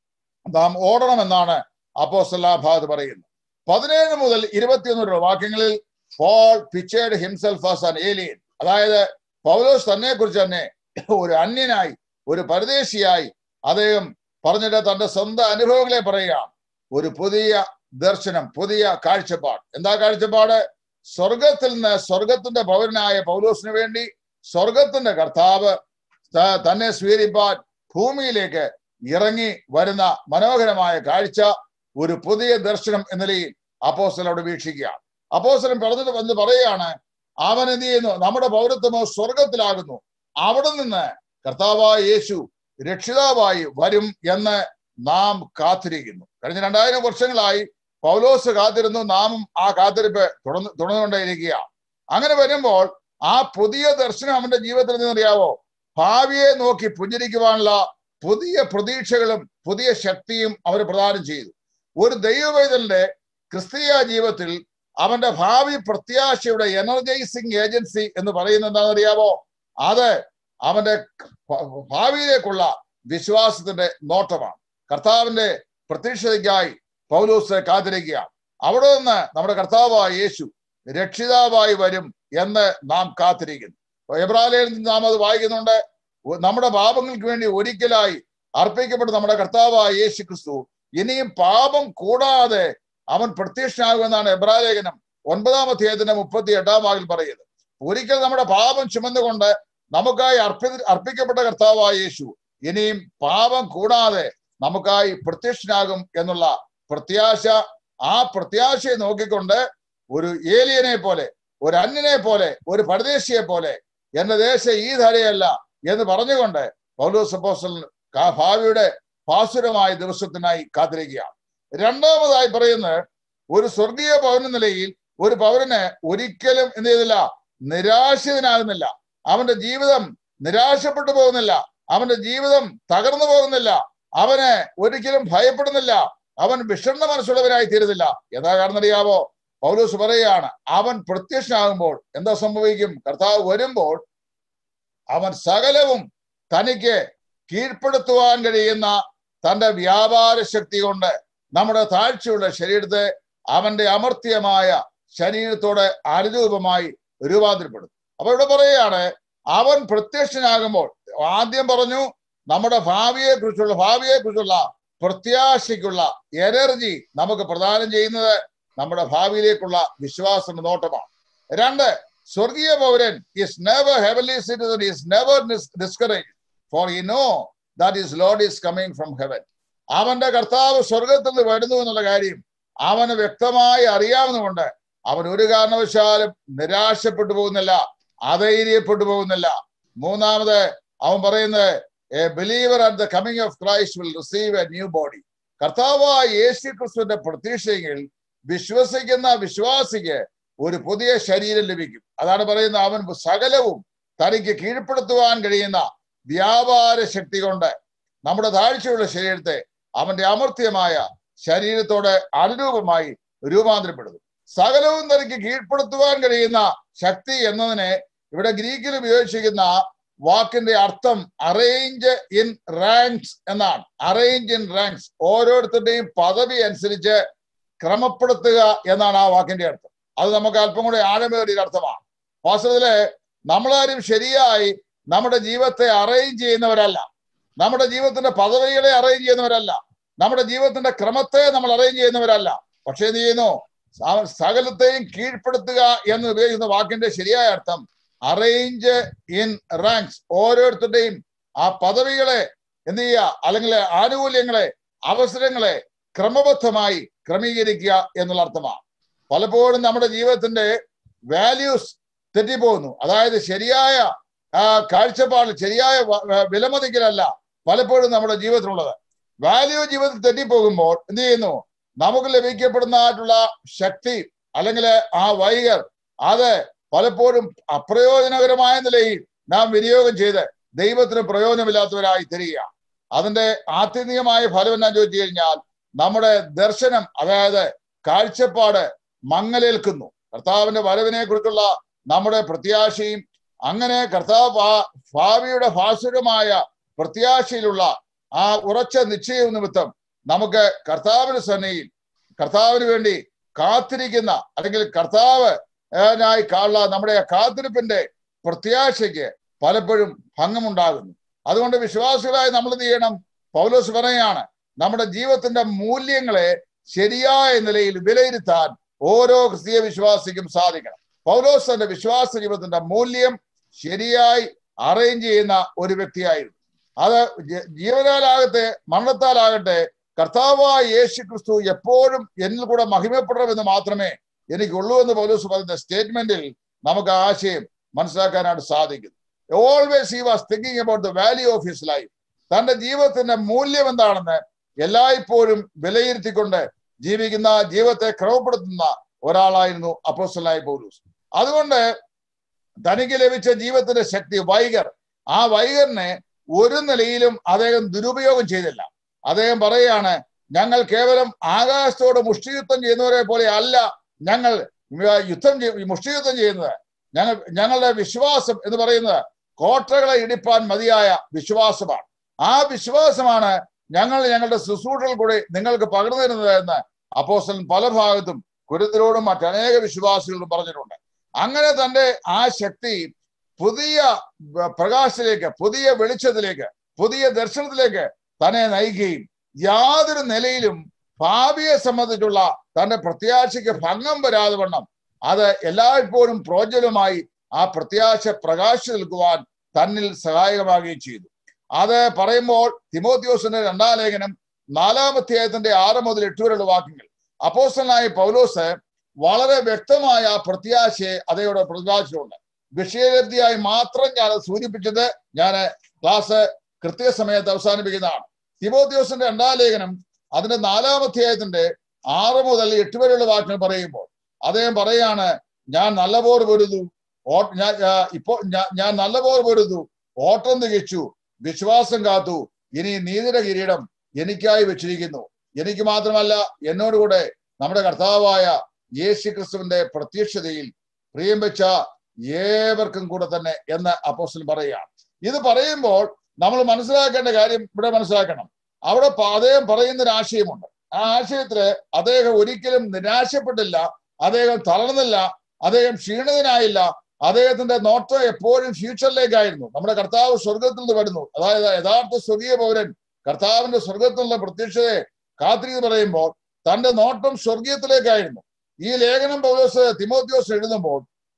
നാം ഓടണമെന്നാണ് അപ്പോസ്തല ഭാഗത്ത് പറയുന്നത് പതിനേഴ് മുതൽ ഇരുപത്തിയൊന്ന് വരെയുള്ള വാക്യങ്ങളിൽ Paul pictured himself as an alien അതായത് പൗലോസ് തന്നെ കുറിച്ച് തന്നെ ഒരു അന്യനായി ഒരു പരദേശിയായി അദ്ദേഹം പറഞ്ഞിട്ട് തന്റെ സ്വന്തം അനുഭവങ്ങളെ പറയുകയാണ് ഒരു പുതിയ ദർശനം പുതിയ കാഴ്ചപ്പാട് എന്താ കാഴ്ചപ്പാട് സ്വർഗത്തിൽ നിന്ന് സ്വർഗത്തിന്റെ പൗരനായ പൗലോസിന് വേണ്ടി സ്വർഗത്തിന്റെ കർത്താവ് ത- തന്നെ സ്വീകരിപ്പാൻ ഭൂമിയിലേക്ക് ഇറങ്ങി വരുന്ന മനോഹരമായ കാഴ്ച ഒരു പുതിയ ദർശനം എന്ന നിലയിൽ അപ്പോസ്റ്റൽ അവിടെ വീക്ഷിക്കുക അപ്പോസ്റ്റലൻ പറഞ്ഞത് വന്ന് പറയുകയാണ് അവൻ എന്ത് ചെയ്യുന്നു നമ്മുടെ പൗരത്വമോ സ്വർഗത്തിലാകുന്നു അവിടെ നിന്ന് കർത്താവായ യേശു രക്ഷിതാവായി വരും എന്ന് നാം കാത്തിരിക്കുന്നു കഴിഞ്ഞ രണ്ടായിരം വർഷങ്ങളായി പൗലോസ് കാത്തിരുന്നു നാമും ആ കാത്തിരിപ്പ് തുടർന്ന് തുടർന്നുകൊണ്ടേയിരിക്കുക അങ്ങനെ വരുമ്പോൾ ആ പുതിയ ദർശനം അവന്റെ ജീവിതത്തിൽ നിന്നറിയാവോ ഭാവിയെ നോക്കി പുഞ്ചരിക്കുവാനുള്ള പുതിയ പ്രതീക്ഷകളും പുതിയ ശക്തിയും അവർ പ്രദാനം ചെയ്തു ഒരു ദൈവവേദന്റെ ക്രിസ്തീയ ജീവിതത്തിൽ അവന്റെ ഭാവി പ്രത്യാശയുടെ എനർജൈസിങ് ഏജൻസി എന്ന് പറയുന്നത് എന്താണെന്ന് അറിയാമോ അത് അവന്റെ ഭ- ഭാവിയിലേക്കുള്ള വിശ്വാസത്തിന്റെ നോട്ടമാണ് കർത്താവിന്റെ പ്രതീക്ഷയ്ക്കായി പൗലൂസ് കാത്തിരിക്കുക അവിടെ നിന്ന് നമ്മുടെ കർത്താവായ യേശു രക്ഷിതാവായി വരും എന്ന് നാം കാത്തിരിക്കുന്നു എബ്രാലയിൽ നിന്ന് നാം അത് വായിക്കുന്നുണ്ട് ഒ- നമ്മുടെ പാപങ്ങൾക്ക് വേണ്ടി ഒരിക്കലായി അർപ്പിക്കപ്പെട്ട നമ്മുടെ കർത്താവായ യേശു ക്രിസ്തു ഇനിയും പാപം കൂടാതെ അവൻ പ്രത്യക്ഷനാകുമെന്നാണ് എബ്രാലേഖനം ഒൻപതാം അധ്യായത്തിന്റെ മുപ്പത്തി എട്ടാം ഭാഗത്തിൽ പറയുന്നത് ഒരിക്കൽ നമ്മുടെ പാപം ചുമന്നുകൊണ്ട് നമുക്കായി അർപ്പി അർപ്പിക്കപ്പെട്ട കർത്താവായ യേശു ഇനിയും പാപം കൂടാതെ നമുക്കായി പ്രത്യക്ഷനാകും എന്നുള്ള പ്രത്യാശ ആ പ്രത്യാശയെ നോക്കിക്കൊണ്ട് ഒരു ഏലിയനെ പോലെ ഒരു അന്യനെ പോലെ ഒരു പരദേശിയെ പോലെ എന്റെ ദേശം ഈ ധരയല്ല എന്ന് പറഞ്ഞുകൊണ്ട് പൗലോസ് അപ്പോസ്തലൻ കാ- ഭാവിയുടെ ഭാസുരമായ ദിവസത്തിനായി കാത്തിരിക്കുകയാണ് രണ്ടാമതായി പറയുന്നത് ഒരു സ്വർഗീയ പൗരൻ എന്ന നിലയിൽ ഒരു പൗരന് ഒരിക്കലും എന്ത് ചെയ്തില്ല നിരാശിതനാകുന്നില്ല അവന്റെ ജീവിതം നിരാശപ്പെട്ടു പോകുന്നില്ല അവന്റെ ജീവിതം തകർന്നു പോകുന്നില്ല അവന് ഒരിക്കലും ഭയപ്പെടുന്നില്ല അവൻ വിഷണ്ണ മനസ്സുള്ളവനായി തീരുന്നില്ല എന്താ കാരണം അറിയാവോ പൗലോസ് പറയുകയാണ് അവൻ പ്രത്യക്ഷനാകുമ്പോൾ എന്താ സംഭവിക്കും കർത്താവ് വരുമ്പോൾ അവൻ സകലവും തനിക്ക് കീഴ്പ്പെടുത്തുവാൻ കഴിയുന്ന തന്റെ വ്യാപാര ശക്തി കൊണ്ട് നമ്മുടെ താഴ്ചയുള്ള ശരീരത്തെ അവന്റെ അമർത്യമായ ശരീരത്തോടെ അനുരൂപമായി രൂപാന്തരപ്പെടും അപ്പൊ ഇവിടെ പറയുകയാണ് അവൻ പ്രത്യക്ഷനാകുമ്പോൾ ആദ്യം പറഞ്ഞു നമ്മുടെ ഭാവിയെ കുറിച്ചുള്ള ഭാവിയെ കുറിച്ചുള്ള പ്രത്യാശയ്ക്കുള്ള എനർജി നമുക്ക് പ്രദാനം ചെയ്യുന്നത് നമ്മുടെ ഭാവിയിലേക്കുള്ള വിശ്വാസത്തിന്റെ നോട്ടമാണ് രണ്ട് സ്വർഗീയ പൗരൻ is never heavenly citizen is never discourage for we know that is Lord is coming from heaven അവന്റെ കർത്താവ് സ്വർഗത്തിൽ നിന്ന് വരുന്നു എന്നുള്ള കാര്യം അവന് വ്യക്തമായി അറിയാവുന്നതുകൊണ്ട് അവൻ ഒരു കാരണവശാലും നിരാശപ്പെട്ടു പോകുന്നില്ല അധൈര്യപ്പെട്ടു പോകുന്നില്ല മൂന്നാമത് അവൻ പറയുന്നത് a believer at the coming of Christ will receive a new body കർത്താവായ യേശു ക്രിസ്തുവിന്റെ പ്രതീക്ഷയിൽ വിശ്വസിക്കുന്ന വിശ്വാസിക്ക് ഒരു പുതിയ ശരീരം ലഭിക്കും അതാണ് പറയുന്നത് അവൻ സകലവും തനിക്ക് കീഴ്പ്പെടുത്തുവാൻ കഴിയുന്ന വ്യാപാര ശക്തി കൊണ്ട് നമ്മുടെ താഴ്ചയുള്ള ശരീരത്തെ അവന്റെ അമർത്യമായ ശരീരത്തോടെ അനുരൂപമായി രൂപാന്തരപ്പെടുന്നു സകലവും തനിക്ക് കീഴ്പ്പെടുത്തുവാൻ കഴിയുന്ന ശക്തി എന്നതിനെ ഇവിടെ ഗ്രീക്കിൽ ഉപയോഗിച്ചിരിക്കുന്ന വാക്കിന്റെ അർത്ഥം അറേഞ്ച് ഇൻ റാങ്ക്സ് എന്നാണ് അറേഞ്ച് ഇൻ റാങ്ക്സ് ഓരോരുത്തരുടെയും പദവി അനുസരിച്ച് ക്രമപ്പെടുത്തുക എന്നാണ് ആ വാക്കിന്റെ അർത്ഥം അത് നമുക്ക് അല്പം കൂടെ ആഴമേറിയ ഒരു അർത്ഥമാണ് വാസ്തവത്തില് നമ്മളാരും ശരിയായി നമ്മുടെ ജീവിതത്തെ അറേഞ്ച് ചെയ്യുന്നവരല്ല നമ്മുടെ ജീവിതത്തിന്റെ പദവികളെ അറേഞ്ച് ചെയ്യുന്നവരല്ല നമ്മുടെ ജീവിതത്തിന്റെ ക്രമത്തെ നമ്മൾ അറേഞ്ച് ചെയ്യുന്നവരല്ല പക്ഷെ എന്ത് ചെയ്യുന്നു സ- സകലത്തെയും കീഴ്പ്പെടുത്തുക എന്ന് ഉപയോഗിക്കുന്ന വാക്കിന്റെ ശരിയായ അർത്ഥം അറേഞ്ച് ഇൻ റാങ്ക്സ് ഓരോരുത്തരുടെയും ആ പദവികളെ എന്ത് ചെയ്യുക അല്ലെങ്കിൽ ആനുകൂല്യങ്ങളെ അവസരങ്ങളെ ക്രമബദ്ധമായി ക്രമീകരിക്കുക എന്നുള്ള അർത്ഥമാണ് പലപ്പോഴും നമ്മുടെ ജീവിതത്തിന്റെ വാല്യൂസ് തെറ്റിപ്പോകുന്നു അതായത് ശരിയായ ആ, കാഴ്ചപ്പാട് ശരിയായ വ- വ- വിലമതിക്കലല്ല പലപ്പോഴും നമ്മുടെ ജീവിതത്തിലുള്ളത് വാല്യൂ ജീവിതത്തിൽ തെറ്റിപ്പോകുമ്പോൾ എന്ത് ചെയ്യുന്നു നമുക്ക് ലഭിക്കപ്പെടുന്നതായിട്ടുള്ള ശക്തി അല്ലെങ്കിൽ ആ വൈകർ അത് പലപ്പോഴും അപ്രയോജനകരമായ നിലയിൽ നാം വിനിയോഗം ചെയ്ത് ദൈവത്തിന് പ്രയോജനമില്ലാത്തവരായി തരിക അതിന്റെ ആത്യന്തികമായ ഫലം എന്നാ ചോദിച്ചു കഴിഞ്ഞാൽ നമ്മുടെ ദർശനം അതായത് കാഴ്ചപ്പാട് മങ്ങലേൽക്കുന്നു കർത്താവിന്റെ വരവിനെ കുറിച്ചുള്ള നമ്മുടെ പ്രത്യാശയും അങ്ങനെ കർത്താവ് ഭാ- ഭാവിയുടെ ഭാസുരമായ പ്രത്യാശയിലുള്ള ആ ഉറച്ച നിശ്ചയവും നിമിത്തം നമുക്ക് കർത്താവിന് സന്നയിൽ കർത്താവിന് വേണ്ടി കാത്തിരിക്കുന്ന അല്ലെങ്കിൽ കർത്താവ് നായി കാണുന്ന നമ്മുടെ ആ കാത്തിരിപ്പിന്റെ പ്രത്യാശയ്ക്ക് പലപ്പോഴും ഭംഗമുണ്ടാകുന്നു അതുകൊണ്ട് വിശ്വാസികളായി നമ്മൾ എന്ത് ചെയ്യണം പൗലോസ് പറയാണ് നമ്മുടെ ജീവിതത്തിന്റെ മൂല്യങ്ങളെ ശരിയായ നിലയിൽ വിലയിരുത്താൻ ഓരോ ക്രിസ്തീയ വിശ്വാസിക്കും സാധിക്കണം പൗലോസ് തന്റെ വിശ്വാസ ജീവിതത്തിന്റെ മൂല്യം ശരിയായി അറേഞ്ച് ചെയ്യുന്ന ഒരു വ്യക്തിയായിരുന്നു അത് ജ- ജീവനാലാകട്ടെ മരണത്താലാകട്ടെ കർത്താവായ യേശു ക്രിസ്തു എപ്പോഴും എന്നിൽ കൂടെ മഹിമപ്പെടണമെന്ന് മാത്രമേ എനിക്കുള്ളൂ എന്ന് പൗലോസ് പറയുന്ന സ്റ്റേറ്റ്മെന്റിൽ നമുക്ക് ആ ആശയം മനസ്സിലാക്കാനായിട്ട് സാധിക്കും always he was thinking about the value of his life തന്റെ ജീവിതത്തിന്റെ മൂല്യം എന്താണെന്ന് എല്ലായ്പ്പോഴും വിലയിരുത്തിക്കൊണ്ട് ജീവിക്കുന്ന ജീവിതത്തെ ക്രമപ്പെടുത്തുന്ന ഒരാളായിരുന്നു അപ്പോസ്റ്റലായ പൗലൂസ് അതുകൊണ്ട് തനിക്ക് ലഭിച്ച ജീവിതത്തിന്റെ ശക്തി വൈകർ ആ വൈകറിനെ ഒരു നിലയിലും അദ്ദേഹം ദുരുപയോഗം ചെയ്തില്ല അദ്ദേഹം പറയുകയാണ് ഞങ്ങൾ കേവലം ആകാശത്തോട് മുഷ്ടിയുദ്ധം ചെയ്യുന്നവരെ പോലെ അല്ല ഞങ്ങൾ യുദ്ധം ചെയ്യ- മുഷ്ടിയുദ്ധം ചെയ്യുന്നത് ഞങ്ങൾ ഞങ്ങളുടെ വിശ്വാസം എന്ന് പറയുന്നത് കോട്ടകളെ ഇടിപ്പാൻ മതിയായ വിശ്വാസമാണ് ആ വിശ്വാസമാണ് ഞങ്ങൾ ഞങ്ങളുടെ ശുശ്രൂഷകൾ കൂടി നിങ്ങൾക്ക് പകർന്നു തരുന്നത് എന്ന് അപ്പോസ്റ്റലൻ പല ഭാഗത്തും കുരുത്തരോടും മറ്റനേക വിശ്വാസികളോടും പറഞ്ഞിട്ടുണ്ട് അങ്ങനെ തന്റെ ആ ശക്തി പുതിയ വ- പ്രകാശത്തിലേക്ക് പുതിയ വെളിച്ചത്തിലേക്ക് പുതിയ ദർശനത്തിലേക്ക് തന്നെ നയിക്കുകയും യാതൊരു നിലയിലും ഭാവിയെ സംബന്ധിച്ചുള്ള തന്റെ പ്രത്യാശയ്ക്ക് ഭംഗം വരാതെ വണ്ണം അത് എല്ലായ്പ്പോഴും പ്രോജ്വലമായി ആ പ്രത്യാശ പ്രകാശിച്ചു നിൽക്കുവാൻ തന്നിൽ സഹായകമാകുകയും ചെയ്തു അത് പറയുമ്പോൾ തിമോത്യോസിന്റെ രണ്ടാം ലേഖനം നാലാം അധ്യായത്തിന്റെ ആറ് മുതൽ എട്ട് വരെയുള്ള വാക്യങ്ങൾ അപ്പോസ്റ്റലായ പൗലോസ് വളരെ വ്യക്തമായ ആ പ്രത്യാശയെ അതേവിടെ പ്രതിപാദിച്ചിട്ടുണ്ട് വിഷയലബ്ധിയായി മാത്രം ഞാൻ അത് സൂചിപ്പിച്ചത് ഞാൻ ക്ലാസ് കൃത്യസമയത്ത് അവസാനിപ്പിക്കുന്നതാണ് തിമോത്യോസിന്റെ രണ്ടാം ലേഖനം അതിന്റെ നാലാം അധ്യായത്തിന്റെ ആറ് മുതൽ എട്ട് വരെയുള്ള വാക്യങ്ങൾ പറയുമ്പോൾ അദ്ദേഹം പറയാണ് ഞാൻ നല്ലപോലെ പൊരുതു ഓ- ഞാൻ ആ, ഇപ്പോൾ ഞാൻ ഞാൻ നല്ലപോലെ പൊരുതു ഓട്ടം തികച്ചു വിശ്വാസം കാത്തു ഇനി നീതിയുടെ കിരീടം എനിക്കായി വെച്ചിരിക്കുന്നു എനിക്ക് മാത്രമല്ല എന്നോടുകൂടെ നമ്മുടെ കർത്താവായ യേശു ക്രിസ്തുവിന്റെ പ്രത്യക്ഷതയിൽ പ്രിയം വെച്ച ഏവർക്കും കൂടെ തന്നെ എന്ന് അപ്പോസ്റ്റൽ പറയുകയാണ് ഇത് പറയുമ്പോൾ നമ്മൾ മനസ്സിലാക്കേണ്ട കാര്യം ഇവിടെ മനസ്സിലാക്കണം അവിടെ പ- അദ്ദേഹം പറയുന്ന ഒരു ആശയമുണ്ട് ആ ആശയത്തില് അദ്ദേഹം ഒരിക്കലും നിരാശപ്പെട്ടില്ല അദ്ദേഹം തളർന്നില്ല അദ്ദേഹം ക്ഷീണിതനായില്ല അദ്ദേഹത്തിന്റെ നോട്ടം എപ്പോഴും ഫ്യൂച്ചറിലേക്കായിരുന്നു നമ്മുടെ കർത്താവ് സ്വർഗത്തിൽ നിന്ന് വരുന്നു അതായത് യഥാർത്ഥ സ്വർഗീയ പൗരൻ കർത്താവിന്റെ സ്വർഗത്തിൽ നിന്നുള്ള പ്രത്യക്ഷതയെ കാത്തിരിന്ന് പറയുമ്പോൾ തന്റെ നോട്ടം സ്വർഗീയത്തിലേക്കായിരുന്നു ഈ ലേഖനം പൗലോസ് തിമോത്യോസ് എഴുതുമ്പോൾ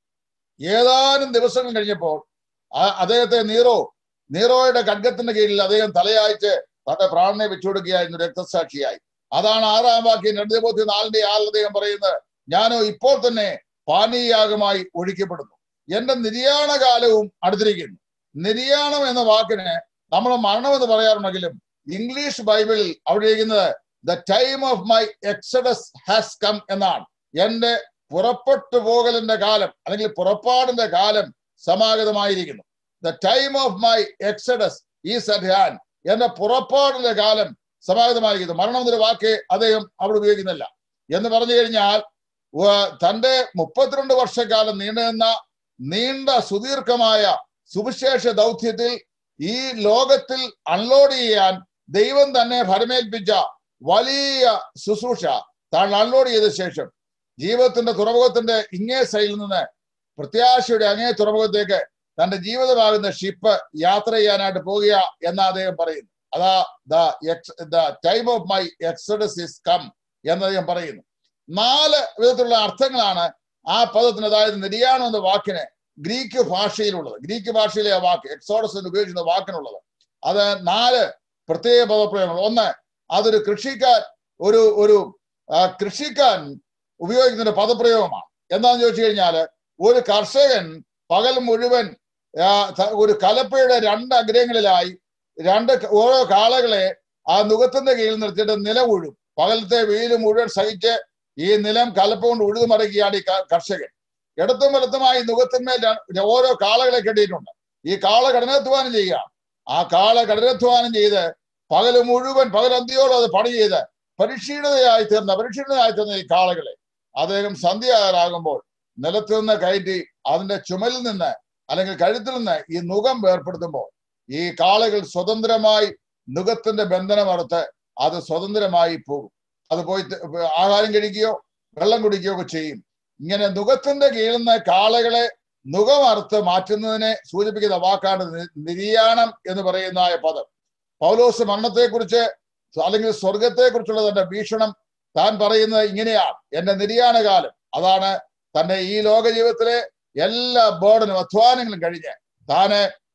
ഏതാനും ദിവസങ്ങൾ കഴിഞ്ഞപ്പോൾ ആ- അദ്ദേഹത്തെ നീറോ നീറോയുടെ ഖഡ്ഗത്തിന്റെ കീഴിൽ അദ്ദേഹം തലയായിച്ച് തന്റെ പ്രാണനെ വെച്ചുകൊടുക്കുകയായിരുന്നു രക്തസാക്ഷിയായി അതാണ് ആറാം വാക്യം രണ്ട് തിമോത്തി നാലിന്റെ ആറിൽ അദ്ദേഹം പറയുന്നത് ഞാനോ ഇപ്പോൾ തന്നെ പാനീയാഗമായി ഒഴിക്കപ്പെടുന്നു എന്റെ നിര്യാണ കാലവും അടുത്തിരിക്കുന്നു നിര്യാണം എന്ന വാക്കിന് നമ്മൾ മരണം എന്ന് പറയാറുണ്ടെങ്കിലും ഇംഗ്ലീഷ് ബൈബിളിൽ അവിടെ ഇരിക്കുന്നത് the time of my exodus has come എന്നാണ് എന്റെ പുറപ്പെട്ടു പോകലിന്റെ കാലം അല്ലെങ്കിൽ പുറപ്പാടിന്റെ കാലം സമാഗതമായിരിക്കുന്നു the time of my exodus is at hand എന്റെ പുറപ്പാടിന്റെ കാലം സമാഗതമായിരിക്കുന്നു മരണം എന്നൊരു വാക്ക് അദ്ദേഹം അവിടെ ഉപയോഗിക്കുന്നില്ല എന്ന് പറഞ്ഞു കഴിഞ്ഞാൽ വ- തന്റെ മുപ്പത്തിരണ്ട് വർഷക്കാലം നീണ്ടുനിന്ന നീണ്ട സുദീർഘമായ സുവിശേഷ ദൗത്യത്തിൽ ഈ ലോകത്തിൽ അൺലോഡ് ചെയ്യാൻ ദൈവം തന്നെ ഫലമേൽപ്പിച്ച വലിയ ശുശ്രൂഷ താൻ അൺലോഡ് ചെയ്ത ശേഷം ജീവിതത്തിന്റെ തുറമുഖത്തിന്റെ ഇങ്ങേ സൈഡിൽ നിന്ന് പ്രത്യാശയുടെ അങ്ങേ തുറമുഖത്തേക്ക് തന്റെ ജീവിതമാകുന്ന ഷിപ്പ് യാത്ര ചെയ്യാനായിട്ട് പോകുക എന്ന് അദ്ദേഹം പറയുന്നു അതാ the time of my exodus is come എന്ന് അദ്ദേഹം പറയുന്നു നാല് വിധത്തിലുള്ള അർത്ഥങ്ങളാണ് ആ പദത്തിന് അതായത് നിര്യാണം എന്ന വാക്കിന് ഗ്രീക്ക് ഭാഷയിലുള്ളത് ഗ്രീക്ക് ഭാഷയിലെ ആ വാക്ക് എക്സോഡസ് എന്ന് ഉപയോഗിക്കുന്ന വാക്കിനുള്ളത് അത് നാല് പ്രത്യേക പദപ്രയോഗങ്ങൾ ഒന്ന് അതൊരു കൃഷിക്കാർ ഒരു ഒരു ആ, കൃഷിക്കാരൻ ഉപയോഗിക്കുന്ന ഒരു പദപ്രയോഗമാണ് എന്താണെന്ന് ചോദിച്ചു കഴിഞ്ഞാൽ ഒരു കർഷകൻ പകൽ മുഴുവൻ ആ, ത- ഒരു കലപ്പയുടെ രണ്ട് അഗ്രഹങ്ങളിലായി രണ്ട് ക- ഓരോ കാളകളെ ആ നുഖത്തിന്റെ കീഴിൽ നിർത്തിയിട്ട് നിലം ഉഴും പകലത്തെ വെയിൽ മുഴുവൻ സഹിച്ച് ഈ നിലം കലപ്പ കൊണ്ട് ഉഴുതു മറിക്കുകയാണ് ഈ ക- കർഷകൻ ഇടത്തും വലത്തുമായി നുഖത്തിന്മേൽ ര- ഓരോ കാളകളെ കെട്ടിയിട്ടുണ്ട് ഈ കാള കഠിനാധ്വാനം ചെയ്യുക ആ കാള കഠിനാധ്വാനം ചെയ്ത് പകല് മുഴുവൻ പകലന്തിയോളം അത് പണി ചെയ്ത് പരിക്ഷീണിതയായി തീർന്ന പരിക്ഷീണിതയായി തീർന്ന ഈ കാളകളെ അദ്ദേഹം സന്ധ്യയാകുമ്പോൾ നിലത്ത് നിന്ന് കയറ്റി അതിന്റെ ചുമലിൽ നിന്ന് അല്ലെങ്കിൽ കഴുത്തിൽ നിന്ന് ഈ നുഖം വേർപ്പെടുത്തുമ്പോൾ ഈ കാളകൾ സ്വതന്ത്രമായി നുഖത്തിന്റെ ബന്ധനമറുത്ത് അത് സ്വതന്ത്രമായി പോകും അത് പോയി ത- ആഹാരം കഴിക്കുകയോ വെള്ളം കുടിക്കുകയോ ഒക്കെ ചെയ്യും ഇങ്ങനെ നുഖത്തിന്റെ കീഴിൽ നിന്ന് കാളകളെ നുഖമറുത്ത് മാറ്റുന്നതിനെ സൂചിപ്പിക്കുന്ന വാക്കാണ് നി- നിര്യാണം എന്ന് പറയുന്ന ആ പദം പൗലോസ് മരണത്തെക്കുറിച്ച് അല്ലെങ്കിൽ സ്വർഗത്തെക്കുറിച്ചുള്ള തന്റെ വീക്ഷണം താൻ പറയുന്നത് ഇങ്ങനെയാണ് എന്റെ നിര്യാണ കാലം അതാണ് തന്റെ ഈ ലോക ജീവിതത്തിലെ എല്ലാ ബേർഡനും അധ്വാനങ്ങളും കഴിഞ്ഞ് താന്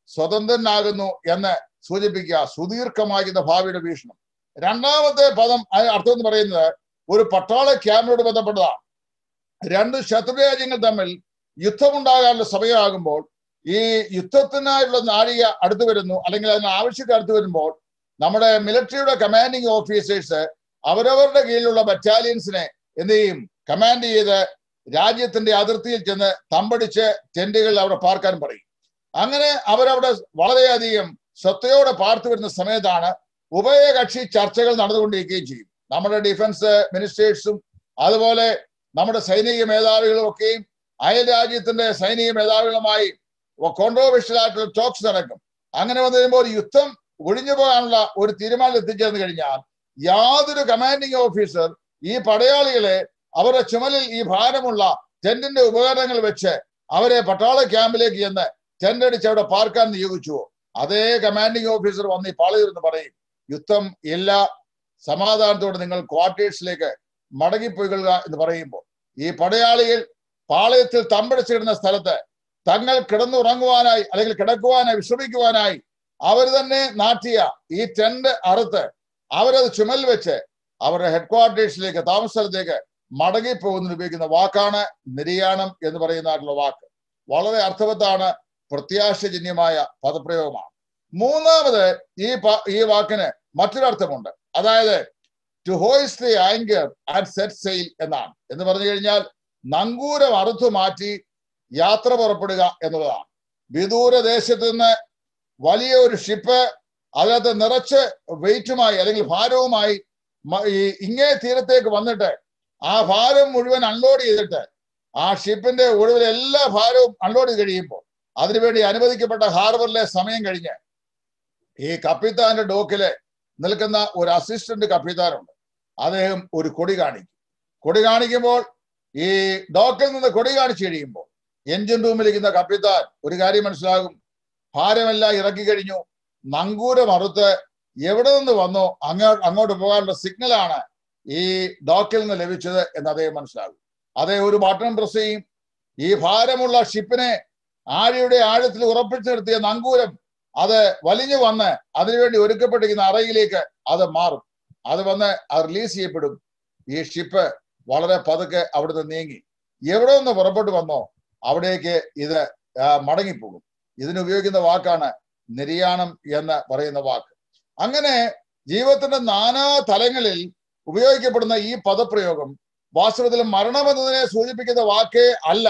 സ്വതന്ത്രനാകുന്നു എന്ന് സൂചിപ്പിക്കുക സുദീർഘമാകുന്ന ഭാവിയുടെ വീക്ഷണം രണ്ടാമത്തെ പദം അ- അർത്ഥം എന്ന് പറയുന്നത് ഒരു പട്ടാള ക്യാമ്പിനോട് ബന്ധപ്പെട്ടതാണ് രണ്ട് ശത്രുരാജ്യങ്ങൾ തമ്മിൽ യുദ്ധമുണ്ടാകാനുള്ള സമയമാകുമ്പോൾ ഈ യുദ്ധത്തിനായുള്ള നാഴിക അടുത്തു വരുന്നു അല്ലെങ്കിൽ അതിന് ആവശ്യത്തെ അടുത്തു വരുമ്പോൾ നമ്മുടെ മിലിറ്ററിയുടെ കമാൻഡിങ് ഓഫീസേഴ്സ് അവരവരുടെ കീഴിലുള്ള ബറ്റാലിയൻസിനെ എന്ത് ചെയ്യും കമാൻഡ് ചെയ്ത് രാജ്യത്തിന്റെ അതിർത്തിയിൽ ചെന്ന് തമ്പടിച്ച് ടെന്റുകൾ അവിടെ പാർക്കാൻ പറയും അങ്ങനെ അവരവിടെ വളരെയധികം ശ്രദ്ധയോടെ പാർത്തു വരുന്ന സമയത്താണ് ഉഭയകക്ഷി ചർച്ചകൾ നടന്നുകൊണ്ടിരിക്കുകയും ചെയ്യും നമ്മുടെ ഡിഫൻസ് മിനിസ്റ്റേഴ്സും അതുപോലെ നമ്മുടെ സൈനിക മേധാവികളും ഒക്കെയും അയൽ രാജ്യത്തിന്റെ സൈനിക മേധാവികളുമായി കോൺട്രോവേഴ്ഷ്യൽ ആയിട്ടുള്ള ടോക്സ് നടക്കും അങ്ങനെ വന്നു കഴിയുമ്പോൾ ഒരു യുദ്ധം ഒഴിഞ്ഞു പോകാനുള്ള ഒരു തീരുമാനം എത്തിച്ചേർന്ന് കഴിഞ്ഞാൽ യാതൊരു കമാൻഡിംഗ് ഓഫീസർ ഈ പടയാളികളെ അവരുടെ ചുമലിൽ ഈ ഭാരമുള്ള ടെന്റിന്റെ ഉപകരണങ്ങൾ വെച്ച് അവരെ പട്ടാള ക്യാമ്പിലേക്ക് ചെന്ന് ടെന്റ് അടിച്ച് അവിടെ പാർക്കാൻ നിയോഗിച്ചുവോ അതേ കമാൻഡിംഗ് ഓഫീസർ വന്ന് ഈ പാളയരുന്ന് പറയും യുദ്ധം ഇല്ല സമാധാനത്തോടെ നിങ്ങൾ ക്വാർട്ടേഴ്സിലേക്ക് മടങ്ങിപ്പോയിക്കൊള്ളുക എന്ന് പറയുമ്പോൾ ഈ പടയാളികൾ പാളയത്തിൽ തമ്പടിച്ചിടുന്ന സ്ഥലത്ത് തങ്ങൾ കിടന്നുറങ്ങുവാനായി അല്ലെങ്കിൽ കിടക്കുവാനായി വിശ്രമിക്കുവാനായി അവർ തന്നെ നാട്ടിയ ഈ ടെന്റ് അറുത്ത് അവരത് ചുമൽ വെച്ച് അവരുടെ ഹെഡ് ക്വാർട്ടേഴ്സിലേക്ക് താമസ സ്ഥലത്തേക്ക് മടങ്ങിപ്പോകുന്നതിന് ഉപയോഗിക്കുന്ന വാക്കാണ് നിര്യാണം എന്ന് പറയുന്നതായിട്ടുള്ള വാക്ക് വളരെ അർത്ഥവത്താണ് പ്രത്യാശജന്യമായ പദപ്രയോഗമാണ് മൂന്നാമത് ഈ പ- ഈ വാക്കിന് മറ്റൊരർത്ഥമുണ്ട് അതായത് to hoist the anchor and set sail എന്നാണ് എന്ന് പറഞ്ഞു കഴിഞ്ഞാൽ നങ്കൂരം അറുത്തു മാറ്റി യാത്ര പുറപ്പെടുക എന്നുള്ളതാണ് വിദൂര ദേശത്ത് നിന്ന് വലിയ ഒരു ഷിപ്പ് അതിനകത്ത് നിറച്ച് വെയിറ്റുമായി അല്ലെങ്കിൽ ഭാരവുമായി മ- ഈ ഇങ്ങേ തീരത്തേക്ക് വന്നിട്ട് ആ ഭാരം മുഴുവൻ അൺലോഡ് ചെയ്തിട്ട് ആ ഷിപ്പിന്റെ ഒടുവിൽ എല്ലാ ഭാരവും അൺലോഡ് ചെയ്ത് കഴിയുമ്പോൾ അതിനുവേണ്ടി അനുവദിക്കപ്പെട്ട ഹാർബറിലെ സമയം കഴിഞ്ഞ് ഈ കപ്പിത്താന്റെ ഡോക്കില് നിൽക്കുന്ന ഒരു അസിസ്റ്റന്റ് കപ്പിത്താനുണ്ട് അദ്ദേഹം ഒരു കൊടി കാണിക്കും കൊടി കാണിക്കുമ്പോൾ ഈ ഡോക്കിൽ നിന്ന് കൊടി കാണിച്ചു കഴിയുമ്പോൾ എഞ്ചിൻ റൂമിലിരിക്കുന്ന കപ്പിത്താൻ ഒരു കാര്യം മനസ്സിലാകും ഭാരമെല്ലാം ഇറക്കി കഴിഞ്ഞു നങ്കൂരം അറുത്ത് എവിടെ നിന്ന് വന്നോ അങ്ങോ അങ്ങോട്ട് പോകാനുള്ള സിഗ്നലാണ് ഈ ഡോക്കിൽ നിന്ന് ലഭിച്ചത് എന്ന് അദ്ദേഹം മനസ്സിലാകും അദ്ദേഹം ഒരു ബട്ടൺ പ്രസ് ചെയ്യും ഈ ഭാരമുള്ള ഷിപ്പിനെ ആഴിയുടെ ആഴത്തിൽ ഉറപ്പിച്ചു നിർത്തിയ നങ്കൂരം അത് വലിഞ്ഞു വന്ന് അതിനുവേണ്ടി ഒരുക്കപ്പെട്ടിരിക്കുന്ന അറയിലേക്ക് അത് മാറും അത് വന്ന് അത് റിലീസ് ചെയ്യപ്പെടും ഈ ഷിപ്പ് വളരെ പതുക്കെ അവിടുന്ന് നീങ്ങി എവിടെ നിന്ന് പുറപ്പെട്ടു വന്നോ അവിടേക്ക് ഇത് ആ, മടങ്ങിപ്പോകും ഇതിന് ഉപയോഗിക്കുന്ന വാക്കാണ് നിര്യാണം എന്ന് പറയുന്ന വാക്ക് അങ്ങനെ ജീവിതത്തിന്റെ നാനാ തലങ്ങളിൽ ഉപയോഗിക്കപ്പെടുന്ന ഈ പദപ്രയോഗം വാസ്തവത്തിൽ മരണം എന്നതിനെ സൂചിപ്പിക്കുന്ന വാക്കേ അല്ല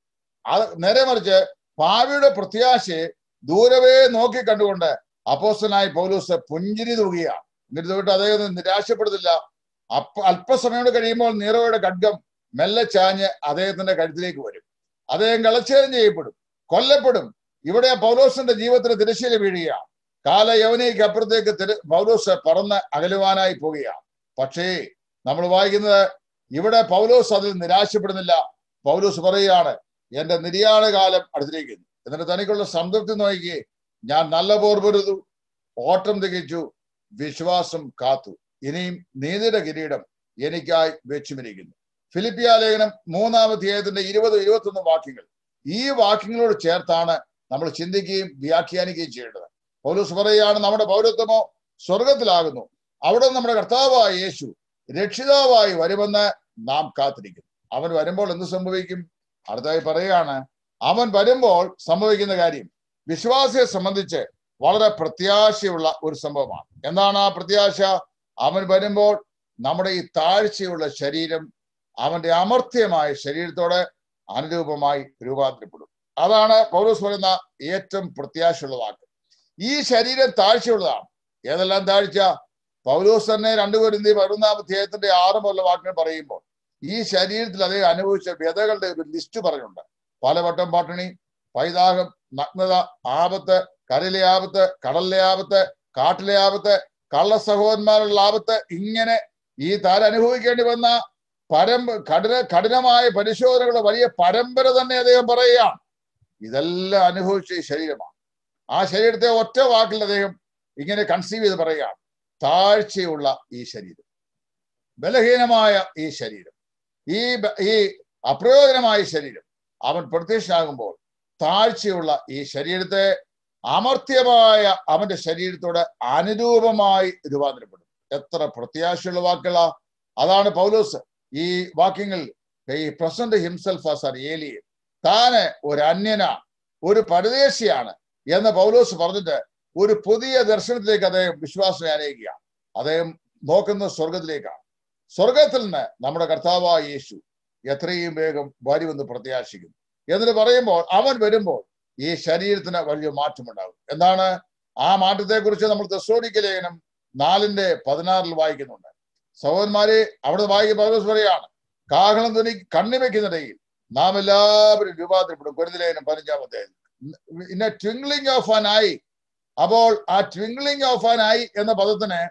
അത് നേരെ മറിച്ച് ഭാവിയുടെ പ്രത്യാശയെ ദൂരവേ നോക്കി കണ്ടുകൊണ്ട് അപ്പോസ്റ്റനായി പൗലൂസ് പുഞ്ചിരി തൂകുകയാണ് എന്നിട്ട് തൊട്ട് അദ്ദേഹം നിരാശപ്പെടുന്നില്ല അപ്പ അല്പസമയം കൂടെ കഴിയുമ്പോൾ നീറോയുടെ ഖഡ്ഗം മെല്ലെ ചാഞ്ഞ് അദ്ദേഹത്തിന്റെ കഴുത്തിലേക്ക് വരും അദ്ദേഹം കളച്ഛേദം ചെയ്യപ്പെടും കൊല്ലപ്പെടും ഇവിടെ പൗലോസിന്റെ ജീവിതത്തിന് തിരശ്ശീല വീഴുകയാണ് കാല യവനയ്ക്ക് അപ്പുറത്തേക്ക് തിരു പൗലോസ് പറന്ന് അകലുവാനായി പോവുകയാണ് പക്ഷേ നമ്മൾ വായിക്കുന്നത് ഇവിടെ പൗലോസ് അതിൽ നിരാശപ്പെടുന്നില്ല പൗലോസ് പറയുകയാണ് എന്റെ നിര്യാണ കാലം അടുത്തിരിക്കുന്നു എന്നിട്ട് തനിക്കുള്ള സംതൃപ്തി നോക്കി ഞാൻ നല്ല പോർ പൊരുതു ഓട്ടം തികച്ചു വിശ്വാസം കാത്തു ഇനിയും നീതിയുടെ കിരീടം എനിക്കായി വെച്ചുമിരിക്കുന്നു ഫിലിപ്പിയ ലേഖനം മൂന്നാം അധ്യായത്തിന്റെ ഇരുപത് ഇരുപത്തൊന്ന് വാക്യങ്ങൾ ഈ വാക്യങ്ങളോട് ചേർത്താണ് നമ്മൾ ചിന്തിക്കുകയും വ്യാഖ്യാനിക്കുകയും ചെയ്യേണ്ടത് പൗലൂസ് പറയുകയാണ് നമ്മുടെ പൗരത്വമോ സ്വർഗത്തിലാകുന്നു അവിടെ നമ്മുടെ കർത്താവായ യേശു രക്ഷിതാവായി വരുമെന്ന് നാം കാത്തിരിക്കുന്നു അവൻ വരുമ്പോൾ എന്ത് സംഭവിക്കും അടുത്തായി പറയുകയാണ് അവൻ വരുമ്പോൾ സംഭവിക്കുന്ന കാര്യം വിശ്വാസിയെ സംബന്ധിച്ച് വളരെ പ്രത്യാശയുള്ള ഒരു സംഭവമാണ് എന്താണ് ആ പ്രത്യാശ അവൻ വരുമ്പോൾ നമ്മുടെ ഈ താഴ്ചയുള്ള ശരീരം അവന്റെ അമർത്യമായ ശരീരത്തോടെ അനുരൂപമായി രൂപാന്തരപ്പെടും അതാണ് പൗലോസ് പറയുന്ന ഏറ്റവും പ്രത്യാശയുള്ള വാക്ക് ഈ ശരീരം താഴ്ചയുള്ളതാണ് ഏതെല്ലാം താഴ്ച പൗലോസ് തന്നെ രണ്ടുപേരും പതിനൊന്നാം അധ്യായത്തിന്റെ ആറ് മുതലുള്ള വാക്കുകൾ പറയുമ്പോൾ ഈ ശരീരത്തിൽ അദ്ദേഹം അനുഭവിച്ച വ്യതകളുടെ ഒരു ലിസ്റ്റ് പറഞ്ഞുണ്ട് പലവട്ടം പട്ടിണി പൈതാഹം നഗ്നത ആപത്ത് കരയിലെ ആപത്ത് കടലിലെ ആപത്ത് കാട്ടിലെ ആപത്ത് കള്ള സഹോദരന്മാരുള്ള ആപത്ത് ഇങ്ങനെ ഈ താൻ അനുഭവിക്കേണ്ടി വന്ന പരമ്പ കഠിന കഠിനമായ പരിശോധനകളുടെ വലിയ പരമ്പര തന്നെ അദ്ദേഹം പറയുകയാണ് ഇതെല്ലാം അനുഭവിച്ച ഈ ശരീരമാണ് ആ ശരീരത്തെ ഒറ്റ വാക്കിൽ അദ്ദേഹം ഇങ്ങനെ കൺസീവ് ചെയ്ത് പറയുകയാണ് താഴ്ചയുള്ള ഈ ശരീരം ബലഹീനമായ ഈ ശരീരം ഈ ബ- ഈ അപ്രയോജനമായ ശരീരം അവൻ പ്രത്യക്ഷനാകുമ്പോൾ താഴ്ചയുള്ള ഈ ശരീരത്തെ അമർത്യമായ അവന്റെ ശരീരത്തോട് അനുരൂപമായി രൂപാന്തരപ്പെടും എത്ര പ്രത്യാശയുള്ള വാക്കുകളാ അതാണ് പൗലോസ് ഈ വാക്യങ്ങൾ ഈ present himself as our alien താന് ഒരു അന്യനാണ് ഒരു പരദേശിയാണ് എന്ന് പൗലോസ് പറഞ്ഞിട്ട് ഒരു പുതിയ ദർശനത്തിലേക്ക് അദ്ദേഹം വിശ്വാസം അനയിക്കുകയാണ് അദ്ദേഹം നോക്കുന്നത് സ്വർഗത്തിലേക്കാണ് സ്വർഗത്തിൽ നിന്ന് നമ്മുടെ കർത്താവായ യേശു എത്രയും വേഗം വരുമെന്ന് പ്രത്യാശിക്കുന്നു എന്നിട്ട് പറയുമ്പോൾ അവൻ വരുമ്പോൾ ഈ ശരീരത്തിന് വലിയ മാറ്റമുണ്ടാകും എന്താണ് ആ മാറ്റത്തെക്കുറിച്ച് നമ്മൾ തെസ്സോനിക്ക ലേഖനം നാലിന്റെ പതിനാറിൽ വായിക്കുന്നുണ്ട് സഹോദരന്മാരെ അവിടെ വായിക്കുന്ന പൗലോസ് പറയാണ് കാഹളം ധ്വനി കണ്ണിവെക്കുന്നിടയിൽ നാം എല്ലാവരും രൂപാന്തരപ്പെടും കുരുതിലേഖനം പതിനഞ്ചാം അധ്യായം ഇന്ന ട്വിങ്ലിംഗ് ഓഫ് ആൻ ഐ അപ്പോൾ ആ ട്വിങ്ലിംഗ് ഓഫ് ആൻ ഐ എന്ന പദത്തിന്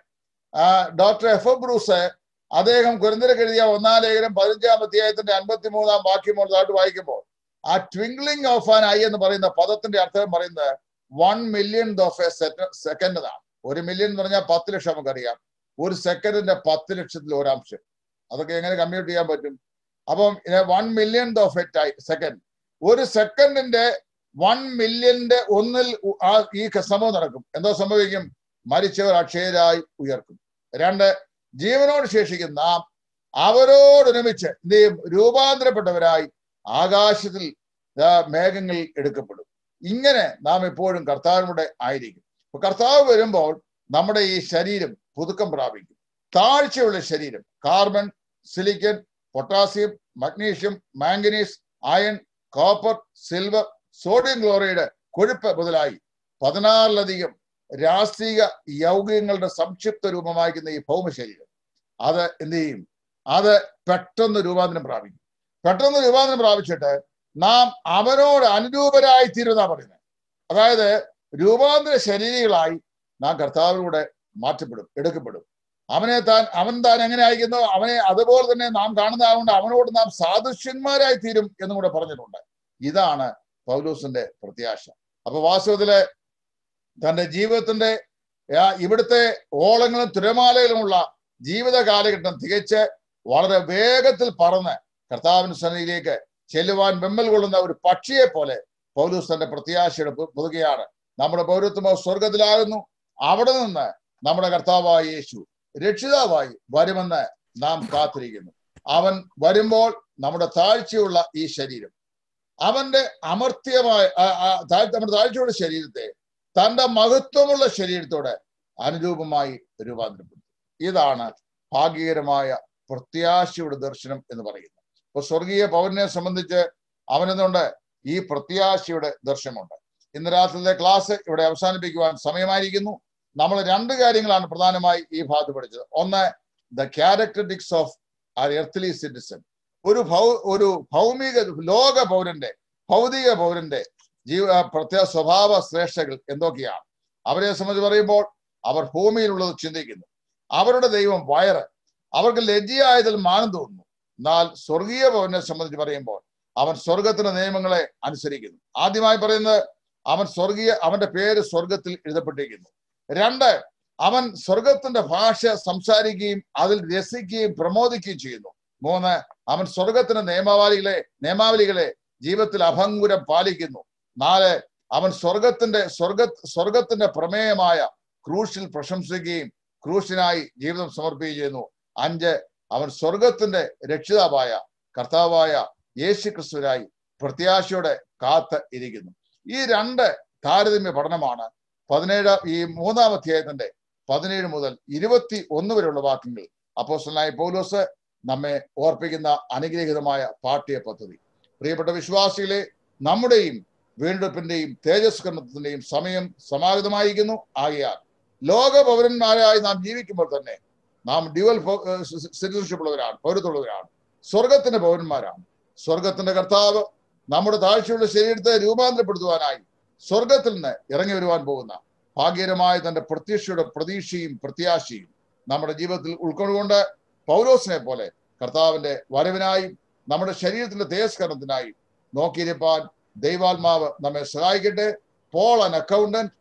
ഡോക്ടർ എഫ് എം ബ്രൂസ് അദ്ദേഹം കുരുന്നിരക്ക് എഴുതിയ ഒന്നാം ലേഖനം പതിനഞ്ചാം അധ്യായത്തിന്റെ അൻപത്തി മൂന്നാം വാക്യം മുതലായിട്ട് വായിക്കുമ്പോൾ ആ ട്വിങ്ലിംഗ് ഓഫ് ആൻ ഐ എന്ന് പറയുന്ന പദത്തിന്റെ അർത്ഥം പറയുന്നത് one million of a second എന്നാണ് ഒരു മില്യൺ എന്ന് പറഞ്ഞാൽ പത്ത് ലക്ഷം നമുക്കറിയാം ഒരു സെക്കൻഡിന്റെ പത്ത് ലക്ഷത്തിൽ ഒരംശം അതൊക്കെ എങ്ങനെ കമ്പ്യൂട്ട് ചെയ്യാൻ പറ്റും അപ്പം വൺ മില്യൺ ഓഫ് എ ടൈ സെക്കൻഡ് ഒരു സെക്കൻഡിന്റെ വൺ മില്യന്റെ ഒന്നിൽ ആ ഈ സംഭവം നടക്കും എന്തോ സംഭവിക്കും മരിച്ചവർ അക്ഷയരായി ഉയർക്കും രണ്ട് ജീവനോട് ശേഷിക്കുന്ന നാം അവരോടൊരുമിച്ച് എന്ത് ചെയ്യും രൂപാന്തരപ്പെട്ടവരായി ആകാശത്തിൽ മേഘങ്ങൾ എടുക്കപ്പെടും ഇങ്ങനെ നാം എപ്പോഴും കർത്താവിനൂടെ ആയിരിക്കും അപ്പൊ കർത്താവ് വരുമ്പോൾ നമ്മുടെ ഈ ശരീരം പുതുക്കം പ്രാപിക്കും താഴ്ചയുള്ള ശരീരം carbon silicon potassium magnesium manganese iron copper silver sodium chloride കൊഴുപ്പ് മുതലായി പതിനാറിലധികം രാഷ്ട്രീയ യൗകികങ്ങളുടെ സംക്ഷിപ്ത രൂപമായിരിക്കുന്ന ഈ ഭൗമ ശരീരം അത് എന്ത് ചെയ്യും അത് പെട്ടെന്ന് രൂപാന്തരം പ്രാപിക്കും പെട്ടെന്ന് രൂപാന്തരം പ്രാപിച്ചിട്ട് നാം അവനോട് അനുരൂപരായി തീരുന്ന പറയുന്നത് അതായത് രൂപാന്തര ശരീരികളായി നാം കർത്താവിലൂടെ മാറ്റപ്പെടും എടുക്കപ്പെടും അവനെ താൻ അവൻ താൻ എങ്ങനെ അയക്കുന്നോ അവനെ അതുപോലെ തന്നെ നാം കാണുന്നതാകൊണ്ട് അവനോട് നാം സാദൃശ്യന്മാരായി തീരും എന്നും കൂടെ പറഞ്ഞിട്ടുണ്ട് ഇതാണ് പൗലൂസിന്റെ പ്രത്യാശ അപ്പൊ വാസ്തവത്തില് തന്റെ ജീവിതത്തിന്റെ ഇവിടുത്തെ ഓളങ്ങളും തിരമാലകളുമുള്ള ജീവിത കാലഘട്ടം തികച്ച് വളരെ വേഗത്തിൽ പറന്ന് കർത്താവിന് സന്നിധിയിലേക്ക് ചെല്ലുവാൻ വെമ്മൽ കൊള്ളുന്ന ഒരു പക്ഷിയെ പോലെ പൗലൂസ് തന്റെ പ്രത്യാശയുടെ പുതുകയാണ് നമ്മുടെ പൗരത്വമോ സ്വർഗത്തിലാകുന്നു അവിടെ നിന്ന് നമ്മുടെ കർത്താവായ യേശു രക്ഷിതാവായി വരുമെന്ന് നാം കാത്തിരിക്കുന്നു അവൻ വരുമ്പോൾ നമ്മുടെ താഴ്ചയുള്ള ഈ ശരീരം അവന്റെ അമർത്യമായ നമ്മുടെ താഴ്ചയുള്ള ശരീരത്തെ തന്റെ മഹത്വമുള്ള ശരീരത്തോടെ അനുരൂപമായി രൂപാന്തരപ്പെടുത്തും ഇതാണ് ഭാഗ്യകരമായ പ്രത്യാശയുടെ ദർശനം എന്ന് പറയുന്നത് ഇപ്പൊ സ്വർഗീയ പൗരനെ സംബന്ധിച്ച് അവനെന്നുണ്ട് ഈ പ്രത്യാശയുടെ ദർശനമുണ്ട് ഇന്ന് രാത്രിയിലെ ക്ലാസ് ഇവിടെ അവസാനിപ്പിക്കുവാൻ സമയമായിരിക്കുന്നു നമ്മൾ രണ്ട് കാര്യങ്ങളാണ് പ്രധാനമായി ഈ ഭാഗത്ത് പഠിച്ചത് ഒന്ന് the characteristics of our earthly citizen ഒരു ഭൗ ഒരു ഭൗമിക ലോക പൗരന്റെ ഭൗതിക പൗരന്റെ ജീവ പ്രത്യേക സ്വഭാവ ശ്രേഷ്ഠകൾ എന്തൊക്കെയാണ് അവരെ സംബന്ധിച്ച് പറയുമ്പോൾ അവർ ഭൂമിയിലുള്ളത് ചിന്തിക്കുന്നു അവരുടെ ദൈവം വയറ് അവർക്ക് ലജ്ജയായതിൽ മാനം തോന്നുന്നു എന്നാൽ സ്വർഗീയ പൗരനെ സംബന്ധിച്ച് പറയുമ്പോൾ അവൻ സ്വർഗത്തിന്റെ നിയമങ്ങളെ അനുസരിക്കുന്നു ആദ്യമായി പറയുന്നത് അവൻ സ്വർഗീയ അവന്റെ പേര് സ്വർഗത്തിൽ എഴുതപ്പെട്ടിരിക്കുന്നു രണ്ട് അവൻ സ്വർഗത്തിന്റെ ഭാഷ സംസാരിക്കുകയും അതിൽ രസിക്കുകയും പ്രമോദിക്കുകയും ചെയ്യുന്നു മൂന്ന് അവൻ സ്വർഗത്തിന്റെ നിയമാവലികളെ നിയമാവലികളെ ജീവിതത്തിൽ അഭംഗുരം പാലിക്കുന്നു നാല് അവൻ സ്വർഗത്തിന്റെ സ്വർഗ സ്വർഗത്തിന്റെ പ്രമേയമായ ക്രൂശിൽ പ്രശംസിക്കുകയും ക്രൂശിനായി ജീവിതം സമർപ്പിക്കുകയും ചെയ്യുന്നു അഞ്ച് അവൻ സ്വർഗത്തിന്റെ രക്ഷിതാവായ കർത്താവായ യേശു ക്രിസ്തുവിനായി പ്രത്യാശയോടെ കാത്ത് ഇരിക്കുന്നു ഈ രണ്ട് താരതമ്യ പഠനമാണ് പതിനേഴ് ഈ മൂന്നാം അധ്യായത്തിന്റെ പതിനേഴ് മുതൽ ഇരുപത്തി ഒന്ന് വരെയുള്ള വാക്യങ്ങൾ അപ്പോസ്റ്റലായ പൗലോസ് നമ്മെ ഓർപ്പിക്കുന്ന അനുഗ്രഹീതമായ പാഠ്യ പദ്ധതി പ്രിയപ്പെട്ട വിശ്വാസികളെ നമ്മുടെയും വീണ്ടെടുപ്പിന്റെയും തേജസ്കരണത്തിന്റെയും സമയം സമാഗതമായിരിക്കുന്നു ആകയാൽ ലോക പൗരന്മാരായി നാം ജീവിക്കുമ്പോൾ തന്നെ നാം ഡ്യുവൽ സിറ്റിസൺഷിപ്പ് ഉള്ളവരാണ് പൗരത്വമുള്ളവരാണ് സ്വർഗത്തിന്റെ പൗരന്മാരാണ് സ്വർഗത്തിന്റെ കർത്താവ് നമ്മുടെ താഴ്ചയുള്ള ശരീരത്തെ രൂപാന്തരപ്പെടുത്തുവാനായി സ്വർഗത്തിൽ നിന്ന് ഇറങ്ങി വരുവാൻ പോകുന്ന ഭാഗ്യകരമായ തന്റെ പ്രത്യക്ഷയുടെ പ്രതീക്ഷയും പ്രത്യാശയും നമ്മുടെ ജീവിതത്തിൽ ഉൾക്കൊണ്ടുകൊണ്ട് പൗലോസിനെ പോലെ കർത്താവിന്റെ വരവിനായും നമ്മുടെ ശരീരത്തിന്റെ തേജസ്കരണത്തിനായും നോക്കിയിരിപ്പാൻ ദൈവാത്മാവ് നമ്മെ സഹായിക്കട്ടെ Paul an accountant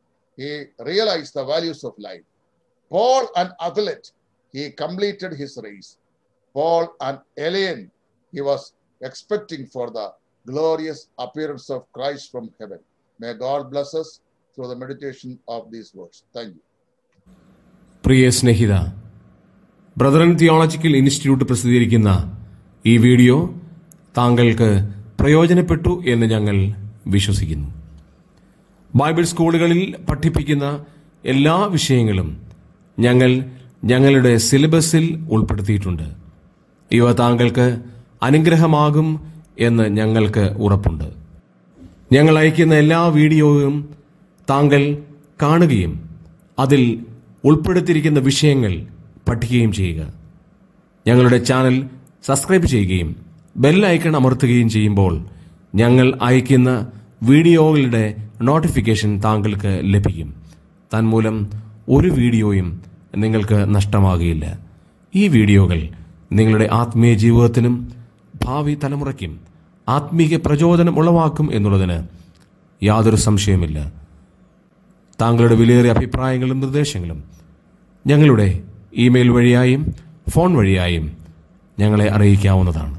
he realized the values of life. Paul, an athlete, he completed his race. Paul, an alien, he was expecting for the glorious appearance of Christ from heaven. May God bless us through the meditation of these words. Thank you. പ്രിയ സ്നേഹിത brethren theological Institute പ്രസിദ്ധീകരിക്കുന്ന ഈ video താങ്കൾക്ക് പ്രയോജനപ്പെട്ടു എന്ന് ഞങ്ങൾ വിശ്വസിക്കുന്നു Bible സ്കൂളുകളിൽ പഠിപ്പിക്കുന്ന എല്ലാ വിഷയങ്ങളും ഞങ്ങൾ ഞങ്ങളുടെ സിലബസിൽ ഉൾപ്പെടുത്തിയിട്ടുണ്ട് ഇവ താങ്കൾക്ക് അനുഗ്രഹമാകും എന്ന് ഞങ്ങൾക്ക് ഉറപ്പുണ്ട് ഞങ്ങൾ അയക്കുന്ന എല്ലാ വീഡിയോയും താങ്കൾ കാണുകയും അതിൽ ഉൾപ്പെടുത്തിയിരിക്കുന്ന വിഷയങ്ങൾ പഠിക്കുകയും ചെയ്യുക ഞങ്ങളുടെ ചാനൽ സബ്സ്ക്രൈബ് ചെയ്യുകയും ബെൽ ഐക്കൺ അമർത്തുകയും ചെയ്യുമ്പോൾ ഞങ്ങൾ അയക്കുന്ന വീഡിയോകളുടെ നോട്ടിഫിക്കേഷൻ താങ്കൾക്ക് ലഭിക്കും തന്മൂലം ഒരു വീഡിയോയും നിങ്ങൾക്ക് നഷ്ടമാകുകയില്ല ഈ വീഡിയോകൾ നിങ്ങളുടെ ആത്മീയ ജീവിതത്തിനും ഭാവി തലമുറയ്ക്കും ആത്മീയ പ്രചോദനം ഉളവാക്കും എന്നുള്ളതിന് യാതൊരു സംശയമില്ല താങ്കളുടെ വിലയേറിയ അഭിപ്രായങ്ങളും നിർദ്ദേശങ്ങളും ഞങ്ങളുടെ ഇമെയിൽ വഴിയായും ഫോൺ വഴിയായും ഞങ്ങളെ അറിയിക്കാവുന്നതാണ്